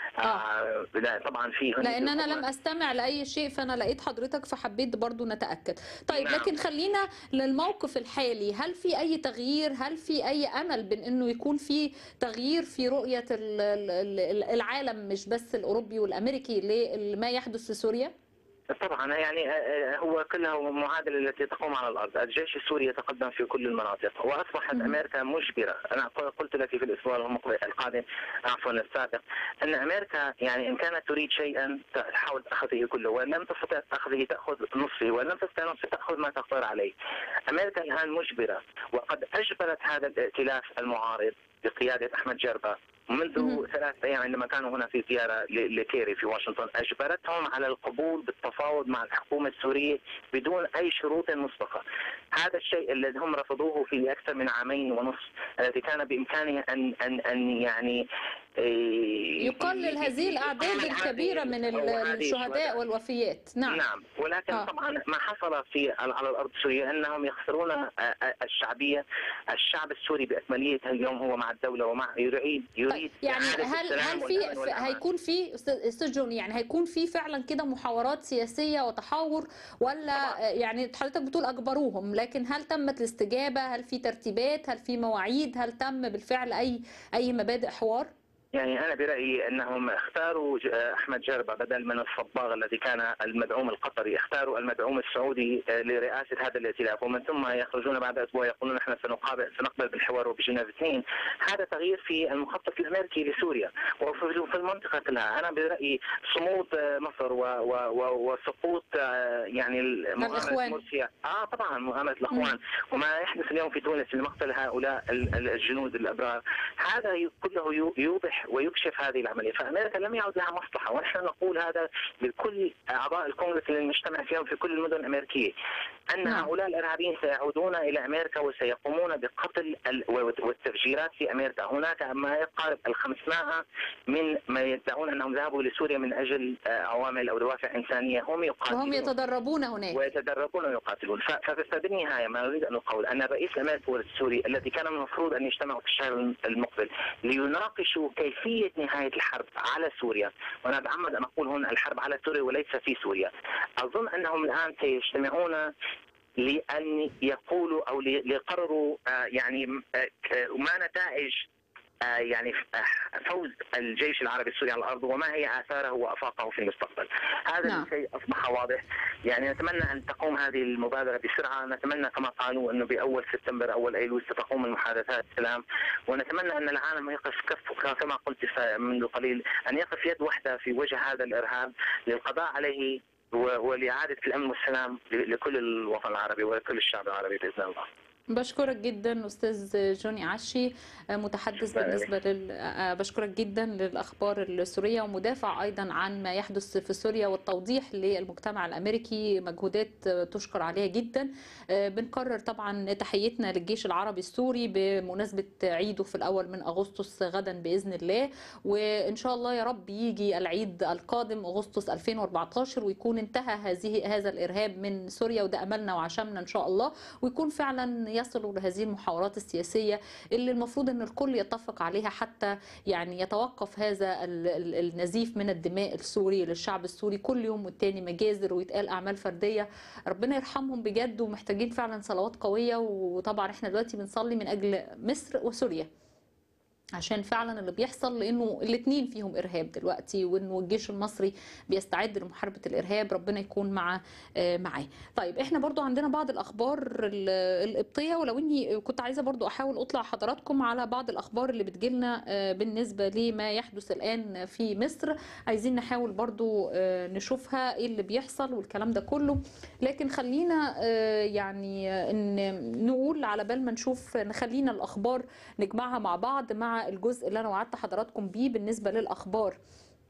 آه لا طبعا في هناك لان انا الحكومة. لم استمع لاي شيء فانا لقيت حضرتك فحبيت برضو نتاكد طيب نعم. لكن خلينا للموقف الحالي هل في اي تغيير هل في اي امل بين انه يكون في تغيير في رؤيه ال- ال- ال- العالم مش بس الاوروبي والامريكي لما يحدث في سوريا طبعا يعني آه، هو كلها معادله التي تقوم على الارض، الجيش السوري يتقدم في كل المناطق واصبحت مم. امريكا مجبره، انا قلت لك في الاسبوع المقبل- القادم عفوا السابق ان امريكا يعني ان كانت تريد شيئا تحاول اخذه كله وان لم تستطع اخذه تاخذ نصفه وان لم تستطع نصفه تاخذ ما تقدر عليه. امريكا الان مجبره وقد اجبرت هذا الائتلاف المعارض بقياده احمد جربه منذ مهم. ثلاث ايام عندما كانوا هنا في زياره ل- لكيري في واشنطن اجبرتهم على القبول بالتفاوض مع الحكومه السوريه بدون اي شروط مسبقه. هذا الشيء الذي هم رفضوه في اكثر من عامين ونصف الذي كان بامكانه ان ان ان يعني إيه، يقلل هذه الاعداد يقلل الكبيره هذه- من ال- أو هذه الشهداء والوفيات نعم نعم ولكن آه. طبعا ما حصل في على على الارض السوريه انهم يخسرون آه، آه، الشعبيه الشعب السوري باكمليته اليوم هو مع الدوله ومع يريد يريد طيب يعني إعادة هل السلام هل في والأمن في- والأمان. هيكون في أستاذ- استاذ جون يعني هيكون في فعلا كده محاورات سياسيه وتحاور ولا طبعاً. آه، يعني حضرتك بتقول اجبروهم لكن هل تمت الاستجابه هل في ترتيبات هل في مواعيد هل تم بالفعل اي اي مبادئ حوار يعني انا برايي انهم اختاروا ج- احمد جربه بدل من الصباغ الذي كان المدعوم القطري اختاروا المدعوم السعودي آه، لرئاسه هذا الائتلاف ومن ثم يخرجون بعد اسبوع يقولون نحن سنقابل سنقبل بالحوار وبجنيف اثنين هذا تغيير في المخطط الامريكي لسوريا وفي في المنطقه كلها انا برايي صمود آه، مصر و و و وسقوط آه، يعني الإخوان. مؤامره مرسي اه طبعا مؤامره الاخوان وما يحدث اليوم في تونس لمقتل هؤلاء ال- ال- الجنود الابرار هذا ي- كله يو- يوضح ويكشف هذه العمليه فامريكا لم يعد لها مصلحه ونحن نقول هذا لكل اعضاء الكونغرس اللي نجتمع فيهم في كل المدن الامريكيه ان نعم. هؤلاء الارهابيين سيعودون الى امريكا وسيقومون بقتل ال- والتفجيرات في امريكا هناك ما يقارب ال 500 من ما يدعون انهم ذهبوا لسوريا من اجل آه، عوامل او دوافع انسانيه هم يقاتلون وهم يتدربون هناك ويتدربون ويقاتلون ف- ففي النهاية ما أريد أن أقول أن الرئيس الأمريكي السوري الذي كان من المفروض أن يجتمعوا في الشهر المقبل ليناقشوا كيفية نهاية الحرب على سوريا وأنا أتعمد أن أقول هنا الحرب على سوريا وليس في سوريا أظن أنهم الآن سيجتمعون لأن يقولوا أو لي- ليقرروا آه، يعني آه، ك- ما نتائج آه، يعني آه، فوز الجيش العربي السوري على الارض وما هي اثاره وافاقه في المستقبل. هذا نعم. الشيء اصبح واضح يعني نتمنى ان تقوم هذه المبادره بسرعه، نتمنى كما قالوا انه باول سبتمبر اول ايلول ستقوم المحادثات السلام ونتمنى ان العالم يقف كف كما قلت ف- منذ قليل ان يقف يد واحده في وجه هذا الارهاب للقضاء عليه و- ولاعاده الامن والسلام ل- لكل الوطن العربي ولكل الشعب العربي باذن الله. بشكرك جدا استاذ جوني عشي متحدث شكراً بالنسبه لل آه، بشكرك جدا للاخبار السوريه ومدافع ايضا عن ما يحدث في سوريا والتوضيح للمجتمع الامريكي مجهودات تشكر عليها جدا آه، بنكرر طبعا تحيتنا للجيش العربي السوري بمناسبه عيده في الاول من اغسطس غدا باذن الله وان شاء الله يا رب يجي العيد القادم اغسطس 2014 ويكون انتهى هذه هذا الارهاب من سوريا وده املنا وعشمنا ان شاء الله ويكون فعلا يصلوا لهذه المحاورات السياسيه اللي المفروض ان الكل يتفق عليها حتى يعني يتوقف هذا ال- ال- النزيف من الدماء السوري للشعب السوري كل يوم والتاني مجازر ويتقال اعمال فرديه ربنا يرحمهم بجد ومحتاجين فعلا صلوات قويه وطبعا احنا دلوقتي بنصلي من اجل مصر وسوريا عشان فعلا اللي بيحصل لانه الاثنين فيهم ارهاب دلوقتي وانه الجيش المصري بيستعد لمحاربه الارهاب ربنا يكون مع آه، معاه. طيب احنا برضو عندنا بعض الاخبار ال- القبطيه ولو اني كنت عايزه برضو احاول اطلع حضراتكم على بعض الاخبار اللي بتجيلنا آه، بالنسبه لما يحدث الان في مصر عايزين نحاول برضو آه، نشوفها ايه اللي بيحصل والكلام ده كله لكن خلينا آه، يعني آه، ان نقول على بال ما نشوف نخلينا الاخبار نجمعها مع بعض مع الجزء اللي انا وعدت حضراتكم بيه بالنسبه للاخبار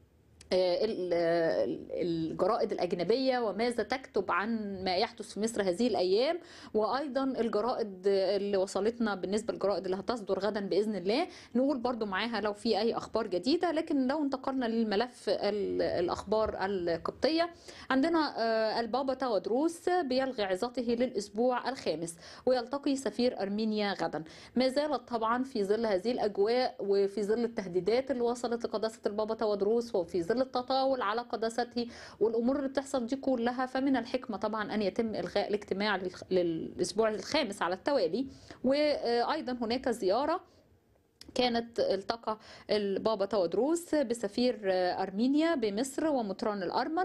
آه، ال- ال- الجرائد الأجنبية وماذا تكتب عن ما يحدث في مصر هذه الأيام وأيضا الجرائد اللي وصلتنا بالنسبة للجرائد اللي هتصدر غدا بإذن الله نقول برضو معاها لو في أي أخبار جديدة لكن لو انتقلنا للملف ال- الأخبار القبطية عندنا آه، البابا تودروس بيلغي عظته للأسبوع الخامس ويلتقي سفير أرمينيا غدا ما زالت طبعا في ظل هذه الأجواء وفي ظل التهديدات اللي وصلت لقداسة البابا تودروس وفي ظل التطاول على قداسته والأمور اللي بتحصل دي كلها فمن الحكمة طبعا أن يتم إلغاء الاجتماع للخ- للأسبوع الخامس على التوالي وأيضا هناك زيارة كانت التقى البابا تودروس بسفير أرمينيا بمصر ومطران الأرمن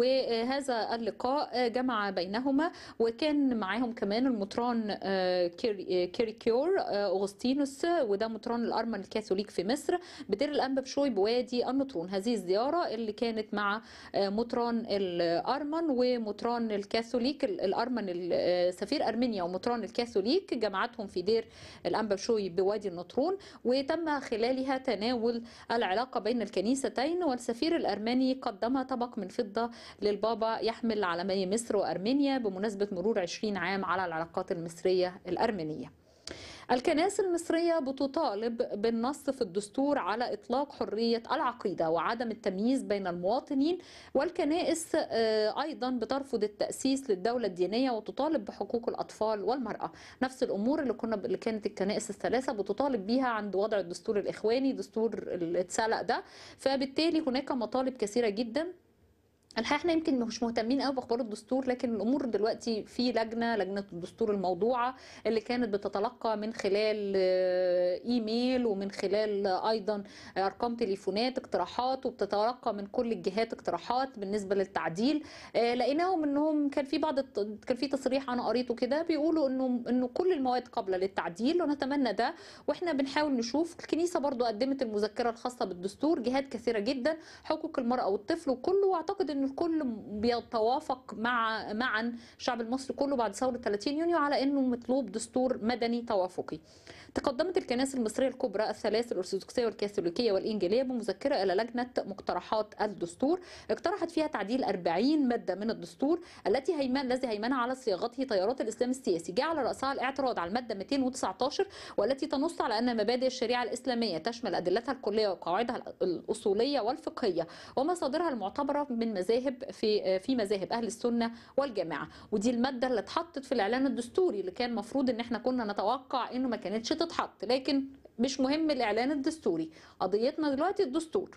وهذا اللقاء جمع بينهما وكان معاهم كمان المطران كيري- كيريكيور أغسطينوس وده مطران الأرمن الكاثوليك في مصر بدير الأنبا بشوي بوادي النطرون هذه الزيارة اللي كانت مع مطران الأرمن ومطران الكاثوليك الأرمن سفير أرمينيا ومطران الكاثوليك جمعتهم في دير الأنبا بشوي بوادي النطرون وتم خلالها تناول العلاقة بين الكنيستين والسفير الأرمني قدم طبق من فضة للبابا يحمل علمي مصر وأرمينيا بمناسبة مرور 20 عام على العلاقات المصرية الأرمنية الكنائس المصرية بتطالب بالنص في الدستور على إطلاق حرية العقيدة وعدم التمييز بين المواطنين والكنائس آه، أيضا بترفض التأسيس للدولة الدينية وتطالب بحقوق الأطفال والمرأة نفس الأمور اللي كنا اللي كانت الكنائس الثلاثة بتطالب بيها عند وضع الدستور الإخواني دستور اللي اتسلق ده فبالتالي هناك مطالب كثيرة جدا الحقيقه احنا يمكن مش مهتمين قوي باخبار الدستور لكن الامور دلوقتي في لجنه لجنه الدستور الموضوعه اللي كانت بتتلقى من خلال آه، ايميل ومن خلال آه، ايضا ارقام تليفونات اقتراحات وبتتلقى من كل الجهات اقتراحات بالنسبه للتعديل آه، لقيناهم انهم كان في بعض الت- كان في تصريح انا قريته كده بيقولوا انه انه كل المواد قابله للتعديل ونتمنى ده واحنا بنحاول نشوف الكنيسه برضو قدمت المذكره الخاصه بالدستور جهات كثيره جدا حقوق المراه والطفل وكله واعتقد ان الكل بيتوافق مع معا الشعب المصري كله بعد ثوره 30 يونيو على انه مطلوب دستور مدني توافقي تقدمت الكنائس المصرية الكبرى الثلاث الأرثوذكسية والكاثوليكية والإنجيلية بمذكرة إلى لجنة مقترحات الدستور اقترحت فيها تعديل 40 مادة من الدستور التي هيمن الذي هيمن على صياغته تيارات الإسلام السياسي جاء على رأسها الاعتراض على المادة 219 والتي تنص على أن مبادئ الشريعة الإسلامية تشمل أدلتها الكلية وقواعدها الأصولية والفقهية ومصادرها المعتبرة من مذاهب في في مذاهب أهل السنة والجماعة ودي المادة اللي اتحطت في الإعلان الدستوري اللي كان مفروض إن احنا كنا نتوقع إنه ما كانتش تتحط لكن مش مهم الإعلان الدستوري قضيتنا دلوقتي الدستور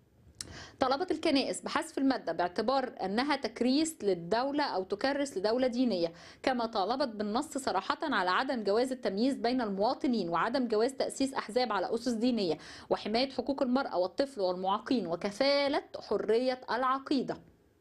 طلبت الكنائس بحذف المادة باعتبار أنها تكريس للدولة أو تكرس لدولة دينية كما طالبت بالنص صراحة على عدم جواز التمييز بين المواطنين وعدم جواز تأسيس أحزاب على أسس دينية وحماية حقوق المرأة والطفل والمعاقين وكفالة حرية العقيدة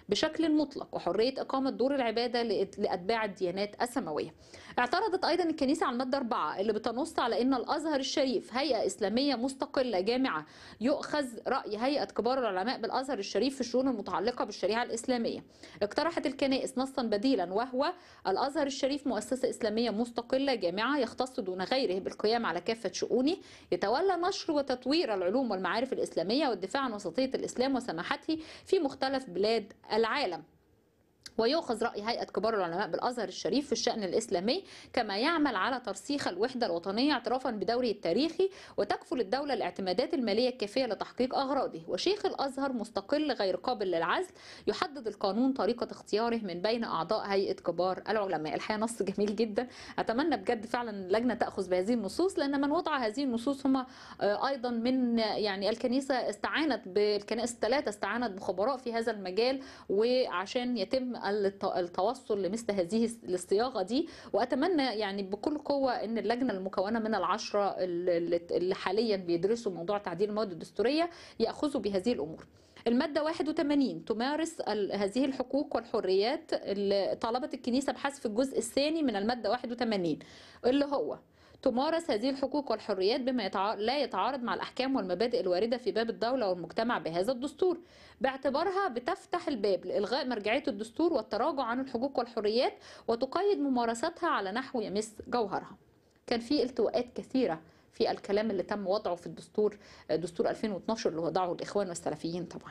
بشكل مطلق وحرية إقامة دور العبادة لإت- لأتباع الديانات السماوية اعترضت أيضا الكنيسة على المادة 4 اللي بتنص على أن الأزهر الشريف هيئة إسلامية مستقلة جامعة يؤخذ رأي هيئة كبار العلماء بالأزهر الشريف في الشؤون المتعلقة بالشريعة الإسلامية اقترحت الكنائس نصا بديلا وهو الأزهر الشريف مؤسسة إسلامية مستقلة جامعة يختص دون غيره بالقيام على كافة شؤونه يتولى نشر وتطوير العلوم والمعارف الإسلامية والدفاع عن وسطية الإسلام وسماحته في مختلف بلاد العالم ويؤخذ رأي هيئة كبار العلماء بالأزهر الشريف في الشأن الإسلامي كما يعمل على ترسيخ الوحدة الوطنية اعترافا بدوره التاريخي وتكفل الدولة الاعتمادات المالية الكافية لتحقيق أغراضه وشيخ الأزهر مستقل غير قابل للعزل يحدد القانون طريقة اختياره من بين أعضاء هيئة كبار العلماء الحقيقة نص جميل جدا أتمنى بجد فعلا اللجنة تأخذ بهذه النصوص لأن من وضع هذه النصوص هم آه، أيضا من يعني الكنيسة استعانت بالكنائس الثلاثة استعانت بخبراء في هذا المجال وعشان يتم الت- التوصل لمثل هذه الصياغه دي واتمنى يعني بكل قوه ان اللجنه المكونه من العشره اللي اللي حاليا بيدرسوا موضوع تعديل المواد الدستوريه ياخذوا بهذه الامور. المادة 81 تمارس ال- هذه الحقوق والحريات اللي طالبت الكنيسة بحذف الجزء الثاني من المادة 81 اللي هو تمارس هذه الحقوق والحريات بما يتع... لا يتعارض مع الأحكام والمبادئ الواردة في باب الدولة والمجتمع بهذا الدستور باعتبارها بتفتح الباب لإلغاء مرجعية الدستور والتراجع عن الحقوق والحريات وتقيد ممارستها على نحو يمس جوهرها كان في التواءات كثيرة في الكلام اللي تم وضعه في الدستور دستور 2012 اللي وضعه الإخوان والسلفيين طبعا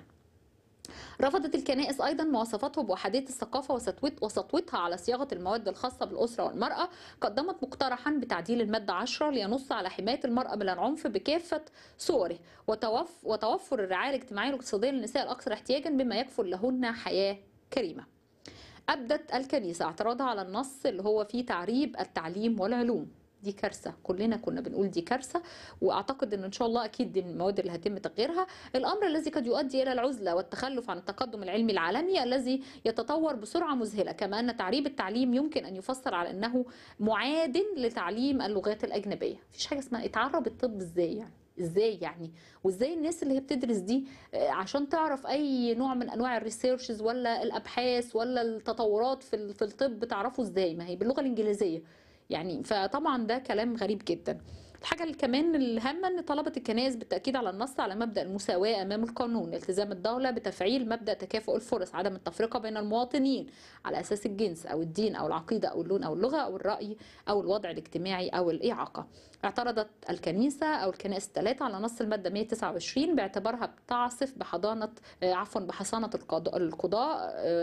رفضت الكنائس ايضا مواصفاته بوحديه الثقافه وسطوت- وسطوتها على صياغه المواد الخاصه بالاسره والمراه قدمت مقترحا بتعديل الماده 10 لينص على حمايه المراه من العنف بكافه صوره وتوف وتوفر الرعايه الاجتماعيه والاقتصاديه للنساء الاكثر احتياجا بما يكفل لهن حياه كريمه أبدت الكنيسة اعتراضها على النص اللي هو فيه تعريب التعليم والعلوم دي كارثة كلنا كنا بنقول دي كارثة وأعتقد أن إن شاء الله أكيد دي من المواد اللي هيتم تغييرها الأمر الذي قد يؤدي إلى العزلة والتخلف عن التقدم العلمي العالمي الذي يتطور بسرعة مذهلة كما أن تعريب التعليم يمكن أن يفسر على أنه معاد لتعليم اللغات الأجنبية مفيش حاجة اسمها اتعرب الطب إزاي يعني ازاي يعني وازاي الناس اللي هي بتدرس دي آه، عشان تعرف اي نوع من انواع الريسيرشز ولا الابحاث ولا التطورات في ال- في الطب تعرفوا ازاي ما هي باللغه الانجليزيه يعني فطبعا ده كلام غريب جدا الحاجة اللي كمان الهامة ان طلبت الكنائس بالتأكيد على النص على مبدأ المساواة أمام القانون التزام الدولة بتفعيل مبدأ تكافؤ الفرص عدم التفرقة بين المواطنين على أساس الجنس أو الدين أو العقيدة أو اللون أو اللغة أو الرأي أو الوضع الاجتماعي أو الإعاقة اعترضت الكنيسة أو الكنائس الثلاثة على نص المادة 129 باعتبارها بتعصف بحضانة آه، عفوا بحصانة القضاء القضاء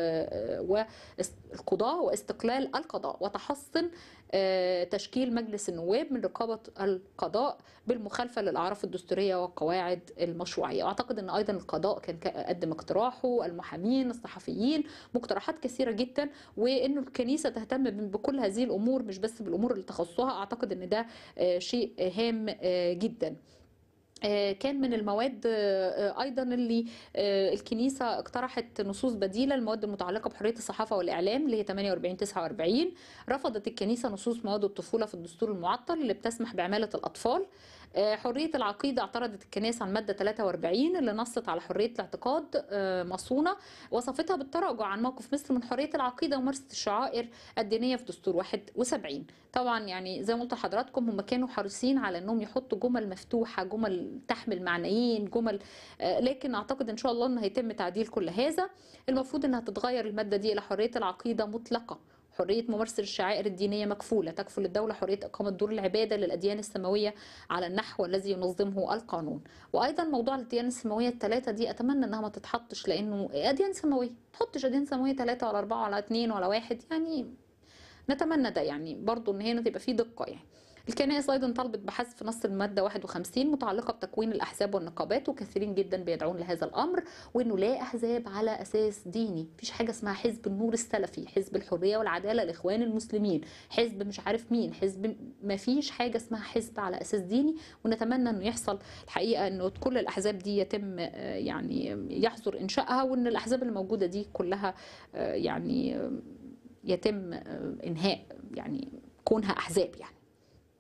آه، آه، والقضاء واستقلال القضاء وتحصن آه، تشكيل مجلس النواب من رقابة القضاء بالمخالفة للأعراف الدستورية والقواعد المشروعية وأعتقد أن أيضا القضاء كان ك- قدم اقتراحه المحامين الصحفيين مقترحات كثيرة جدا وأنه الكنيسة تهتم ب- بكل هذه الأمور مش بس بالأمور اللي تخصصها أعتقد أن ده آه، شيء هام آه، جدا آه، كان من المواد آه، آه، ايضا اللي آه، الكنيسه اقترحت نصوص بديله للمواد المتعلقه بحريه الصحافه والاعلام اللي هي 48 49 رفضت الكنيسه نصوص مواد الطفوله في الدستور المعطل اللي بتسمح بعماله الاطفال آه، حريه العقيده اعترضت الكنيسه عن ماده 43 اللي نصت على حريه الاعتقاد آه، مصونه وصفتها بالتراجع عن موقف مصر من حريه العقيده وممارسه الشعائر الدينيه في دستور 71 طبعا يعني زي ما قلت لحضراتكم هم كانوا حريصين على انهم يحطوا جمل مفتوحه جمل تحمل معنيين جمل آه، لكن اعتقد ان شاء الله ان هيتم تعديل كل هذا المفروض انها تتغير الماده دي الى حريه العقيده مطلقه حرية ممارسة الشعائر الدينية مكفولة تكفل الدولة حرية إقامة دور العبادة للأديان السماوية على النحو الذي ينظمه القانون وأيضا موضوع الأديان السماوية الثلاثة دي أتمنى أنها ما تتحطش لأنه أديان سماوية ما تحطش أديان سماوية ثلاثة ولا أربعة ولا اثنين ولا واحد يعني نتمنى ده يعني برضو ان هنا تبقى في دقه يعني الكنائس ايضا طلبت بحذف نص الماده 51 متعلقه بتكوين الاحزاب والنقابات وكثيرين جدا بيدعون لهذا الامر وانه لا احزاب على اساس ديني مفيش حاجه اسمها حزب النور السلفي حزب الحريه والعداله الاخوان المسلمين حزب مش عارف مين حزب مفيش حاجه اسمها حزب على اساس ديني ونتمنى انه يحصل الحقيقه انه كل الاحزاب دي يتم آه، يعني يحظر انشائها وان الاحزاب اللي موجوده دي كلها آه، يعني آه، يتم آه، انهاء يعني كونها احزاب يعني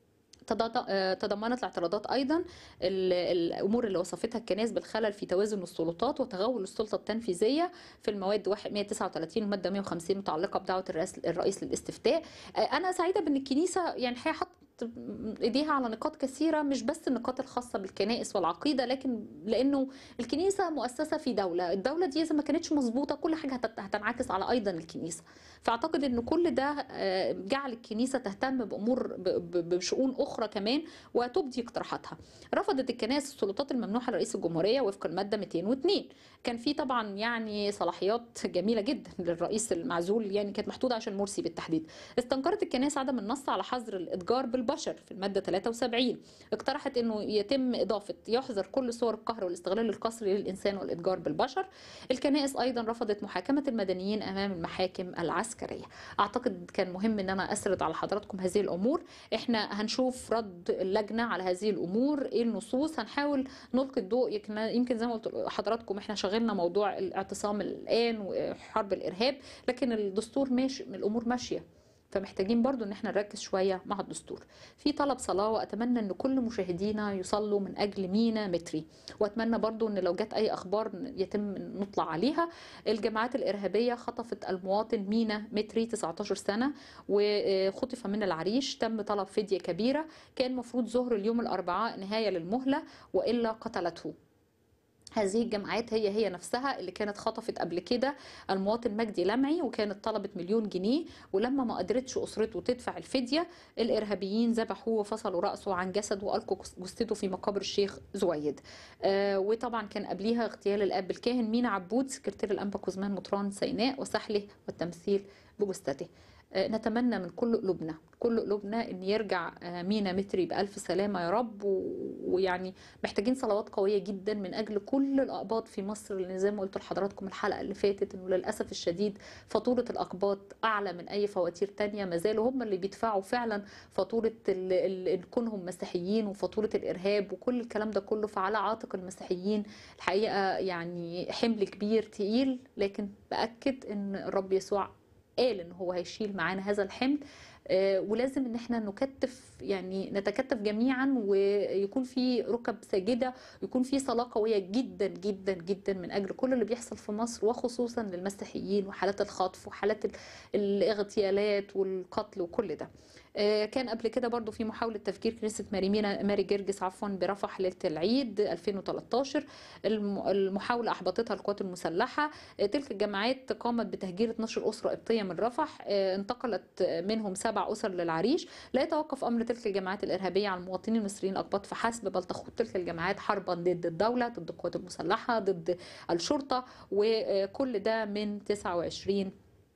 تضاد- آه، تضمنت الاعتراضات ايضا ال- الامور اللي وصفتها الكنائس بالخلل في توازن السلطات وتغول السلطه التنفيذيه في المواد واحد- 139 وماده 150 متعلقه بدعوه الرئيس الرئيس للاستفتاء آه، انا سعيده بان الكنيسه يعني الحقيقه حطت ايديها على نقاط كثيره مش بس النقاط الخاصه بالكنائس والعقيده لكن لانه الكنيسه مؤسسه في دوله الدوله دي اذا ما كانتش مظبوطه كل حاجه هتت- هتنعكس على ايضا الكنيسه فاعتقد ان كل ده آه، جعل الكنيسه تهتم بامور ب- ب- بشؤون اخرى كمان وتبدي اقتراحاتها رفضت الكنائس السلطات الممنوحه لرئيس الجمهوريه وفق الماده 202 كان في طبعا يعني صلاحيات جميله جدا للرئيس المعزول يعني كانت محدوده عشان مرسي بالتحديد استنكرت الكنائس عدم النص على حظر الاتجار بالبشر في الماده 73 اقترحت انه يتم اضافه يحظر كل صور القهر والاستغلال القسري للانسان والاتجار بالبشر الكنائس ايضا رفضت محاكمه المدنيين امام المحاكم العسكريه اعتقد كان مهم ان انا اسرد على حضراتكم هذه الامور احنا هنشوف رد اللجنه على هذه الامور ايه النصوص هنحاول نلقي الضوء يمكن- يمكن زي ما قلت لحضراتكم احنا شغلنا موضوع الاعتصام الان وحرب الارهاب لكن الدستور ماشي الامور ماشيه فمحتاجين برضو ان احنا نركز شويه مع الدستور في طلب صلاه واتمنى ان كل مشاهدينا يصلوا من اجل مينا متري واتمنى برضو ان لو جت اي اخبار يتم نطلع عليها الجماعات الارهابيه خطفت المواطن مينا متري 19 سنه وخطف من العريش تم طلب فديه كبيره كان مفروض ظهر اليوم الاربعاء نهايه للمهله والا قتلته هذه الجماعات هي هي نفسها اللي كانت خطفت قبل كده المواطن مجدي لمعي وكانت طلبت مليون جنيه ولما ما قدرتش اسرته تدفع الفديه الارهابيين ذبحوه وفصلوا راسه عن جسده والقوا جثته في مقابر الشيخ زويد آه وطبعا كان قبليها اغتيال الاب الكاهن مينا عبود سكرتير الانبا كوزمان مطران سيناء وسحله والتمثيل بجثته آه، نتمنى من كل قلوبنا كل قلوبنا ان يرجع آه، مينا متري بالف سلامه يا رب و- ويعني محتاجين صلوات قويه جدا من اجل كل الاقباط في مصر لان زي ما قلت لحضراتكم الحلقه اللي فاتت انه للاسف الشديد فاتوره الاقباط اعلى من اي فواتير تانية ما زالوا هم اللي بيدفعوا فعلا فاتوره ال- ال- ال- كونهم مسيحيين وفاتوره الارهاب وكل الكلام ده كله فعلى عاتق المسيحيين الحقيقه يعني حمل كبير تقيل لكن باكد ان الرب يسوع قال ان هو هيشيل معانا هذا الحمل آه، ولازم ان احنا نكتف يعني نتكتف جميعا ويكون في ركب ساجده ويكون في صلاه قويه جدا جدا جدا من اجل كل اللي بيحصل في مصر وخصوصا للمسيحيين وحالات الخطف وحالات ال- الاغتيالات والقتل وكل ده آه، كان قبل كده برضو في محاولة تفجير كنيسة ماري مينا ماري جرجس عفوا برفح ليلة العيد 2013 الم- المحاولة أحبطتها القوات المسلحة آه، تلك الجماعات قامت بتهجير 12 أسرة قبطية من رفح آه، انتقلت منهم سبع أسر للعريش لا يتوقف أمر تلك الجماعات الإرهابية عن المواطنين المصريين الأقباط فحسب بل تخوض تلك الجماعات حربا ضد الدولة ضد القوات المسلحة ضد الشرطة وكل ده من 29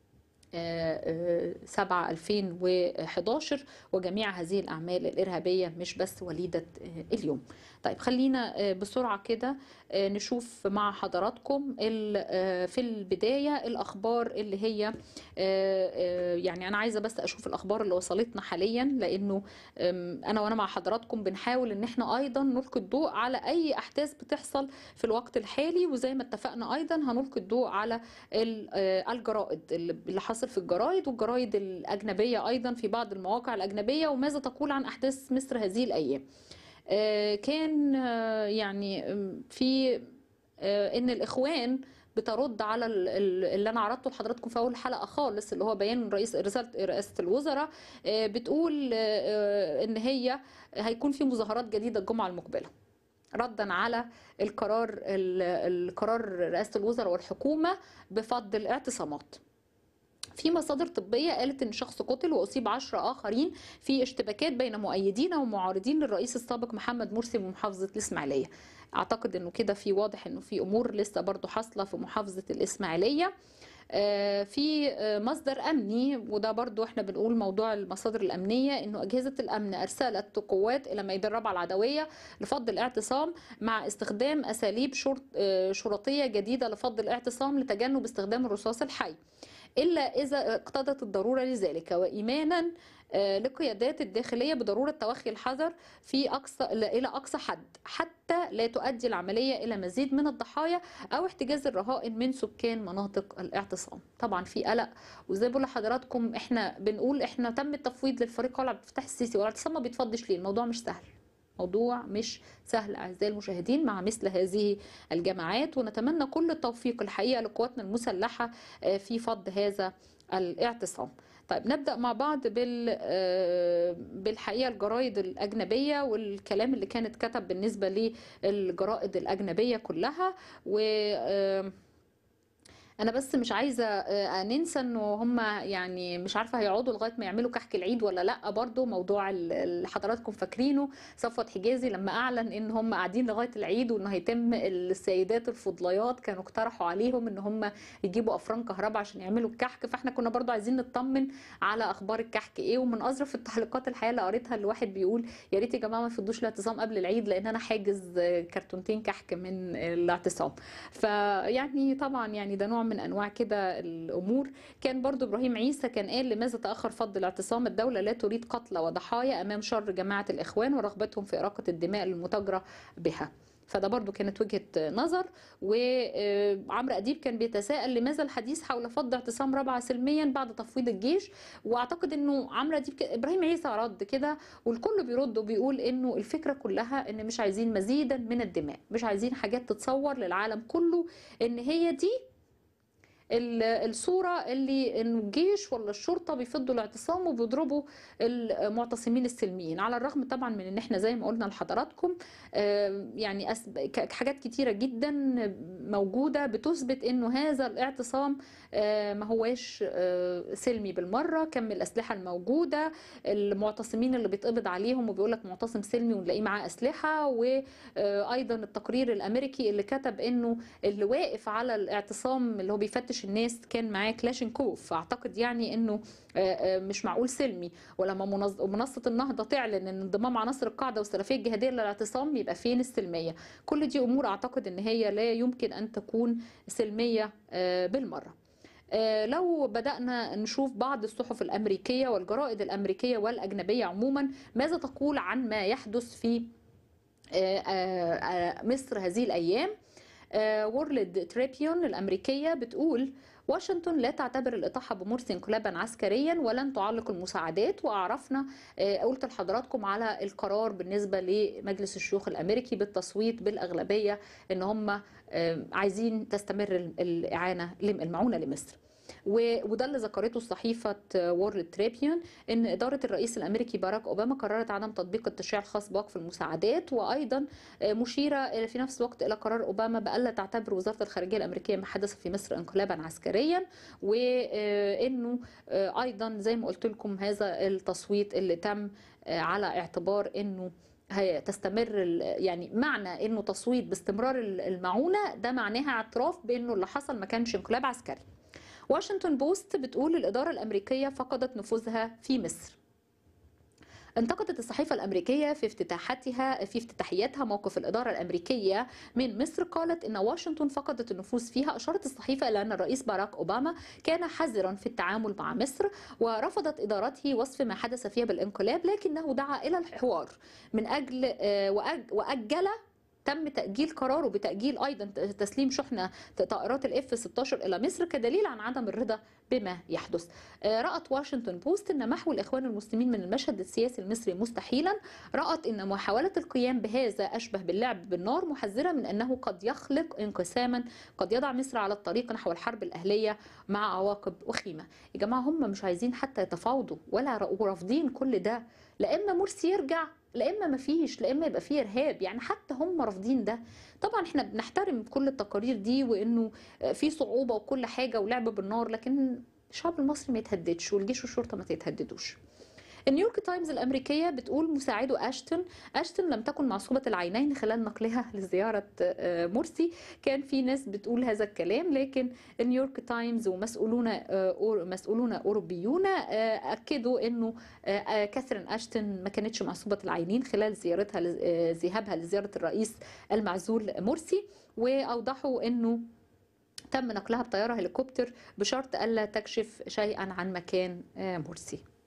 7 2011 وجميع هذه الأعمال الإرهابية مش بس وليدة آه، اليوم طيب خلينا آه، بسرعة كده آه، نشوف مع حضراتكم ال- آه، في البداية الأخبار اللي هي آه، آه، يعني أنا عايزة بس أشوف الأخبار اللي وصلتنا حاليا لأنه آم، أنا وأنا مع حضراتكم بنحاول إن إحنا أيضا نلقي الضوء على أي أحداث بتحصل في الوقت الحالي وزي ما اتفقنا أيضا هنلقي الضوء على ال- آه، الجرائد اللي اللي حاصل في الجرايد والجرايد الأجنبية أيضا في بعض المواقع الأجنبية وماذا تقول عن أحداث مصر هذه الأيام آه، كان آه، يعني آم، في آه، ان الاخوان بترد على ال- ال- اللي انا عرضته لحضراتكم في اول حلقه خالص اللي هو بيان رئيس رساله رئاسه الوزراء آه، بتقول آه، آه، ان هي هيكون في مظاهرات جديده الجمعه المقبله ردا على القرار ال- القرار رئاسه الوزراء والحكومه بفض الاعتصامات في مصادر طبية قالت إن شخص قتل وأصيب عشرة آخرين في اشتباكات بين مؤيدين ومعارضين للرئيس السابق محمد مرسي بمحافظة الإسماعيلية أعتقد إنه كده في واضح إنه في أمور لسه برضو حاصلة في محافظة الإسماعيلية آه، في آه، مصدر أمني وده برضو احنا بنقول موضوع المصادر الأمنية إنه أجهزة الأمن أرسلت قوات إلى ميدان رابعة العدوية لفض الاعتصام مع استخدام أساليب شرط آه، شرطية جديدة لفض الاعتصام لتجنب استخدام الرصاص الحي إلا إذا اقتضت الضرورة لذلك وإيمانا آه، للقيادات الداخليه بضروره توخي الحذر في اقصى الى اقصى حد حتى لا تؤدي العمليه الى مزيد من الضحايا او احتجاز الرهائن من سكان مناطق الاعتصام طبعا في قلق وزي ما بقول لحضراتكم احنا بنقول احنا تم التفويض للفريق على عبد الفتاح السيسي والاعتصام ما بيتفضش ليه الموضوع مش سهل موضوع مش سهل اعزائي المشاهدين مع مثل هذه الجماعات ونتمنى كل التوفيق الحقيقه لقواتنا المسلحه آه، في فض هذا الاعتصام طيب نبدا مع بعض بال آه، بالحقيقه الجرايد الاجنبيه والكلام اللي كان اتكتب بالنسبه للجرائد الاجنبيه كلها و آه، انا بس مش عايزه آه، ننسى انه هم يعني مش عارفه هيقعدوا لغايه ما يعملوا كحك العيد ولا لا برضو موضوع ال- اللي حضراتكم فاكرينه صفوت حجازي لما اعلن ان هم قاعدين لغايه العيد وانه هيتم السيدات الفضليات كانوا اقترحوا عليهم ان هم يجيبوا افران كهرباء عشان يعملوا الكحك فاحنا كنا برضو عايزين نطمن على اخبار الكحك ايه ومن اظرف التعليقات الحقيقه اللي قريتها الواحد بيقول يا ريت يا جماعه ما يفضوش الاعتصام قبل العيد لان انا حاجز آه، كرتونتين كحك من الاعتصام فيعني طبعا يعني ده نوع من انواع كده الامور كان برضو ابراهيم عيسى كان قال لماذا تاخر فض الاعتصام الدوله لا تريد قتلى وضحايا امام شر جماعه الاخوان ورغبتهم في اراقه الدماء المتاجره بها فده برضو كانت وجهة نظر وعمرو أديب كان بيتساءل لماذا الحديث حول فض اعتصام رابعة سلميا بعد تفويض الجيش واعتقد انه عمرو أديب ك- ابراهيم عيسى رد كده والكل بيرد وبيقول انه الفكرة كلها ان مش عايزين مزيدا من الدماء مش عايزين حاجات تتصور للعالم كله ان هي دي ال- الصورة اللي انه الجيش ولا الشرطة بيفضوا الاعتصام وبيضربوا المعتصمين السلميين على الرغم طبعا من ان احنا زي ما قلنا لحضراتكم آه، يعني أسب... ك- حاجات كتيرة جدا موجودة بتثبت انه هذا الاعتصام آه، ما هواش آه، سلمي بالمرة كم الأسلحة الموجودة المعتصمين اللي بيتقبض عليهم وبيقول لك معتصم سلمي ونلاقيه معاه أسلحة وأيضا التقرير الأمريكي اللي كتب انه اللي واقف على الاعتصام اللي هو بيفتش الناس كان معاه كلاشينكوف فاعتقد يعني انه آه، آه، مش معقول سلمي ولما منظ- منصه النهضه تعلن ان انضمام عناصر القاعده والسلفيه الجهاديه للاعتصام يبقى فين السلميه كل دي امور اعتقد ان هي لا يمكن ان تكون سلميه آه، بالمره آه، لو بدأنا نشوف بعض الصحف الأمريكية والجرائد الأمريكية والأجنبية عموما ماذا تقول عن ما يحدث في آه، آه، آه، مصر هذه الأيام وورلد تريبيون الأمريكية بتقول واشنطن لا تعتبر الإطاحة بمرسي انقلابا عسكريا ولن تعلق المساعدات وأعرفنا آه، قلت لحضراتكم على القرار بالنسبة لمجلس الشيوخ الأمريكي بالتصويت بالأغلبية إن هم آه، عايزين تستمر ال- الإعانة لم- المعونة لمصر و- وده اللي ذكرته صحيفة وورلد تريبيون ان اداره الرئيس الامريكي باراك اوباما قررت عدم تطبيق التشريع الخاص بوقف المساعدات وايضا مشيره في نفس الوقت الى قرار اوباما بالا تعتبر وزاره الخارجيه الامريكيه ما حدث في مصر انقلابا عسكريا وانه ايضا زي ما قلت لكم هذا التصويت اللي تم على اعتبار انه هي تستمر ال- يعني معنى انه تصويت باستمرار المعونه ده معناها اعتراف بانه اللي حصل ما كانش انقلاب عسكري واشنطن بوست بتقول الإدارة الأمريكية فقدت نفوذها في مصر انتقدت الصحيفة الأمريكية في افتتاحاتها في افتتاحياتها موقف الإدارة الأمريكية من مصر قالت إن واشنطن فقدت النفوذ فيها أشارت الصحيفة إلى أن الرئيس باراك أوباما كان حذرا في التعامل مع مصر ورفضت إدارته وصف ما حدث فيها بالانقلاب لكنه دعا إلى الحوار من أجل آه، وأج- وأجل تم تأجيل قراره بتأجيل أيضا تسليم شحنة طائرات الاف 16 إلى مصر كدليل عن عدم الرضا بما يحدث آه، رأت واشنطن بوست أن محو الإخوان المسلمين من المشهد السياسي المصري مستحيلا رأت أن محاولة القيام بهذا أشبه باللعب بالنار محذرة من أنه قد يخلق انقساما قد يضع مصر على الطريق نحو الحرب الأهلية مع عواقب وخيمة يا جماعة هم مش عايزين حتى يتفاوضوا ولا رافضين كل ده لا إما مرسي يرجع لا اما ما فيش لا اما يبقى فيه ارهاب يعني حتى هم رافضين ده طبعا احنا بنحترم كل التقارير دي وانه في صعوبه وكل حاجه ولعب بالنار لكن الشعب المصري ما يتهددش والجيش والشرطه ما يتهددوش النيويورك تايمز الأمريكية بتقول مساعده أشتن أشتن لم تكن معصوبة العينين خلال نقلها لزيارة آه، مرسي كان في ناس بتقول هذا الكلام لكن النيويورك تايمز ومسؤولون آه، أور- مسؤولون أوروبيون آه، أكدوا أنه آه، آه، كاثرين أشتن ما كانتش معصوبة العينين خلال زيارتها ل- آه، ذهابها لزيارة الرئيس المعزول مرسي وأوضحوا أنه تم نقلها بطيارة هليكوبتر بشرط ألا تكشف شيئا عن مكان آه، مرسي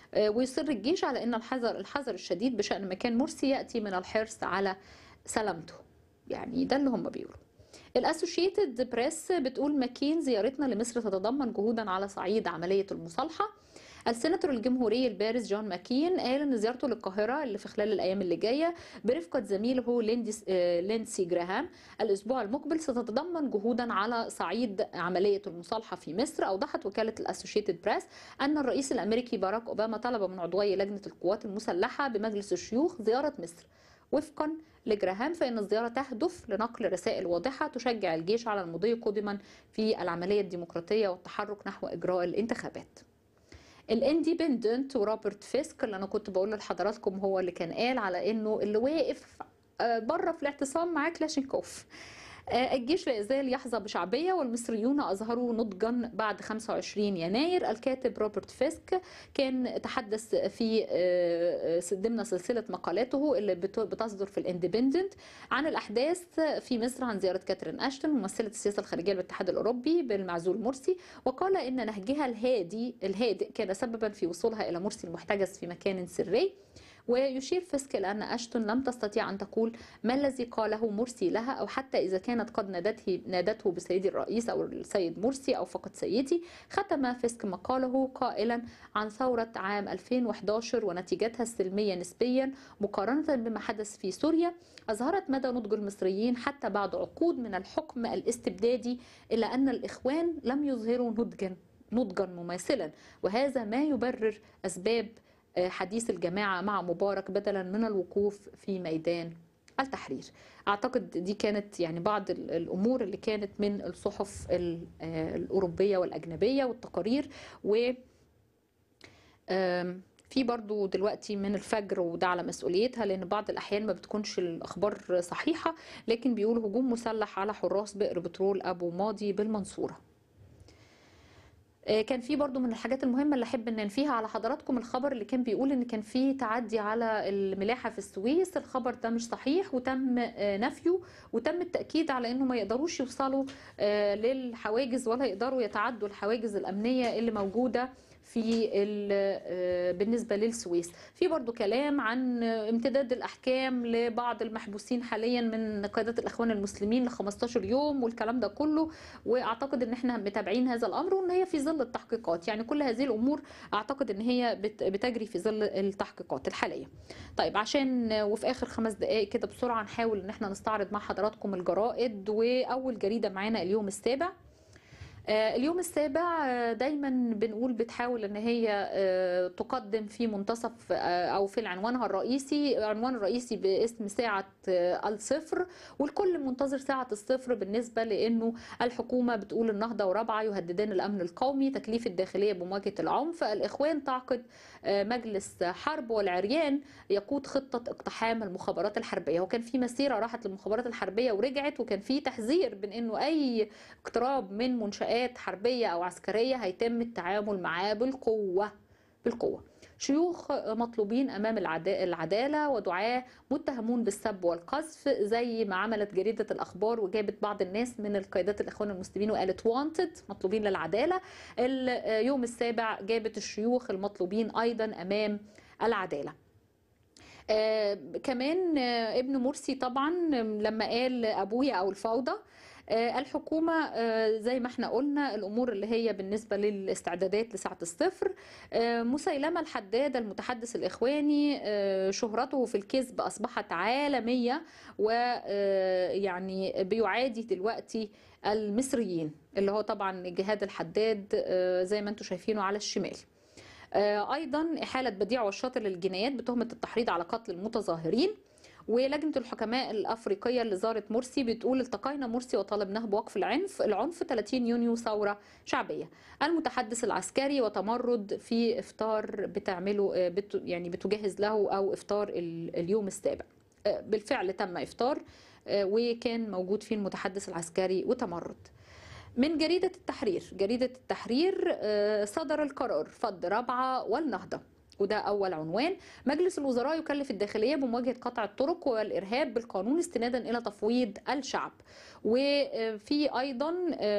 آه، ويصر الجيش على ان الحذر الحذر الشديد بشان مكان مرسي ياتي من الحرص على سلامته يعني ده اللي هم بيقولوا الاسوشيتد بريس بتقول ماكين زيارتنا لمصر تتضمن جهودا على صعيد عمليه المصالحه السيناتور الجمهوري البارز جون ماكين قال ان زيارته للقاهره اللي في خلال الايام اللي جايه برفقه زميله لينديس- آه، لينسي جراهام الاسبوع المقبل ستتضمن جهودا على صعيد عمليه المصالحه في مصر اوضحت وكاله الاسوشيتد بريس ان الرئيس الامريكي باراك اوباما طلب من عضوي لجنه القوات المسلحه بمجلس الشيوخ زياره مصر وفقا لجراهام فإن الزيارة تهدف لنقل رسائل واضحة تشجع الجيش على المضي قدما في العملية الديمقراطية والتحرك نحو إجراء الانتخابات الانديبندنت وروبرت فيسك اللي انا كنت بقول لحضراتكم هو اللي كان قال على انه اللي واقف آه، بره في الاعتصام مع كلاشينكوف آه، الجيش لا يزال يحظى بشعبية والمصريون أظهروا نضجا بعد 25 يناير الكاتب روبرت فيسك كان تحدث في آه، آه، ضمن سلسلة مقالاته اللي بت- بتصدر في الاندبندنت عن الأحداث في مصر عن زيارة كاترين أشتون ممثلة السياسة الخارجية للاتحاد الأوروبي بالمعزول مرسي وقال إن نهجها الهادي الهادئ كان سببا في وصولها إلى مرسي المحتجز في مكان سري ويشير فيسك إلى أن أشتون لم تستطيع أن تقول ما الذي قاله مرسي لها أو حتى إذا كانت قد نادته نادته بسيدي الرئيس أو السيد مرسي أو فقط سيدي ختم فيسك مقاله قائلا عن ثورة عام 2011 ونتيجتها السلمية نسبيا مقارنة بما حدث في سوريا أظهرت مدى نضج المصريين حتى بعد عقود من الحكم الاستبدادي إلا أن الإخوان لم يظهروا نضجا نضجا مماثلا وهذا ما يبرر أسباب آه، حديث الجماعة مع مبارك بدلا من الوقوف في ميدان التحرير أعتقد دي كانت يعني بعض ال- الأمور اللي كانت من الصحف ال- آه، الأوروبية والأجنبية والتقارير و آم، في برضو دلوقتي من الفجر وده على مسؤوليتها لأن بعض الأحيان ما بتكونش الأخبار صحيحة لكن بيقول هجوم مسلح على حراس بئر بترول أبو ماضي بالمنصورة آه، كان في برضو من الحاجات المهمة اللي أحب أن ننفيها على حضراتكم الخبر اللي كان بيقول أن كان في تعدي على الملاحة في السويس الخبر ده مش صحيح وتم آه، نفيه وتم التأكيد على أنه ما يقدروش يوصلوا آه، للحواجز ولا يقدروا يتعدوا الحواجز الأمنية اللي موجودة في ال- آه، بالنسبة للسويس في برضو كلام عن امتداد الأحكام لبعض المحبوسين حاليا من قيادات الأخوان المسلمين ل 15 يوم والكلام ده كله واعتقد ان احنا متابعين هذا الامر وان هي في ظل التحقيقات يعني كل هذه الامور اعتقد ان هي بت- بتجري في ظل التحقيقات الحاليه طيب عشان وفي اخر خمس دقائق كده بسرعه نحاول ان احنا نستعرض مع حضراتكم الجرائد واول جريده معانا اليوم السابع آه، اليوم السابع آه، دايما بنقول بتحاول ان هي آه، تقدم في منتصف آه، او في عنوانها الرئيسي عنوان الرئيسي باسم ساعة آه، الصفر والكل منتظر ساعة الصفر بالنسبة لانه الحكومة بتقول النهضة ورابعة يهددان الامن القومي تكليف الداخلية بمواجهة العنف الاخوان تعقد آه، مجلس حرب والعريان يقود خطة اقتحام المخابرات الحربية وكان في مسيرة راحت للمخابرات الحربية ورجعت وكان في تحذير من انه اي اقتراب من منشآت حربية أو عسكرية هيتم التعامل معاه بالقوة بالقوة شيوخ مطلوبين أمام العدا- العدالة ودعاة متهمون بالسب والقذف زي ما عملت جريدة الأخبار وجابت بعض الناس من القيادات الإخوان المسلمين وقالت وانتد مطلوبين للعدالة اليوم السابع جابت الشيوخ المطلوبين أيضا أمام العدالة آه، كمان آه، ابن مرسي طبعا لما قال ابويا او الفوضى آه، الحكومة آه، زي ما احنا قلنا الأمور اللي هي بالنسبة للاستعدادات لساعة الصفر آه، مسيلمة الحداد المتحدث الإخواني آه، شهرته في الكذب أصبحت عالمية ويعني بيعادي دلوقتي المصريين اللي هو طبعا جهاد الحداد آه، زي ما انتم شايفينه على الشمال آه، ايضا احاله بديع والشاطر للجنايات بتهمه التحريض على قتل المتظاهرين ولجنه الحكماء الافريقيه اللي زارت مرسي بتقول التقينا مرسي وطالبناه بوقف العنف العنف 30 يونيو ثوره شعبيه المتحدث العسكري وتمرد في افطار بتعمله آه، بت يعني بتجهز له او افطار ال- اليوم السابع آه، بالفعل تم افطار آه، وكان موجود فيه المتحدث العسكري وتمرد من جريدة التحرير جريدة التحرير آه، صدر القرار فض رابعة والنهضة وده أول عنوان مجلس الوزراء يكلف الداخلية بمواجهة قطع الطرق والإرهاب بالقانون استنادا إلى تفويض الشعب وفي أيضا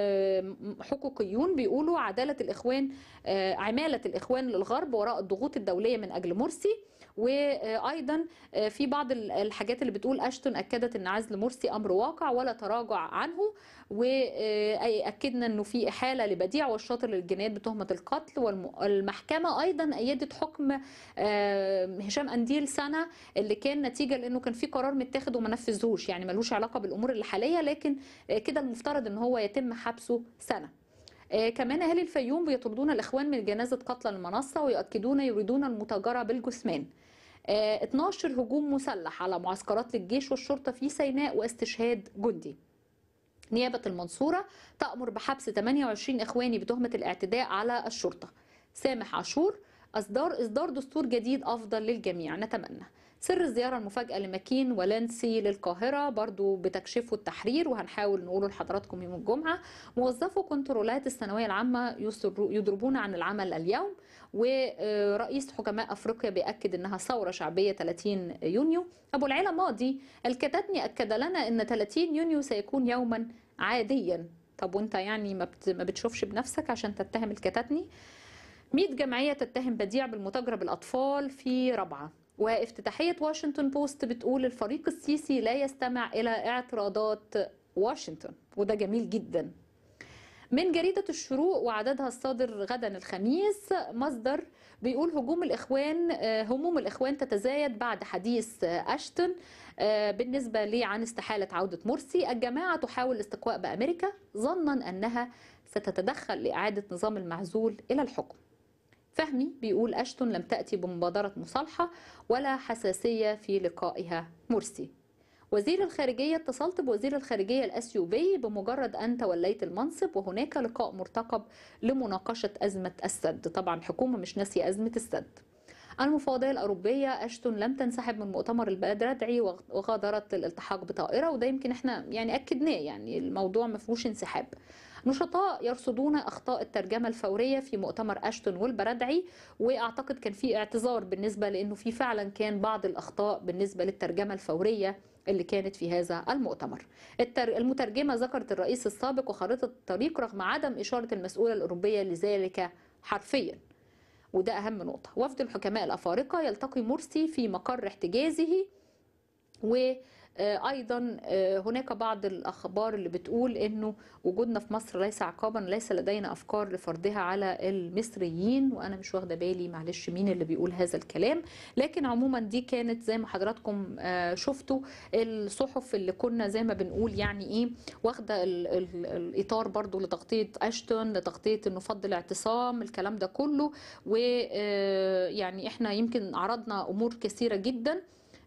حقوقيون بيقولوا عدالة الإخوان عمالة الإخوان للغرب وراء الضغوط الدولية من أجل مرسي وايضا في بعض الحاجات اللي بتقول اشتون اكدت ان عزل مرسي امر واقع ولا تراجع عنه واكدنا انه في احاله لبديع والشاطر للجنايات بتهمه القتل والمحكمه ايضا ايدت حكم هشام انديل سنه اللي كان نتيجه لانه كان في قرار متاخد وما نفذوش يعني ملوش علاقه بالامور الحاليه لكن كده المفترض ان هو يتم حبسه سنه كمان اهالي الفيوم بيطردون الاخوان من جنازه قتلى المنصه ويؤكدون يريدون المتاجره بالجثمان 12 هجوم مسلح على معسكرات للجيش والشرطه في سيناء واستشهاد جندي نيابه المنصوره تامر بحبس 28 اخواني بتهمه الاعتداء على الشرطه سامح عاشور اصدار اصدار دستور جديد افضل للجميع نتمنى سر الزيارة المفاجئة لمكين ولانسي للقاهرة برضو بتكشفه التحرير وهنحاول نقوله لحضراتكم يوم الجمعة موظفو كنترولات الثانوية العامة يضربون عن العمل اليوم ورئيس حكماء أفريقيا بيأكد أنها ثورة شعبية 30 يونيو أبو العلا ماضي الكتاتني أكد لنا أن 30 يونيو سيكون يوما عاديا طب وانت يعني ما بتشوفش بنفسك عشان تتهم الكتاتني 100 جمعية تتهم بديع بالمتاجرة بالأطفال في رابعة وافتتاحية واشنطن بوست بتقول الفريق السيسي لا يستمع إلى اعتراضات واشنطن وده جميل جدا من جريدة الشروق وعددها الصادر غدا الخميس مصدر بيقول هجوم الإخوان هموم الإخوان تتزايد بعد حديث أشتن بالنسبة لي عن استحالة عودة مرسي الجماعة تحاول الاستقواء بأمريكا ظنا أنها ستتدخل لإعادة نظام المعزول إلى الحكم فهمي بيقول أشتون لم تأتي بمبادرة مصالحة ولا حساسية في لقائها مرسي وزير الخارجية اتصلت بوزير الخارجية الأثيوبي بمجرد أن توليت المنصب وهناك لقاء مرتقب لمناقشة أزمة السد طبعا الحكومة مش ناسية أزمة السد المفوضية الأوروبية أشتون لم تنسحب من مؤتمر البدردعي وغادرت للالتحاق بطائرة وده يمكن احنا يعني أكدناه يعني الموضوع ما فيهوش انسحاب نشطاء يرصدون اخطاء الترجمه الفوريه في مؤتمر اشتون والبردعي واعتقد كان في اعتذار بالنسبه لانه في فعلا كان بعض الاخطاء بالنسبه للترجمه الفوريه اللي كانت في هذا المؤتمر المترجمه ذكرت الرئيس السابق وخارطه الطريق رغم عدم اشاره المسؤوله الاوروبيه لذلك حرفيا وده اهم نقطه وفد الحكماء الافارقه يلتقي مرسي في مقر احتجازه و ايضا هناك بعض الاخبار اللي بتقول انه وجودنا في مصر ليس عقابا ليس لدينا افكار لفرضها على المصريين وانا مش واخده بالي معلش مين اللي بيقول هذا الكلام لكن عموما دي كانت زي ما حضراتكم شفتوا الصحف اللي كنا زي ما بنقول يعني ايه واخده الاطار برضو لتغطيه اشتون لتغطيه انه فض الاعتصام الكلام ده كله ويعني احنا يمكن عرضنا امور كثيره جدا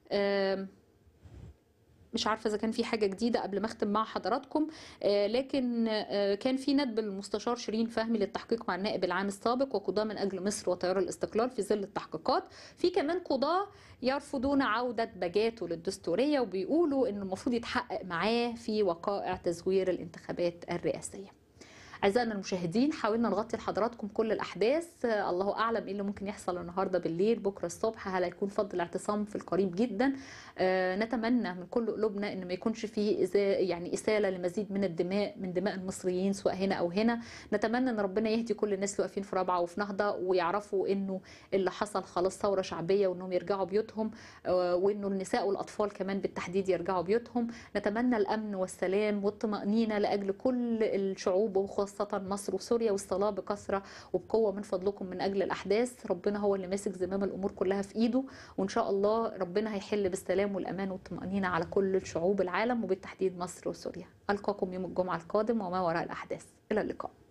مش عارفه اذا كان في حاجه جديده قبل ما اختم مع حضراتكم لكن كان في ندب المستشار شيرين فهمي للتحقيق مع النائب العام السابق وقضاه من اجل مصر وتيار الاستقلال في ظل التحقيقات في كمان قضاه يرفضون عوده بجاته للدستوريه وبيقولوا انه المفروض يتحقق معاه في وقائع تزوير الانتخابات الرئاسيه اعزائنا المشاهدين حاولنا نغطي لحضراتكم كل الاحداث الله اعلم ايه اللي ممكن يحصل النهارده بالليل بكره الصبح هل هيكون فض الاعتصام في القريب جدا آه نتمنى من كل قلوبنا ان ما يكونش فيه يعني اساله لمزيد من الدماء من دماء المصريين سواء هنا او هنا نتمنى ان ربنا يهدي كل الناس اللي واقفين في رابعه وفي نهضه ويعرفوا انه اللي حصل خلاص ثوره شعبيه وانهم يرجعوا بيوتهم آه وانه النساء والاطفال كمان بالتحديد يرجعوا بيوتهم نتمنى الامن والسلام والطمانينه لاجل كل الشعوب وخاصه خاصة مصر وسوريا والصلاة بكثرة وبقوة من فضلكم من أجل الأحداث ربنا هو اللي ماسك زمام الأمور كلها في إيده وإن شاء الله ربنا هيحل بالسلام والأمان والطمأنينة على كل الشعوب العالم وبالتحديد مصر وسوريا ألقاكم يوم الجمعة القادم وما وراء الأحداث إلى اللقاء